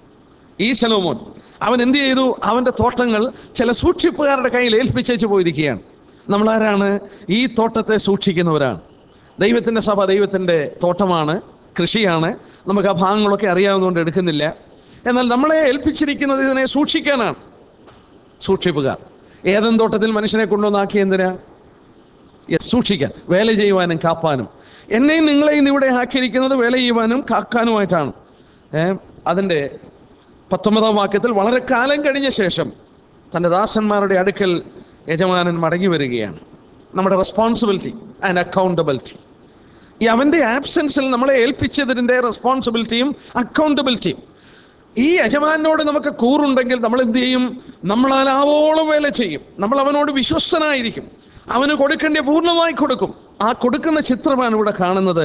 ഈ ശലോമോൻ അവൻ എന്ത് ചെയ്തു അവന്റെ തോട്ടങ്ങൾ ചില സൂക്ഷിപ്പുകാരുടെ കയ്യിൽ ഏൽപ്പിച്ചേച്ച് പോയിരിക്കുകയാണ് നമ്മളാരാണ് ഈ തോട്ടത്തെ സൂക്ഷിക്കുന്നവരാണ് ദൈവത്തിൻ്റെ സഭ ദൈവത്തിൻ്റെ തോട്ടമാണ് കൃഷിയാണ് നമുക്ക് ആ ഭാഗങ്ങളൊക്കെ അറിയാവുന്നതുകൊണ്ട് എടുക്കുന്നില്ല എന്നാൽ നമ്മളെ ഏൽപ്പിച്ചിരിക്കുന്നത് ഇതിനെ സൂക്ഷിക്കാനാണ് സൂക്ഷിപ്പുകാർ ഏതെൻ തോട്ടത്തിൽ മനുഷ്യനെ കൊണ്ടുവന്നാക്കി എന്തിനാ Yes, സൂക്ഷിക്കാൻ വേല ചെയ്യുവാനും കാപ്പാനും എന്നെയും നിങ്ങളെയും ഇവിടെ ആക്കിയിരിക്കുന്നത് വേല ചെയ്യുവാനും കാക്കാനുമായിട്ടാണ് ഏ അതിൻ്റെ പത്തൊമ്പതാം വാക്യത്തിൽ വളരെ കാലം കഴിഞ്ഞ ശേഷം തൻ്റെ ദാസന്മാരുടെ അടുക്കൽ യജമാനൻ മടങ്ങി വരികയാണ് നമ്മുടെ റെസ്പോൺസിബിലിറ്റി ആൻഡ് അക്കൗണ്ടബിലിറ്റി ഈ അവൻ്റെ ആബ്സെൻസിൽ നമ്മളെ ഏൽപ്പിച്ചതിൻ്റെ റെസ്പോൺസിബിലിറ്റിയും അക്കൗണ്ടബിലിറ്റിയും ഈ യജമാനോട് നമുക്ക് കൂറുണ്ടെങ്കിൽ നമ്മൾ എന്ത് ചെയ്യും നമ്മളാൽ ആവോളം വേല ചെയ്യും നമ്മൾ അവനോട് വിശ്വസ്തനായിരിക്കും അവന് കൊടുക്കേണ്ട പൂർണ്ണമായി കൊടുക്കും ആ കൊടുക്കുന്ന ചിത്രമാണ് ഇവിടെ കാണുന്നത്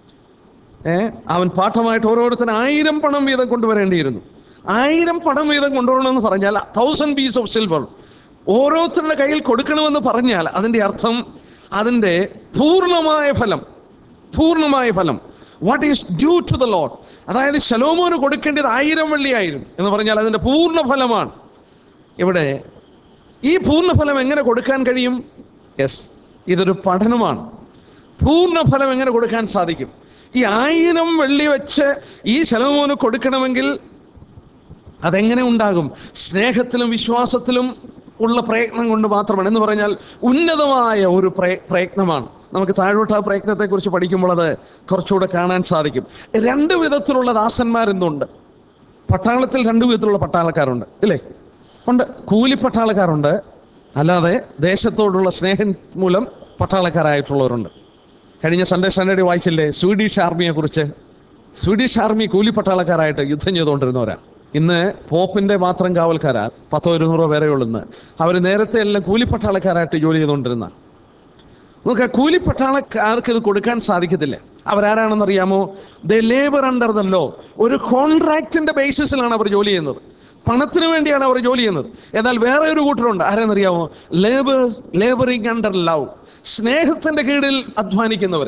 ഏ അവൻ പാഠമായിട്ട് ഓരോരുത്തരും ആയിരം പണം വീതം കൊണ്ടുവരേണ്ടിയിരുന്നു ആയിരം പണം വീതം കൊണ്ടുവരണമെന്ന് പറഞ്ഞാൽ തൗസൻഡ് പീസ് ഓഫ് സിൽവർ ഓരോരുത്തരുടെ കയ്യിൽ കൊടുക്കണമെന്ന് പറഞ്ഞാൽ അതിൻ്റെ അർത്ഥം അതിൻ്റെ പൂർണ്ണമായ ഫലം പൂർണ്ണമായ ഫലം what is due to the Lord അതായത് ശലോമോന് കൊടുക്കേണ്ടത് ആയിരം വെള്ളിയായിരുന്നു എന്ന് പറഞ്ഞാൽ അതിൻ്റെ പൂർണ്ണ ഫലമാണ് ഇവിടെ ഈ പൂർണ്ണ ഫലം എങ്ങനെ കൊടുക്കാൻ കഴിയും യെസ് ഇതൊരു പഠനമാണ് പൂർണ്ണ ഫലം എങ്ങനെ കൊടുക്കാൻ സാധിക്കും ഈ ആയിരം വെള്ളി വെച്ച് ഈ ശലോമോന് കൊടുക്കണമെങ്കിൽ അതെങ്ങനെ ഉണ്ടാകും സ്നേഹത്തിലും വിശ്വാസത്തിലും ഉള്ള പ്രയത്നം കൊണ്ട് മാത്രമാണ് എന്ന് പറഞ്ഞാൽ ഉന്നതമായ ഒരു പ്രയ- പ്രയത്നമാണ് നമുക്ക് താഴോട്ട് ആ പ്രയത്നത്തെക്കുറിച്ച് പഠിക്കുമ്പോൾ അത് കുറച്ചുകൂടെ കാണാൻ സാധിക്കും രണ്ട് വിധത്തിലുള്ള ദാസന്മാരെന്നുണ്ട് പട്ടാളത്തിൽ രണ്ട് വിധത്തിലുള്ള പട്ടാളക്കാരുണ്ട് ഇല്ലേ ഉണ്ട് കൂലി പട്ടാളക്കാരുണ്ട് അല്ലാതെ ദേശത്തോടുള്ള സ്നേഹം മൂലം പട്ടാളക്കാരായിട്ടുള്ളവരുണ്ട് കഴിഞ്ഞ സൺഡേ സൺഡേ വായിച്ചില്ലേ സ്വീഡിഷ് ആർമിയെ കുറിച്ച് സ്വീഡിഷ് ആർമി കൂലി പട്ടാളക്കാരായിട്ട് യുദ്ധം ചെയ്തുകൊണ്ടിരുന്നവരാ ഇന്ന് പോപ്പിന്റെ മാത്രം കാവൽക്കാരാ പത്തോ ഇരുന്നൂറോ പേരെ ഉള്ളു അവർ നേരത്തെ എല്ലാം കൂലി പട്ടാളക്കാരായിട്ട് ജോലി ചെയ്തുകൊണ്ടിരുന്ന നമുക്ക് ആ കൂലി പട്ടാളക്കാർക്ക് ഇത് കൊടുക്കാൻ സാധിക്കത്തില്ല അവരാരാണെന്ന് അറിയാമോ the labour under the law ഒരു കോൺട്രാക്റ്റിന്റെ ബേസിസിലാണ് അവർ ജോലി ചെയ്യുന്നത് പണത്തിന് വേണ്ടിയാണ് അവർ ജോലി ചെയ്യുന്നത് എന്നാൽ വേറെ ഒരു കൂട്ടരുണ്ട് ആരെന്നറിയാമോ ലേബർ ലേബറിങ് അണ്ടർ ലവ് സ്നേഹത്തിന്റെ കീഴിൽ അധ്വാനിക്കുന്നവർ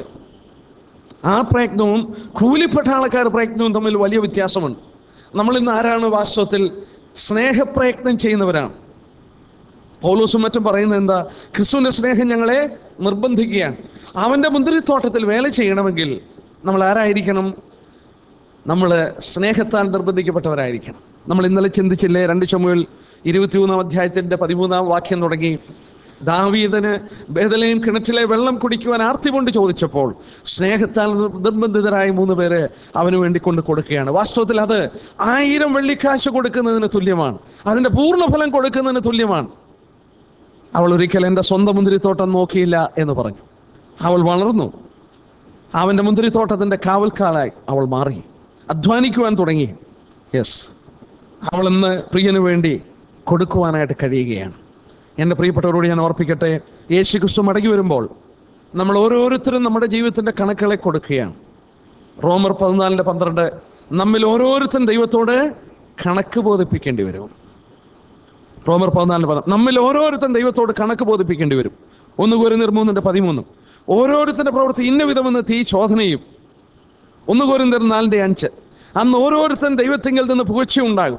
ആ പ്രയത്നവും കൂലിപ്പട്ടാളക്കാർ പ്രയത്നവും തമ്മിൽ വലിയ വ്യത്യാസമുണ്ട് നമ്മൾ ഇന്ന് ആരാണ് വാസ്തവത്തിൽ സ്നേഹപ്രയത്നം ചെയ്യുന്നവരാണ് പൗലോസും മറ്റും പറയുന്നത് എന്താ ക്രിസ്തുവിന്റെ സ്നേഹം ഞങ്ങളെ നിർബന്ധിക്കുകയാണ് അവന്റെ മുന്തിരിത്തോട്ടത്തിൽ വേല ചെയ്യണമെങ്കിൽ നമ്മൾ ആരായിരിക്കണം നമ്മൾ സ്നേഹത്താൽ നിർബന്ധിക്കപ്പെട്ടവരായിരിക്കണം നമ്മൾ ഇന്നലെ ചിന്തിച്ചില്ലേ രണ്ട് ചുമകൾ ഇരുപത്തിമൂന്നാം അധ്യായത്തിന്റെ പതിമൂന്നാം വാക്യം തുടങ്ങി ദാവീദന് ബേദലയും കിണറ്റിലെ വെള്ളം കുടിക്കുവാൻ ആർത്തി കൊണ്ട് ചോദിച്ചപ്പോൾ സ്നേഹത്താൽ നിർബന്ധിതരായ മൂന്ന് പേര് അവന് വേണ്ടി കൊണ്ട് കൊടുക്കുകയാണ് വാസ്തവത്തിൽ അത് ആയിരം വെള്ളിക്കാശ് കൊടുക്കുന്നതിന് തുല്യമാണ് അതിന്റെ പൂർണ്ണഫലം കൊടുക്കുന്നതിന് തുല്യമാണ് അവൾ ഒരിക്കൽ എൻ്റെ സ്വന്തം മുന്തിരിത്തോട്ടം നോക്കിയില്ല എന്ന് പറഞ്ഞു അവൾ വളർന്നു അവൻ്റെ മുന്തിരിത്തോട്ടത്തിൻ്റെ കാവൽക്കാലായി അവൾ മാറി അധ്വാനിക്കുവാൻ തുടങ്ങി യെസ് അവൾ ഇന്ന് പ്രിയന് വേണ്ടി കൊടുക്കുവാനായിട്ട് കഴിയുകയാണ് എൻ്റെ പ്രിയപ്പെട്ടവരോട് ഞാൻ ഓർപ്പിക്കട്ടെ യേശു ക്രിസ്തു മടങ്ങി വരുമ്പോൾ നമ്മൾ ഓരോരുത്തരും നമ്മുടെ ജീവിതത്തിൻ്റെ കണക്കുകളെ കൊടുക്കുകയാണ് റോമർ പതിനാലിൻ്റെ പന്ത്രണ്ട് നമ്മിൽ ഓരോരുത്തരും ദൈവത്തോട് കണക്ക് ബോധിപ്പിക്കേണ്ടി വരും റോമർ പതിനാലിന് പദം നമ്മിൽ ഓരോരുത്തൻ ദൈവത്തോട് കണക്ക് ബോധിപ്പിക്കേണ്ടി വരും ഒന്ന് കോരിന്തർ മൂന്നിന്റെ പതിമൂന്നും ഓരോരുത്തന്റെ പ്രവൃത്തി ഇന്ന വിധമെന്ന് തീ ശോധനയും ഒന്ന് കോരിന്തർ നാലിന്റെ അഞ്ച് അന്ന് ഓരോരുത്തൻ ദൈവത്തിങ്കിൽ നിന്ന് പുകഴ്ച ഉണ്ടാകും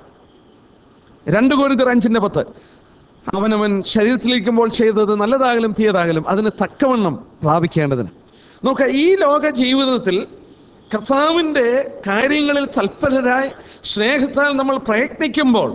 രണ്ട് കോരിന്തർ അഞ്ചിന്റെ പത്ത് അവനവൻ ശരീരത്തിലിരിക്കുമ്പോൾ ചെയ്തത് നല്ലതാകലും തീയതാകലും അതിന് തക്കവണ്ണം പ്രാപിക്കേണ്ടതിന് നോക്ക ഈ ലോക ജീവിതത്തിൽ കർത്താവിൻ്റെ കാര്യങ്ങളിൽ തൽപരരായി സ്നേഹത്താൽ നമ്മൾ പ്രയത്നിക്കുമ്പോൾ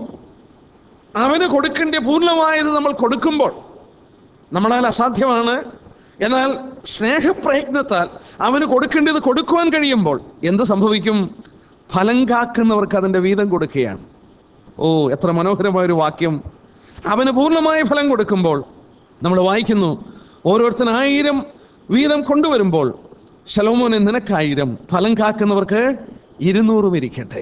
അവന് കൊടുക്കേണ്ട പൂർണ്ണമായത് നമ്മൾ കൊടുക്കുമ്പോൾ നമ്മളാൽ അസാധ്യമാണ് എന്നാൽ സ്നേഹപ്രയത്നത്താൽ അവന് കൊടുക്കേണ്ടത് കൊടുക്കുവാൻ കഴിയുമ്പോൾ എന്ത് സംഭവിക്കും ഫലം കാക്കുന്നവർക്ക് അതിൻ്റെ വീതം കൊടുക്കുകയാണ് ഓ എത്ര മനോഹരമായ ഒരു വാക്യം അവന് പൂർണ്ണമായ ഫലം കൊടുക്കുമ്പോൾ നമ്മൾ വായിക്കുന്നു ഓരോരുത്തർ ആയിരം വീതം കൊണ്ടുവരുമ്പോൾ ശലോമോനെ നിനക്കായിരം ഫലം കാക്കുന്നവർക്ക് ഇരുന്നൂറും ഇരിക്കട്ടെ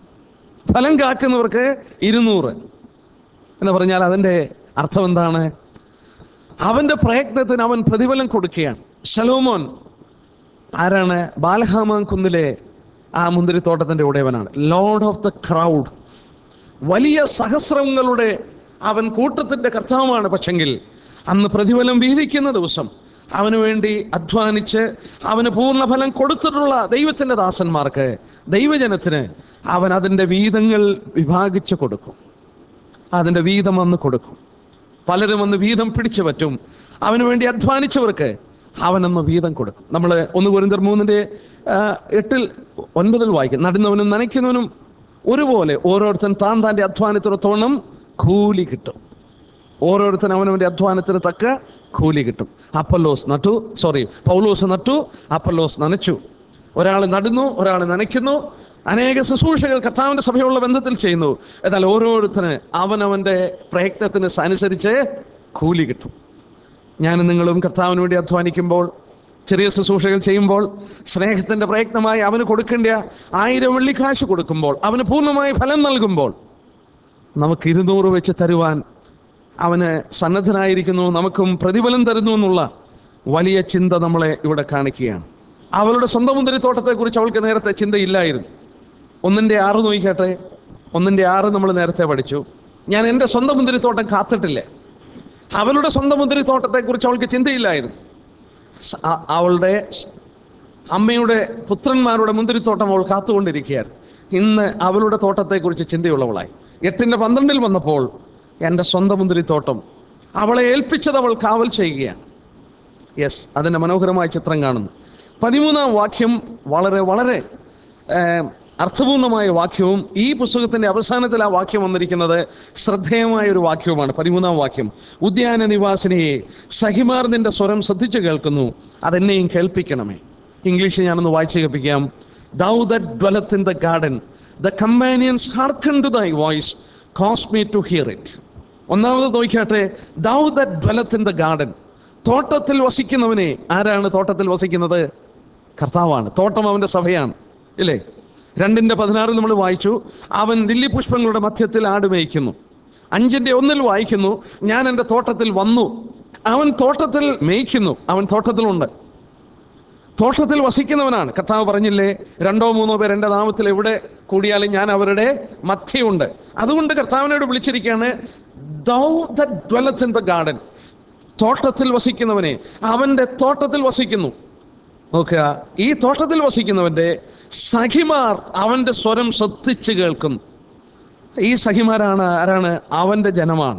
ഫലം കാക്കുന്നവർക്ക് ഇരുന്നൂറ് എന്ന് പറഞ്ഞാൽ അതിൻ്റെ അർത്ഥം എന്താണ് അവൻ്റെ പ്രയത്നത്തിന് അവൻ പ്രതിഫലം കൊടുക്കുകയാണ് ശലോമോൻ ആരാണ് ബാലഹാമാൻ കുന്നിലെ ആ മുന്തിരിത്തോട്ടത്തിൻ്റെ ഉടയവനാണ് ലോർഡ് ഓഫ് ദ ക്രൗഡ് വലിയ സഹസ്രങ്ങളുടെ അവൻ കൂട്ടത്തിൻ്റെ കർത്താവാണ് പക്ഷെങ്കിൽ അന്ന് പ്രതിഫലം വീതിക്കുന്ന ദിവസം അവന് വേണ്ടി അധ്വാനിച്ച് അവന് പൂർണ്ണഫലം കൊടുത്തിട്ടുള്ള ദൈവത്തിൻ്റെ ദാസന്മാർക്ക് ദൈവജനത്തിന് അവൻ അതിൻ്റെ വീതങ്ങൾ വിഭാഗിച്ച് കൊടുക്കും അതിൻ്റെ വീതം അന്ന് കൊടുക്കും പലരും അന്ന് വീതം പിടിച്ചു പറ്റും അവന് വേണ്ടി അധ്വാനിച്ചവർക്ക് അവനെന്ന് വീതം കൊടുക്കും നമ്മൾ ഒന്ന് കുരിന്തർ മൂന്നിൻ്റെ ആ, എട്ടിൽ ഒൻപതിൽ വായിക്കും നടുന്നവനും നനയ്ക്കുന്നവനും ഒരുപോലെ ഓരോരുത്തൻ താൻ താൻ്റെ അധ്വാനത്തിനൊത്തോണം കൂലി കിട്ടും ഓരോരുത്തൻ അവനവൻ്റെ അധ്വാനത്തിന് തക്ക കൂലി കിട്ടും അപ്പല്ലോസ് നട്ടു സോറി പൗലോസ് നട്ടു അപ്പല്ലോസ് നനച്ചു ഒരാൾ നടുന്നു ഒരാൾ നനയ്ക്കുന്നു അനേക ശുശ്രൂഷകൾ കർത്താവിൻ്റെ സഭയുള്ള ബന്ധത്തിൽ ചെയ്യുന്നു എന്നാൽ ഓരോരുത്തന് അവനവൻ്റെ പ്രയത്നത്തിന് അനുസരിച്ച് കൂലി കിട്ടും ഞാനും നിങ്ങളും കർത്താവിന് വേണ്ടി അധ്വാനിക്കുമ്പോൾ ചെറിയ ശുശ്രൂഷകൾ ചെയ്യുമ്പോൾ സ്നേഹത്തിൻ്റെ പ്രയത്നമായി അവന് കൊടുക്കേണ്ട ആയിരം വെള്ളിക്കാശ് കൊടുക്കുമ്പോൾ അവന് പൂർണ്ണമായി ഫലം നൽകുമ്പോൾ നമുക്ക് ഇരുന്നൂറ് വെച്ച് തരുവാൻ അവന് സന്നദ്ധനായിരിക്കുന്നു നമുക്കും പ്രതിഫലം തരുന്നു എന്നുള്ള വലിയ ചിന്ത നമ്മളെ ഇവിടെ കാണിക്കുകയാണ് അവളുടെ സ്വന്തം മുന്തിരിത്തോട്ടത്തെക്കുറിച്ച് അവൾക്ക് നേരത്തെ ചിന്തയില്ലായിരുന്നു ഒന്നിൻ്റെ ആറ് നോക്കിക്കട്ടെ ഒന്നിൻ്റെ ആറ് നമ്മൾ നേരത്തെ പഠിച്ചു ഞാൻ എൻ്റെ സ്വന്തം മുന്തിരിത്തോട്ടം കാത്തിട്ടില്ല അവളുടെ സ്വന്തം മുന്തിരിത്തോട്ടത്തെക്കുറിച്ച് അവൾക്ക് ചിന്തയില്ലായിരുന്നു സ- അ- അവളുടെ സ്- അമ്മയുടെ പുത്രന്മാരുടെ മുന്തിരിത്തോട്ടം അവൾ കാത്തുകൊണ്ടിരിക്കുകയായിരുന്നു ഇന്ന് അവളുടെ തോട്ടത്തെക്കുറിച്ച് ചിന്തയുള്ളവളായി എട്ടിൻ്റെ പന്ത്രണ്ടിൽ വന്നപ്പോൾ എൻ്റെ സ്വന്തം മുന്തിരിത്തോട്ടം അവളെ ഏൽപ്പിച്ചത് അവൾ കാവൽ ചെയ്യുകയാണ് യെസ് അതിൻ്റെ മനോഹരമായ ചിത്രം കാണുന്നു പതിമൂന്നാം വാക്യം വളരെ വളരെ ഏം, അർത്ഥപൂർണമായ വാക്യവും ഈ പുസ്തകത്തിന്റെ അവസാനത്തിൽ ആ വാക്യം വന്നിരിക്കുന്നത് ശ്രദ്ധേയമായ ഒരു വാക്യവുമാണ് പതിമൂന്നാം വാക്യം ഉദ്യാന നിവാസിനിയെ സഹിമാർ നിന്റെ സ്വരം ശ്രദ്ധിച്ചു കേൾക്കുന്നു അതെന്നെയും കേൾപ്പിക്കണമേ ഇംഗ്ലീഷിൽ ഞാനൊന്ന് വായിച്ചു കേൾപ്പിക്കാം thou that dwelleth in the garden the companions hearken to thy voice cause me to hear it ഒന്നാമത് നോക്കിയാട്ടെ thou that dwelleth in the garden തോട്ടത്തിൽ വസിക്കുന്നവനെ ആരാണ് തോട്ടത്തിൽ വസിക്കുന്നത് കർത്താവാണ് തോട്ടം അവൻ്റെ സഭയാണ് ഇല്ലേ രണ്ടിൻ്റെ പതിനാറിൽ നമ്മൾ വായിച്ചു അവൻ ലില്ലി പുഷ്പങ്ങളുടെ മധ്യത്തിൽ ആട് മേയ്ക്കുന്നു അഞ്ചിൻ്റെ ഒന്നിൽ വായിക്കുന്നു ഞാൻ എൻ്റെ തോട്ടത്തിൽ വന്നു അവൻ തോട്ടത്തിൽ മേയ്ക്കുന്നു അവൻ തോട്ടത്തിലുണ്ട് തോട്ടത്തിൽ വസിക്കുന്നവനാണ് കർത്താവ് പറഞ്ഞില്ലേ രണ്ടോ മൂന്നോ പേർ എൻ്റെ നാമത്തിൽ എവിടെ കൂടിയാലും ഞാൻ അവരുടെ മധ്യയുണ്ട് അതുകൊണ്ട് കർത്താവിനോട് വിളിച്ചിരിക്കുകയാണ് thou the dwelleth in the garden തോട്ടത്തിൽ വസിക്കുന്നവനെ അവൻ്റെ തോട്ടത്തിൽ വസിക്കുന്നു നോക്കുക ഈ തോട്ടത്തിൽ വസിക്കുന്നവൻ്റെ സഖിമാർ അവൻ്റെ സ്വരം ശ്രദ്ധിച്ച് കേൾക്കുന്നു ഈ സഖിമാരാണ് ആരാണ് അവൻ്റെ ജനമാണ്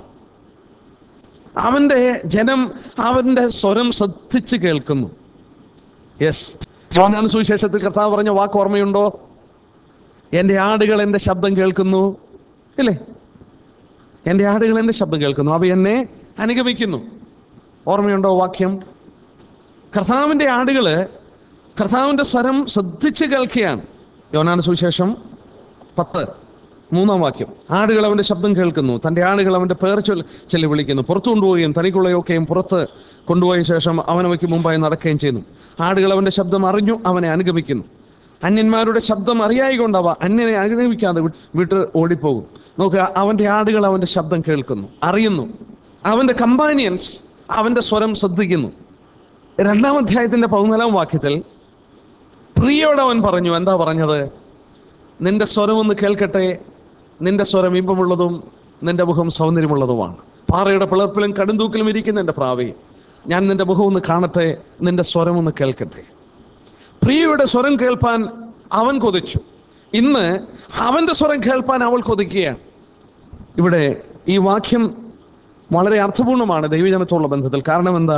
അവൻ്റെ ജനം അവൻ്റെ സ്വരം ശ്രദ്ധിച്ച് കേൾക്കുന്നു യെസ് യോനാൻ സുവിശേഷത്തിൽ കർത്താവ് പറഞ്ഞ വാക്ക് ഓർമ്മയുണ്ടോ എൻ്റെ ആടുകൾ എൻ്റെ ശബ്ദം കേൾക്കുന്നു ഇല്ലേ എൻ്റെ ആടുകൾ എൻ്റെ ശബ്ദം കേൾക്കുന്നു അവ എന്നെ അനുഗമിക്കുന്നു ഓർമ്മയുണ്ടോ വാക്യം കർത്താവിൻ്റെ ആടുകൾ കർത്താവിൻ്റെ സ്വരം ശ്രദ്ധിച്ച് കേൾക്കുകയാണ് യോനാൻ സുവിശേഷം പത്ത് മൂന്നാം വാക്യം ആടുകൾ അവൻ്റെ ശബ്ദം കേൾക്കുന്നു തൻ്റെ ആടുകൾ അവൻ്റെ പേർ ചൊല്ലി ചൊല്ലി വിളിക്കുന്നു പുറത്തു കൊണ്ടുപോവുകയും തനിക്കുള്ളയൊക്കെയും പുറത്ത് കൊണ്ടുപോയ ശേഷം അവനവയ്ക്ക് മുമ്പായി നടക്കുകയും ചെയ്യുന്നു ആടുകൾ അവൻ്റെ ശബ്ദം അറിഞ്ഞു അവനെ അനുഗമിക്കുന്നു അന്യന്മാരുടെ ശബ്ദം അറിയായി കൊണ്ടവ അന്യനെ അനുഗമിക്കാതെ വി- വിട്ട് ഓടിപ്പോകും നോക്കുക അവൻ്റെ ആടുകൾ അവൻ്റെ ശബ്ദം കേൾക്കുന്നു അറിയുന്നു അവൻ്റെ കമ്പാനിയൻസ് അവൻ്റെ സ്വരം ശ്രദ്ധിക്കുന്നു രണ്ടാം അധ്യായത്തിൻ്റെ പതിനാലാം വാക്യത്തിൽ പ്രിയോട് അവൻ പറഞ്ഞു എന്താ പറഞ്ഞത് നിന്റെ സ്വരം ഒന്ന് കേൾക്കട്ടെ നിന്റെ സ്വരം ഇമ്പമുള്ളതും നിന്റെ മുഖം സൗന്ദര്യമുള്ളതുമാണ് പാറയുടെ പിളർപ്പിലും കടുന്തൂക്കിലും ഇരിക്കുന്ന എൻ്റെ പ്രാവേ ഞാൻ നിന്റെ മുഖം ഒന്ന് കാണട്ടെ നിന്റെ സ്വരം ഒന്ന് കേൾക്കട്ടെ പ്രിയയുടെ സ്വരം കേൾപ്പാൻ അവൻ കൊതിച്ചു ഇന്ന് അവൻ്റെ സ്വരം കേൾപ്പാൻ അവൾ കൊതിക്കുകയാണ് ഇവിടെ ഈ വാക്യം വളരെ അർത്ഥപൂർണമാണ് ദൈവജനത്തോടുള്ള ബന്ധത്തിൽ കാരണം എന്താ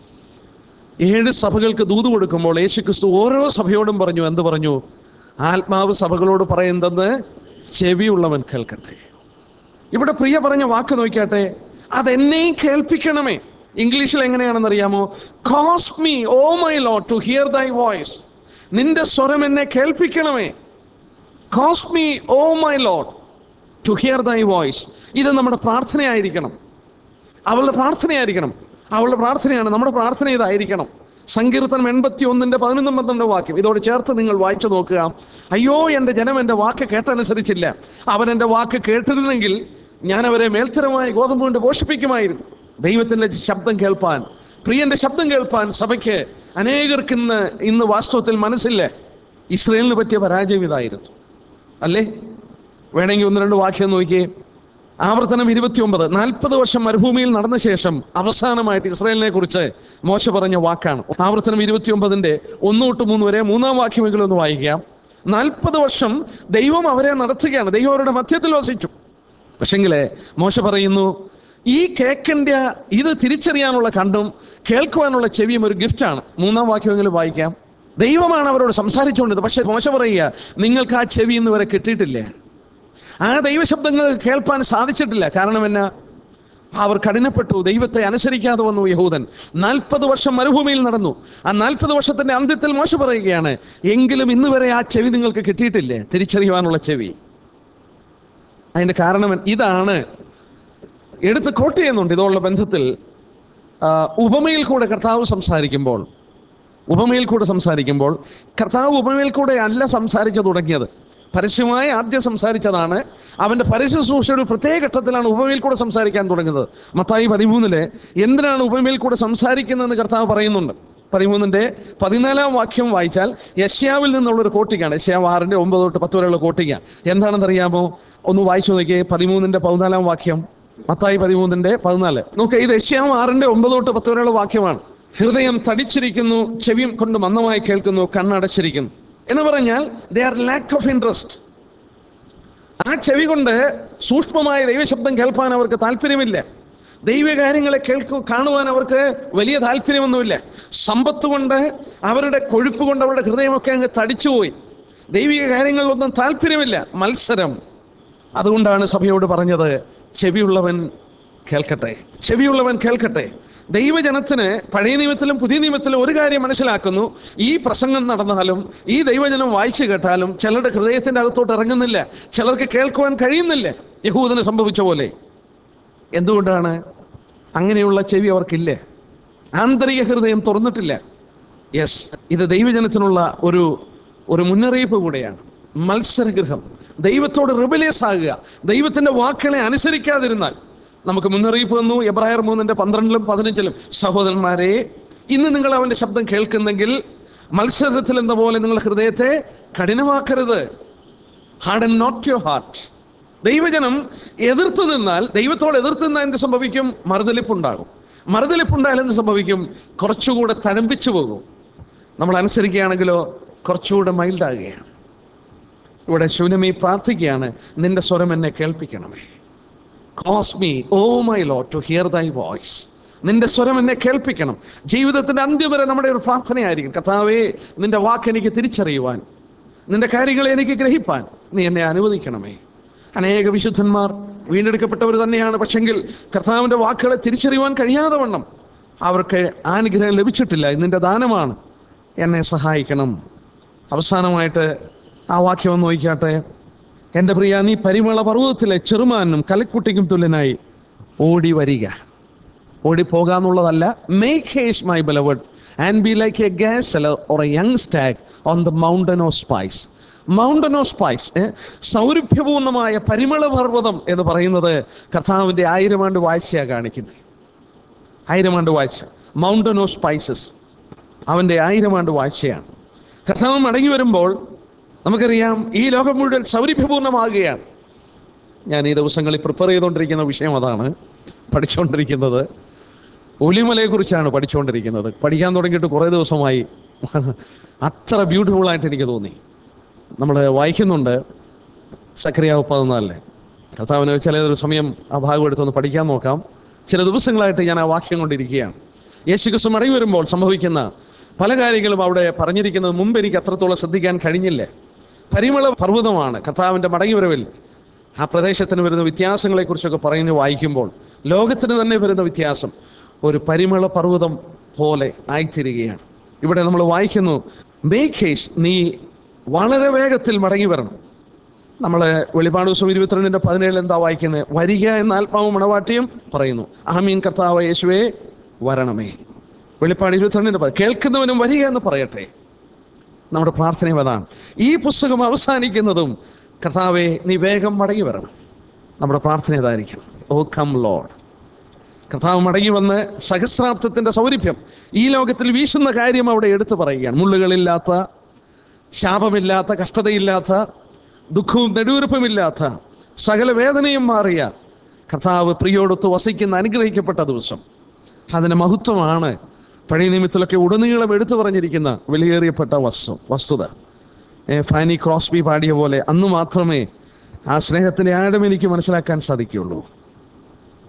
ഏഴ് സഭകൾക്ക് ദൂത് കൊടുക്കുമ്പോൾ യേശുക്രിസ്തു ഓരോ സഭയോടും പറഞ്ഞു എന്ത് പറഞ്ഞു ആത്മാവ് സഭകളോട് പറയുന്നത് ചെവിയുള്ളവൻ കേൾക്കട്ടെ ഇവിടെ പ്രിയ പറഞ്ഞ വാക്ക് നോക്കിയാട്ടെ അതെന്നെയും കേൾപ്പിക്കണമേ ഇംഗ്ലീഷിൽ എങ്ങനെയാണെന്ന് അറിയാമോ cause me O my Lord to hear thy voice നിന്റെ സ്വരം എന്നെ കേൾപ്പിക്കണമേ cause me O my Lord to hear thy voice ഇത് നമ്മുടെ പ്രാർത്ഥനയായിരിക്കണം അവളുടെ പ്രാർത്ഥനയായിരിക്കണം അവളുടെ പ്രാർത്ഥനയാണ് നമ്മുടെ പ്രാർത്ഥന ഇതായിരിക്കണം സങ്കീർത്തനം എൺപത്തി ഒന്നിന്റെ പതിനൊന്നും പന്ത്രണ്ട് വാക്യം ഇതോട് ചേർത്ത് നിങ്ങൾ വായിച്ചു നോക്കുക അയ്യോ എൻ്റെ ജനം എൻ്റെ വാക്ക് കേട്ടനുസരിച്ചില്ല അവൻ എൻ്റെ വാക്ക് കേട്ടിരുന്നെങ്കിൽ ഞാൻ അവരെ മേൽത്തരമായി ഗോതമ്പ് കൊണ്ട് പോഷിപ്പിക്കുമായിരുന്നു ദൈവത്തിൻ്റെ ശബ്ദം കേൾപ്പാൻ പ്രിയന്റെ ശബ്ദം കേൾപ്പാൻ സഭയ്ക്ക് അനേകർക്ക് ഇന്ന് ഇന്ന് വാസ്തവത്തിൽ മനസ്സില്ല ഇസ്രയേലിന് പറ്റിയ പരാജയം ഇതായിരുന്നു അല്ലേ വേണമെങ്കിൽ ഒന്ന് രണ്ട് വാക്യം നോക്കിയേ ആവർത്തനം ഇരുപത്തിയൊമ്പത് നാൽപ്പത് വർഷം മരുഭൂമിയിൽ നടന്ന ശേഷം അവസാനമായിട്ട് ഇസ്രായേലിനെ കുറിച്ച് മോശ പറഞ്ഞ വാക്കാണ് ആവർത്തനം ഇരുപത്തിയൊമ്പതിന്റെ ഒന്ന് തൊട്ട് മൂന്ന് വരെ മൂന്നാം വാക്യമെങ്കിലും ഒന്ന് വായിക്കാം നാൽപ്പത് വർഷം ദൈവം അവരെ നടത്തുകയാണ് ദൈവം അവരുടെ മധ്യത്തിൽ വസിച്ചു പക്ഷെങ്കില് മോശ പറയുന്നു ഈ കേൾക്കേണ്ട ഇത് തിരിച്ചറിയാനുള്ള കണ്ടും കേൾക്കുവാനുള്ള ചെവിയും ഒരു ഗിഫ്റ്റാണ് മൂന്നാം വാക്യമെങ്കിലും വായിക്കാം ദൈവമാണ് അവരോട് സംസാരിച്ചുകൊണ്ടത് പക്ഷെ മോശം പറയുക നിങ്ങൾക്ക് ആ ചെവി ഇന്ന് വരെ കിട്ടിയിട്ടില്ല ആ ദൈവശബ്ദങ്ങൾ കേൾപ്പാൻ സാധിച്ചിട്ടില്ല കാരണം എന്നാ അവർ കഠിനപ്പെട്ടു ദൈവത്തെ അനുസരിക്കാതെ വന്നു യഹൂദൻ നാൽപ്പത് വർഷം മരുഭൂമിയിൽ നടന്നു ആ നാൽപ്പത് വർഷത്തിന്റെ അന്ത്യത്തിൽ മോശ പറയുകയാണ് എങ്കിലും ഇന്ന് വരെ ആ ചെവി നിങ്ങൾക്ക് കിട്ടിയിട്ടില്ലേ തിരിച്ചറിയുവാനുള്ള ചെവി അതിന്റെ കാരണം ഇതാണ് എടുത്ത് കോട്ട് ചെയ്യുന്നുണ്ട് ഇതുള്ള ബന്ധത്തിൽ ആ, ഉപമയിൽ കൂടെ കർത്താവ് സംസാരിക്കുമ്പോൾ ഉപമയിൽ കൂടെ സംസാരിക്കുമ്പോൾ കർത്താവ് ഉപമയിൽ കൂടെ അല്ല സംസാരിച്ചു തുടങ്ങിയത് പരസ്യമായി ആദ്യം സംസാരിച്ചതാണ് അവന്റെ പരസ്യ സൂക്ഷയുടെ ഒരു പ്രത്യേക ഘട്ടത്തിലാണ് ഉപമയിൽ കൂടെ സംസാരിക്കാൻ തുടങ്ങുന്നത് മത്തായി പതിമൂന്നില് എന്തിനാണ് ഉപമയിൽ കൂടെ സംസാരിക്കുന്നതെന്ന് കർത്താവ് പറയുന്നുണ്ട് പതിമൂന്നിന്റെ പതിനാലാം വാക്യം വായിച്ചാൽ യശ്യാവിൽ നിന്നുള്ളൊരു കോട്ടിക്കാണ് യശ്യാവ് ആറിന്റെ ഒമ്പത് തൊട്ട് പത്ത് വരെയുള്ള കോട്ടിക്ക എന്താണെന്ന് അറിയാമോ ഒന്ന് വായിച്ചു നോക്കിയേ പതിമൂന്നിന്റെ പതിനാലാം വാക്യം മത്തായി പതിമൂന്നിന്റെ പതിനാല് നോക്കുക ഇത് യശ്യാവ് ആറിന്റെ ഒമ്പത് തൊട്ട് പത്ത് വരെയുള്ള വാക്യമാണ് ഹൃദയം തടിച്ചിരിക്കുന്നു ചെവിയും കൊണ്ട് മന്ദമായി കേൾക്കുന്നു കണ്ണടച്ചിരിക്കുന്നു എന്ന് പറഞ്ഞാൽ they are lack of interest ആ ചെവി കൊണ്ട് സൂക്ഷ്മമായ ദൈവശബ്ദം കേൾപ്പാൻ അവർക്ക് താല്പര്യമില്ല ദൈവ കാര്യങ്ങളെ കേൾക്കു കാണുവാൻ അവർക്ക് വലിയ താല്പര്യമൊന്നുമില്ല സമ്പത്ത് കൊണ്ട് അവരുടെ കൊഴുപ്പ് കൊണ്ട് അവരുടെ ഹൃദയമൊക്കെ അങ്ങ് തടിച്ചുപോയി ദൈവിക കാര്യങ്ങളിലൊന്നും താല്പര്യമില്ല മത്സരം അതുകൊണ്ടാണ് സഭയോട് പറഞ്ഞത് ചെവിയുള്ളവൻ കേൾക്കട്ടെ ചെവിയുള്ളവൻ കേൾക്കട്ടെ ദൈവജനത്തിന് പഴയ നിയമത്തിലും പുതിയ നിയമത്തിലും ഒരു കാര്യം മനസ്സിലാക്കുന്നു ഈ പ്രസംഗം നടന്നാലും ഈ ദൈവജനം വായിച്ചു കേട്ടാലും ചിലരുടെ ഹൃദയത്തിന്റെ അകത്തോട്ട് ഇറങ്ങുന്നില്ല ചിലർക്ക് കേൾക്കുവാൻ കഴിയുന്നില്ല യഹൂദന് സംഭവിച്ച പോലെ എന്തുകൊണ്ടാണ് അങ്ങനെയുള്ള ചെവി അവർക്കില്ല ആന്തരിക ഹൃദയം തുറന്നിട്ടില്ല യെസ് ഇത് ദൈവജനത്തിനുള്ള ഒരു ഒരു മുന്നറിയിപ്പ് കൂടെയാണ് മത്സരഗൃഹം ദൈവത്തോട് റിബലിയസ് ആകുക ദൈവത്തിന്റെ വാക്കുകളെ അനുസരിക്കാതിരുന്നാൽ നമുക്ക് മുന്നറിയിപ്പ് വന്നു എബ്രായർ മൂന്നിന്റെ പന്ത്രണ്ടിലും പതിനഞ്ചിലും സഹോദരന്മാരെ ഇന്ന് നിങ്ങൾ അവന്റെ ശബ്ദം കേൾക്കുന്നെങ്കിൽ മത്സരത്തിൽ എന്ന പോലെ നിങ്ങൾ ഹൃദയത്തെ കഠിനമാക്കരുത് harden not your heart ദൈവജനം എതിർത്ത് നിന്നാൽ ദൈവത്തോട് എതിർത്ത് നിന്നാൽ എന്ത് സംഭവിക്കും മറുതലിപ്പുണ്ടാകും മറുതലിപ്പുണ്ടായാൽ എന്ത് സംഭവിക്കും കുറച്ചുകൂടെ തഴമ്പിച്ചു പോകും നമ്മൾ അനുസരിക്കുകയാണെങ്കിലോ കുറച്ചുകൂടെ മൈൽഡാകുകയാണ് ഇവിടെ ശൂന്യമി പ്രാർത്ഥിക്കുകയാണ് നിന്റെ സ്വരം എന്നെ കേൾപ്പിക്കണമേ cause me O my Lord to hear thy voice നിന്റെ സ്വരം എന്നെ കേൾപ്പിക്കണം ജീവിതത്തിന്റെ അന്ത്യം വരെ നമ്മുടെ ഒരു പ്രാർത്ഥനയായിരിക്കും കർത്താവേ നിന്റെ വാക്ക് എനിക്ക് തിരിച്ചറിയുവാൻ നിന്റെ കാര്യങ്ങളെ എനിക്ക് ഗ്രഹിപ്പാൻ നീ എന്നെ അനുവദിക്കണമേ അനേക വിശുദ്ധന്മാർ വീണ്ടെടുക്കപ്പെട്ടവർ തന്നെയാണ് പക്ഷെങ്കിൽ കർത്താവിന്റെ വാക്കുകളെ തിരിച്ചറിയുവാൻ കഴിയാതെ വണ്ണം അവർക്ക് അനുഗ്രഹം ലഭിച്ചിട്ടില്ല ഇതിൻ്റെ ദാനമാണ് എന്നെ സഹായിക്കണം അവസാനമായിട്ട് ആ വാക്യം ഒന്ന് നോക്കിയാട്ടെ എൻ്റെ പ്രിയ നീ പരിമള പർവ്വതത്തിലെ ചെറുമാനും കലക്കുട്ടിക്കും തുല്യനായി ഓടി വരിക ഓടിപ്പോകാന്നുള്ളതല്ല make haste my beloved and be like a gazelle or a young stag on the mountain of spice mountain of spice സൗരഭ്യപൂർണമായ പരിമള പർവ്വതം എന്ന് പറയുന്നത് കർത്താവിൻ്റെ ആയിരം ആണ്ട് വാഴ്ചയാണ് കാണിക്കുന്നത് ആയിരം ആണ്ട് വാഴ്ച മൗണ്ടൻ ഓഫ് സ്പൈസസ് അവൻ്റെ ആയിരം ആണ്ട് വാഴ്ചയാണ് കർത്താവ് മടങ്ങി വരുമ്പോൾ നമുക്കറിയാം ഈ ലോകം മുഴുവൻ സൗരഭ്യപൂർണ്ണമാകുകയാണ് ഞാൻ ഈ ദിവസങ്ങളിൽ പ്രിപ്പയർ ചെയ്തുകൊണ്ടിരിക്കുന്ന വിഷയം അതാണ് പഠിച്ചുകൊണ്ടിരിക്കുന്നത് ഒലിമലയെ കുറിച്ചാണ് പഠിച്ചുകൊണ്ടിരിക്കുന്നത് പഠിക്കാൻ തുടങ്ങിയിട്ട് കുറേ ദിവസമായി അത്ര ബ്യൂട്ടിഫുൾ ആയിട്ട് എനിക്ക് തോന്നി നമ്മൾ വായിക്കുന്നുണ്ട് സക്രിയാവ് പതിനാലിന് കർത്താവിന് ചിലൊരു സമയം ആ ഭാഗം എടുത്തൊന്ന് പഠിക്കാൻ നോക്കാം ചില ദിവസങ്ങളായിട്ട് ഞാൻ ആ വാക്യം കൊണ്ടിരിക്കുകയാണ് യേശു ക്രിസ്തു മടങ്ങി വരുമ്പോൾ സംഭവിക്കുന്ന പല കാര്യങ്ങളും അവിടെ പറഞ്ഞിരിക്കുന്നത് മുമ്പ് എനിക്ക് അത്രത്തോളം ശ്രദ്ധിക്കാൻ കഴിഞ്ഞില്ല പരിമള പർവ്വതമാണ് കർത്താവിൻ്റെ മടങ്ങിവരവിൽ ആ പ്രദേശത്തിന് വരുന്ന വ്യത്യാസങ്ങളെക്കുറിച്ചൊക്കെ പറയുന്നത് വായിക്കുമ്പോൾ ലോകത്തിന് തന്നെ വരുന്ന വ്യത്യാസം ഒരു പരിമള പർവ്വതം പോലെ ആയിത്തീരുകയാണ് ഇവിടെ നമ്മൾ വായിക്കുന്നു മേഖേഷ് നീ വളരെ വേഗത്തിൽ മടങ്ങി വരണം നമ്മൾ വെളിപ്പാട് ദിവസം ഇരുപത്തിരണ്ടിന്റെ പതിനേഴിൽ എന്താ വായിക്കുന്നത് വരിക എന്ന ആത്മാവും മണവാട്ടിയും പറയുന്നു ആമീൻ കർത്താവ് യേശുവേ വരണമേ വെളിപ്പാട് ഇരുപത്തിരണ്ടിന്റെ പതി- കേൾക്കുന്നവനും വരിക എന്ന് പറയട്ടെ നമ്മുടെ പ്രാർത്ഥനയും അതാണ് ഈ പുസ്തകം അവസാനിക്കുന്നതും കർത്താവെ നീ വേഗം മടങ്ങി വരണം നമ്മുടെ പ്രാർത്ഥന ഇതായിരിക്കണം ഓ കം ലോഡ് കർത്താവ് മടങ്ങി വന്ന് സഹസ്രാബ്ദത്തിന്റെ സൗരഭ്യം ഈ ലോകത്തിൽ വീശുന്ന കാര്യം അവിടെ എടുത്തു പറയുകയാണ് മുള്ളുകളില്ലാത്ത ശാപമില്ലാത്ത കഷ്ടതയില്ലാത്ത ദുഃഖവും നെടുവീർപ്പുമില്ലാത്ത സകല വേദനയും മാറിയ കർത്താവ് പ്രിയോടൊത്ത് വസിക്കുന്ന അനുഗ്രഹിക്കപ്പെട്ട ദിവസം അതിൻ്റെ മഹത്വമാണ് പഴയ നിമിത്തത്തിലൊക്കെ ഉടനീളം എടുത്തു പറഞ്ഞിരിക്കുന്ന വിലയേറിയപ്പെട്ട വസ്തു വസ്തുത ഏ, ഫാനി ക്രോസ്ബി പാടിയ പോലെ അന്ന് മാത്രമേ ആ സ്നേഹത്തിൻ്റെ ആഴം എനിക്ക് മനസ്സിലാക്കാൻ സാധിക്കുകയുള്ളൂ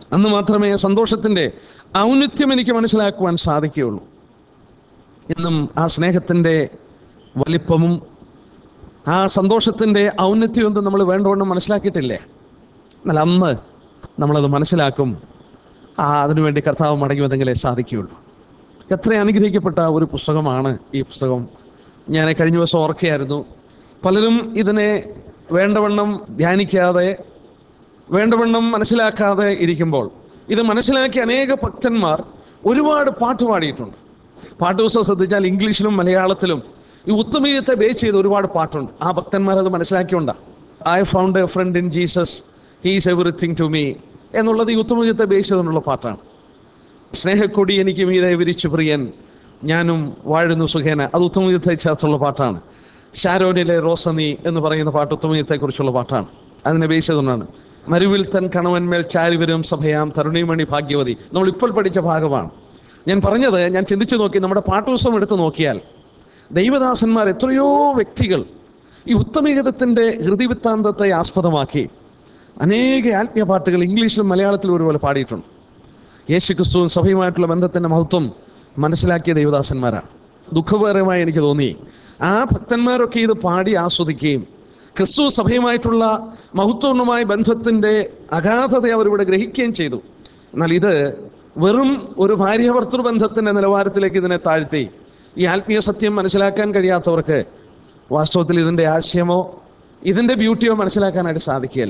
അന്ന് മാത്രമേ സന്തോഷത്തിൻ്റെ ഔന്നത്യം എനിക്ക് മനസ്സിലാക്കുവാൻ സാധിക്കുകയുള്ളൂ ഇന്നും ആ സ്നേഹത്തിൻ്റെ വലിപ്പവും ആ സന്തോഷത്തിൻ്റെ ഔന്നത്യവും ഒന്നും നമ്മൾ വേണ്ടവണ്ണം മനസ്സിലാക്കിയിട്ടില്ലേ എന്നാൽ അന്ന് നമ്മളത് മനസ്സിലാക്കും ആ അതിനുവേണ്ടി കർത്താവ് മടങ്ങി വന്നെങ്കിലേ സാധിക്കുകയുള്ളൂ എത്ര അനുഗ്രഹിക്കപ്പെട്ട ഒരു പുസ്തകമാണ് ഈ പുസ്തകം ഞാൻ കഴിഞ്ഞ ദിവസം ഓർക്കുകയായിരുന്നു പലരും ഇതിനെ വേണ്ടവണ്ണം ധ്യാനിക്കാതെ വേണ്ടവണ്ണം മനസ്സിലാക്കാതെ ഇരിക്കുമ്പോൾ ഇത് മനസ്സിലാക്കിയ അനേക ഭക്തന്മാർ ഒരുപാട് പാട്ട് പാടിയിട്ടുണ്ട് പാട്ട് പുസ്തകം ശ്രദ്ധിച്ചാൽ ഇംഗ്ലീഷിലും മലയാളത്തിലും ഈ ഉത്തമീയത്തെ ബേസ് ചെയ്ത് ഒരുപാട് പാട്ടുണ്ട് ആ ഭക്തന്മാർ അത് മനസ്സിലാക്കിയുണ്ട I found a friend in Jesus he's everything to me എന്നുള്ളത് ഈ ഉത്തമീയത്തെ ബേസ് ചെയ്തുകൊണ്ടുള്ള പാട്ടാണ് സ്നേഹക്കൊടി എനിക്ക് മീതെ വിരിച്ചു പ്രിയൻ ഞാനും വാഴുന്നു സുഖേന അത് ഉത്തമീയത്തെ ചേർത്തുള്ള പാട്ടാണ് ഷാരോനിലെ റോസനി എന്ന് പറയുന്ന പാട്ട് ഉത്തമീയത്തെക്കുറിച്ചുള്ള പാട്ടാണ് അതിനെ ബേസ് ചെയ്തുകൊണ്ടാണ് മരുവിൽ തൻ കണവന്മേൽ ചാരിവരും സഭയാം തരുണിമണി ഭാഗ്യവതി നമ്മൾ ഇപ്പോൾ പഠിച്ച ഭാഗമാണ് ഞാൻ പറഞ്ഞത് ഞാൻ ചിന്തിച്ചു നോക്കി നമ്മുടെ പാട്ടുപുസ്തകം എടുത്ത് നോക്കിയാൽ ദൈവദാസന്മാർ എത്രയോ വ്യക്തികൾ ഈ ഉത്തമീകതത്തിൻ്റെ ഹൃദയവൃത്താന്തത്തെ ആസ്പദമാക്കി അനേക ആത്മീയ പാട്ടുകൾ ഇംഗ്ലീഷിലും മലയാളത്തിലും ഒരുപോലെ പാടിയിട്ടുണ്ട് യേശു ക്രിസ്തുവും സഭയുമായിട്ടുള്ള ബന്ധത്തിൻ്റെ മഹത്വം മനസ്സിലാക്കിയ ദൈവദാസന്മാരാണ് ദുഃഖപരമായി എനിക്ക് തോന്നി ആ ഭക്തന്മാരൊക്കെ ഇത് പാടി ആസ്വദിക്കുകയും ക്രിസ്തു സഭയുമായിട്ടുള്ള മഹത്വപൂർണ്ണമായ ബന്ധത്തിൻ്റെ അഗാധത അവരിവിടെ ഗ്രഹിക്കുകയും ചെയ്തു എന്നാൽ ഇത് വെറും ഒരു ഭാര്യാഭർത്തൃ ബന്ധത്തിൻ്റെ നിലവാരത്തിലേക്ക് ഇതിനെ താഴ്ത്തി ഈ ആത്മീയ സത്യം മനസ്സിലാക്കാൻ കഴിയാത്തവർക്ക് വാസ്തവത്തിൽ ഇതിൻ്റെ ആശയമോ ഇതിൻ്റെ ബ്യൂട്ടിയോ മനസ്സിലാക്കാനായിട്ട് സാധിക്കുകയില്ല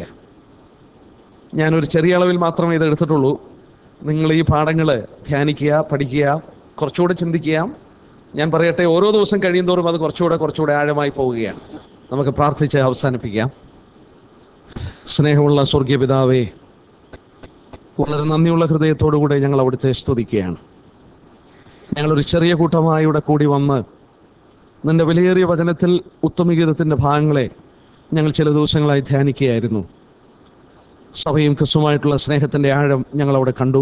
ഞാനൊരു ചെറിയ അളവിൽ മാത്രമേ ഇത് എടുത്തിട്ടുള്ളൂ നിങ്ങൾ ഈ പാഠങ്ങൾ ധ്യാനിക്കുക പഠിക്കുക കുറച്ചുകൂടെ ചിന്തിക്കുക ഞാൻ പറയട്ടെ ഓരോ ദിവസം കഴിയുന്തോറും അത് കുറച്ചുകൂടെ കുറച്ചുകൂടെ ആഴമായി പോവുകയാണ് നമുക്ക് പ്രാർത്ഥിച്ച് അവസാനിപ്പിക്കാം സ്നേഹമുള്ള സ്വർഗീയ പിതാവേ വളരെ നന്ദിയുള്ള ഹൃദയത്തോടുകൂടെ ഞങ്ങൾ അവിടുത്തെ സ്തുതിക്കുകയാണ് ഞങ്ങളൊരു ചെറിയ കൂട്ടമായി ഇവിടെ കൂടി വന്ന് നിന്റെ വിലയേറിയ വചനത്തിൽ ഉത്തമഗീതത്തിൻ്റെ ഭാഗങ്ങളെ ഞങ്ങൾ ചില ദിവസങ്ങളായി ധ്യാനിക്കുകയായിരുന്നു സഭയും ക്രിസ്തുമായിട്ടുള്ള സ്നേഹത്തിൻ്റെ ആഴം ഞങ്ങൾ അവിടെ കണ്ടു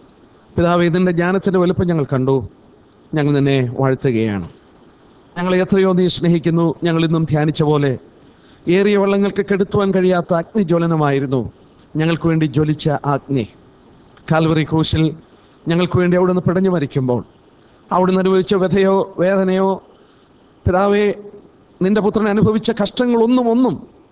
പിതാവ് ഇതിൻ്റെ ജ്ഞാനത്തിൻ്റെ വലുപ്പം ഞങ്ങൾ കണ്ടു ഞങ്ങൾ നിന്നെ വാഴ്ത്തുകയാണ് ഞങ്ങളെ എത്രയോ നീ സ്നേഹിക്കുന്നു ഞങ്ങൾ ഇന്നും ധ്യാനിച്ച പോലെ ഏറിയ വെള്ളങ്ങൾക്ക് കെടുത്തുവാൻ കഴിയാത്ത അഗ്നിജ്വലനമായിരുന്നു ഞങ്ങൾക്ക് വേണ്ടി ജ്വലിച്ച അഗ്നി കാൽവറി ക്രൂശിൽ ഞങ്ങൾക്ക് വേണ്ടി അവിടുന്ന് പിടഞ്ഞു മരിക്കുമ്പോൾ അവിടുന്ന് അനുഭവിച്ച വ്യഥയോ വേദനയോ പിതാവെ നിന്റെ പുത്രൻ അനുഭവിച്ച കഷ്ടങ്ങളൊന്നും ഒന്നും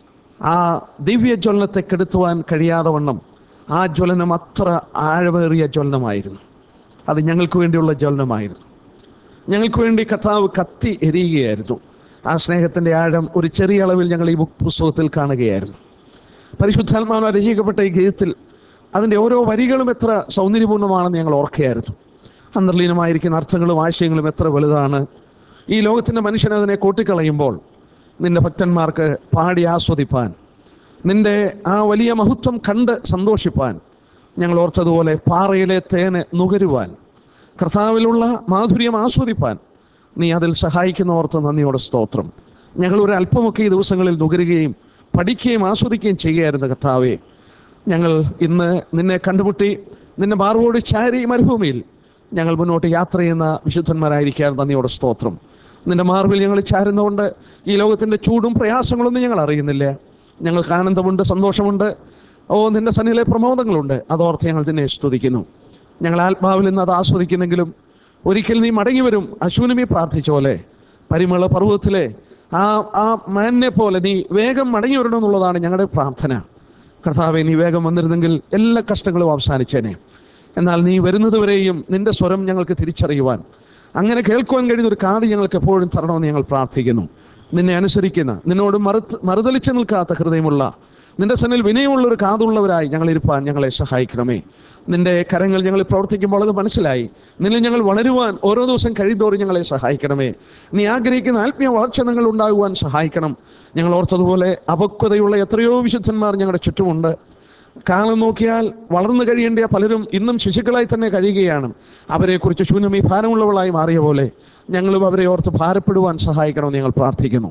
ആ ദിവ്യജ്വലനത്തെ കെടുത്തുവാൻ കഴിയാതെ വണ്ണം ആ ജ്വലനം അത്ര ആഴമേറിയ ജ്വലനമായിരുന്നു അത് ഞങ്ങൾക്ക് വേണ്ടിയുള്ള ജ്വലനമായിരുന്നു ഞങ്ങൾക്ക് വേണ്ടി കർത്താവ് കത്തി എരിയുകയായിരുന്നു ആ സ്നേഹത്തിൻ്റെ ആഴം ഒരു ചെറിയ അളവിൽ ഞങ്ങൾ ഈ ബുക്ക് പുസ്തകത്തിൽ കാണുകയായിരുന്നു പരിശുദ്ധാത്മാവിനെ രചിക്കപ്പെട്ട ഈ ഗീതത്തിൽ അതിൻ്റെ ഓരോ വരികളും എത്ര സൗന്ദര്യപൂർണ്ണമാണെന്ന് ഞങ്ങൾ ഓർക്കുകയായിരുന്നു അന്തർലീനമായിരിക്കുന്ന അർത്ഥങ്ങളും ആശയങ്ങളും എത്ര വലുതാണ് ഈ ലോകത്തിൻ്റെ മനുഷ്യൻ അതിനെ കൂട്ടിക്കളയുമ്പോൾ നിന്റെ ഭക്തന്മാർക്ക് പാടി ആസ്വദിപ്പാൻ നിന്റെ ആ വലിയ മഹത്വം കണ്ട് സന്തോഷിപ്പാൻ ഞങ്ങൾ ഓർത്തതുപോലെ പാറയിലെ തേന് നുകരുവാൻ കർത്താവിലുള്ള മാധുര്യം ആസ്വദിപ്പാൻ നീ അതിൽ സഹായിക്കുന്ന ഓർത്ത് നന്ദിയോടെ സ്തോത്രം ഞങ്ങൾ ഒരു അല്പമൊക്കെ ഈ ദിവസങ്ങളിൽ നുകരുകയും പഠിക്കുകയും ആസ്വദിക്കുകയും ചെയ്യുകയായിരുന്നു കർത്താവെ ഞങ്ങൾ ഇന്ന് നിന്നെ കണ്ടുമുട്ടി നിന്നെ മാറുവോട് ചാരി മരുഭൂമിയിൽ ഞങ്ങൾ മുന്നോട്ട് യാത്ര ചെയ്യുന്ന വിശുദ്ധന്മാരായിരിക്കാൻ നന്ദിയോടെ സ്തോത്രം നിന്റെ മാർവിൽ ഞങ്ങൾ ചാരുന്നതുകൊണ്ട് ഈ ലോകത്തിൻ്റെ ചൂടും പ്രയാസങ്ങളൊന്നും ഞങ്ങൾ അറിയുന്നില്ല ഞങ്ങൾക്ക് ആനന്ദമുണ്ട് സന്തോഷമുണ്ട് ഓ നിന്റെ സന്നിലെ പ്രമോദങ്ങളുണ്ട് അതോർത്ത് ഞങ്ങൾ നിന്നെ സ്തുതിക്കുന്നു ഞങ്ങൾ ആത്മാവിൽ നിന്ന് അത് ആസ്വദിക്കുന്നെങ്കിലും ഒരിക്കൽ നീ മടങ്ങി വരും അശൂനമി പ്രാർത്ഥിച്ച പോലെ പരിമള പർവ്വതത്തിലെ ആ ആ മാനിനെ പോലെ നീ വേഗം മടങ്ങി വരണമെന്നുള്ളതാണ് ഞങ്ങളുടെ പ്രാർത്ഥന കർത്താവെ നീ വേഗം വന്നിരുന്നെങ്കിൽ എല്ലാ കഷ്ടങ്ങളും അവസാനിച്ചേനെ എന്നാൽ നീ വരുന്നതുവരെയും നിന്റെ സ്വരം ഞങ്ങൾക്ക് തിരിച്ചറിയുവാൻ അങ്ങനെ കേൾക്കുവാൻ കഴിയുന്ന ഒരു കാത് ഞങ്ങൾക്ക് എപ്പോഴും തരണമെന്ന് ഞങ്ങൾ പ്രാർത്ഥിക്കുന്നു നിന്നെ അനുസരിക്കുന്ന നിന്നോട് മറുത്ത് മറുതലിച്ച് നിൽക്കാത്ത ഹൃദയമുള്ള നിന്റെ സന്നിൽ വിനയമുള്ള ഒരു കാതുള്ളവരായി ഞങ്ങൾ ഇരുപ്പാൻ ഞങ്ങളെ സഹായിക്കണമേ നിന്റെ കരങ്ങൾ ഞങ്ങൾ പ്രവർത്തിക്കുമ്പോൾ അത് മനസ്സിലായി നിന്നിൽ ഞങ്ങൾ വളരുവാൻ ഓരോ ദിവസം കഴിയുന്തോറും ഞങ്ങളെ സഹായിക്കണമേ നീ ആഗ്രഹിക്കുന്ന ആത്മീയ വളർച്ച നിങ്ങൾ ഉണ്ടാകുവാൻ സഹായിക്കണം ഞങ്ങൾ ഓർത്തതുപോലെ അപക്വതയുള്ള എത്രയോ വിശുദ്ധന്മാർ ഞങ്ങളുടെ ചുറ്റുമുണ്ട് കാലം നോക്കിയാൽ വളർന്നു കഴിയേണ്ട പലരും ഇന്നും ശിശുക്കളായി തന്നെ കഴിയുകയാണ് അവരെക്കുറിച്ച് ശൂന്യമീ ഭാരമുള്ളവളായി മാറിയ പോലെ ഞങ്ങളും അവരെ ഓർത്ത് ഭാരപ്പെടുവാൻ സഹായിക്കണമെന്ന് ഞങ്ങൾ പ്രാർത്ഥിക്കുന്നു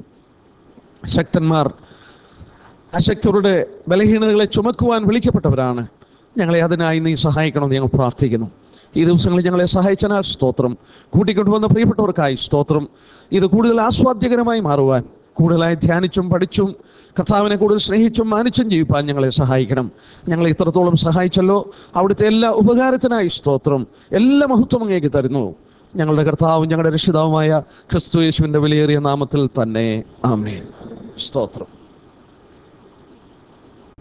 ശക്തന്മാർ അശക്തരുടെ ബലഹീനതകളെ ചുമക്കുവാൻ വിളിക്കപ്പെട്ടവരാണ് ഞങ്ങളെ അതിനായി നീ സഹായിക്കണമെന്ന് ഞങ്ങൾ പ്രാർത്ഥിക്കുന്നു ഈ ദിവസങ്ങളിൽ ഞങ്ങളെ സഹായിച്ചനാൽ സ്തോത്രം കൂട്ടിക്കൊണ്ടുവന്ന പ്രിയപ്പെട്ടവർക്കായി സ്തോത്രം ഇത് കൂടുതൽ ആസ്വാദ്യകരമായി മാറുവാൻ കൂടുതലായി ധ്യാനിച്ചും പഠിച്ചും കർത്താവിനെ കൂടുതൽ സ്നേഹിച്ചും മാനിച്ചും ജീവിപ്പാൻ ഞങ്ങളെ സഹായിക്കണം ഞങ്ങളെ ഇത്രത്തോളം സഹായിച്ചല്ലോ അവിടുത്തെ എല്ലാ ഉപകാരത്തിനായി സ്തോത്രം എല്ലാ മഹത്വം അങ്ങേക്ക് തരുന്നു ഞങ്ങളുടെ കർത്താവും ഞങ്ങളുടെ രക്ഷിതാവുമായ ക്രിസ്തു യേശുവിൻ്റെ വിലയേറിയ നാമത്തിൽ തന്നെ ആമേൻ സ്തോത്രം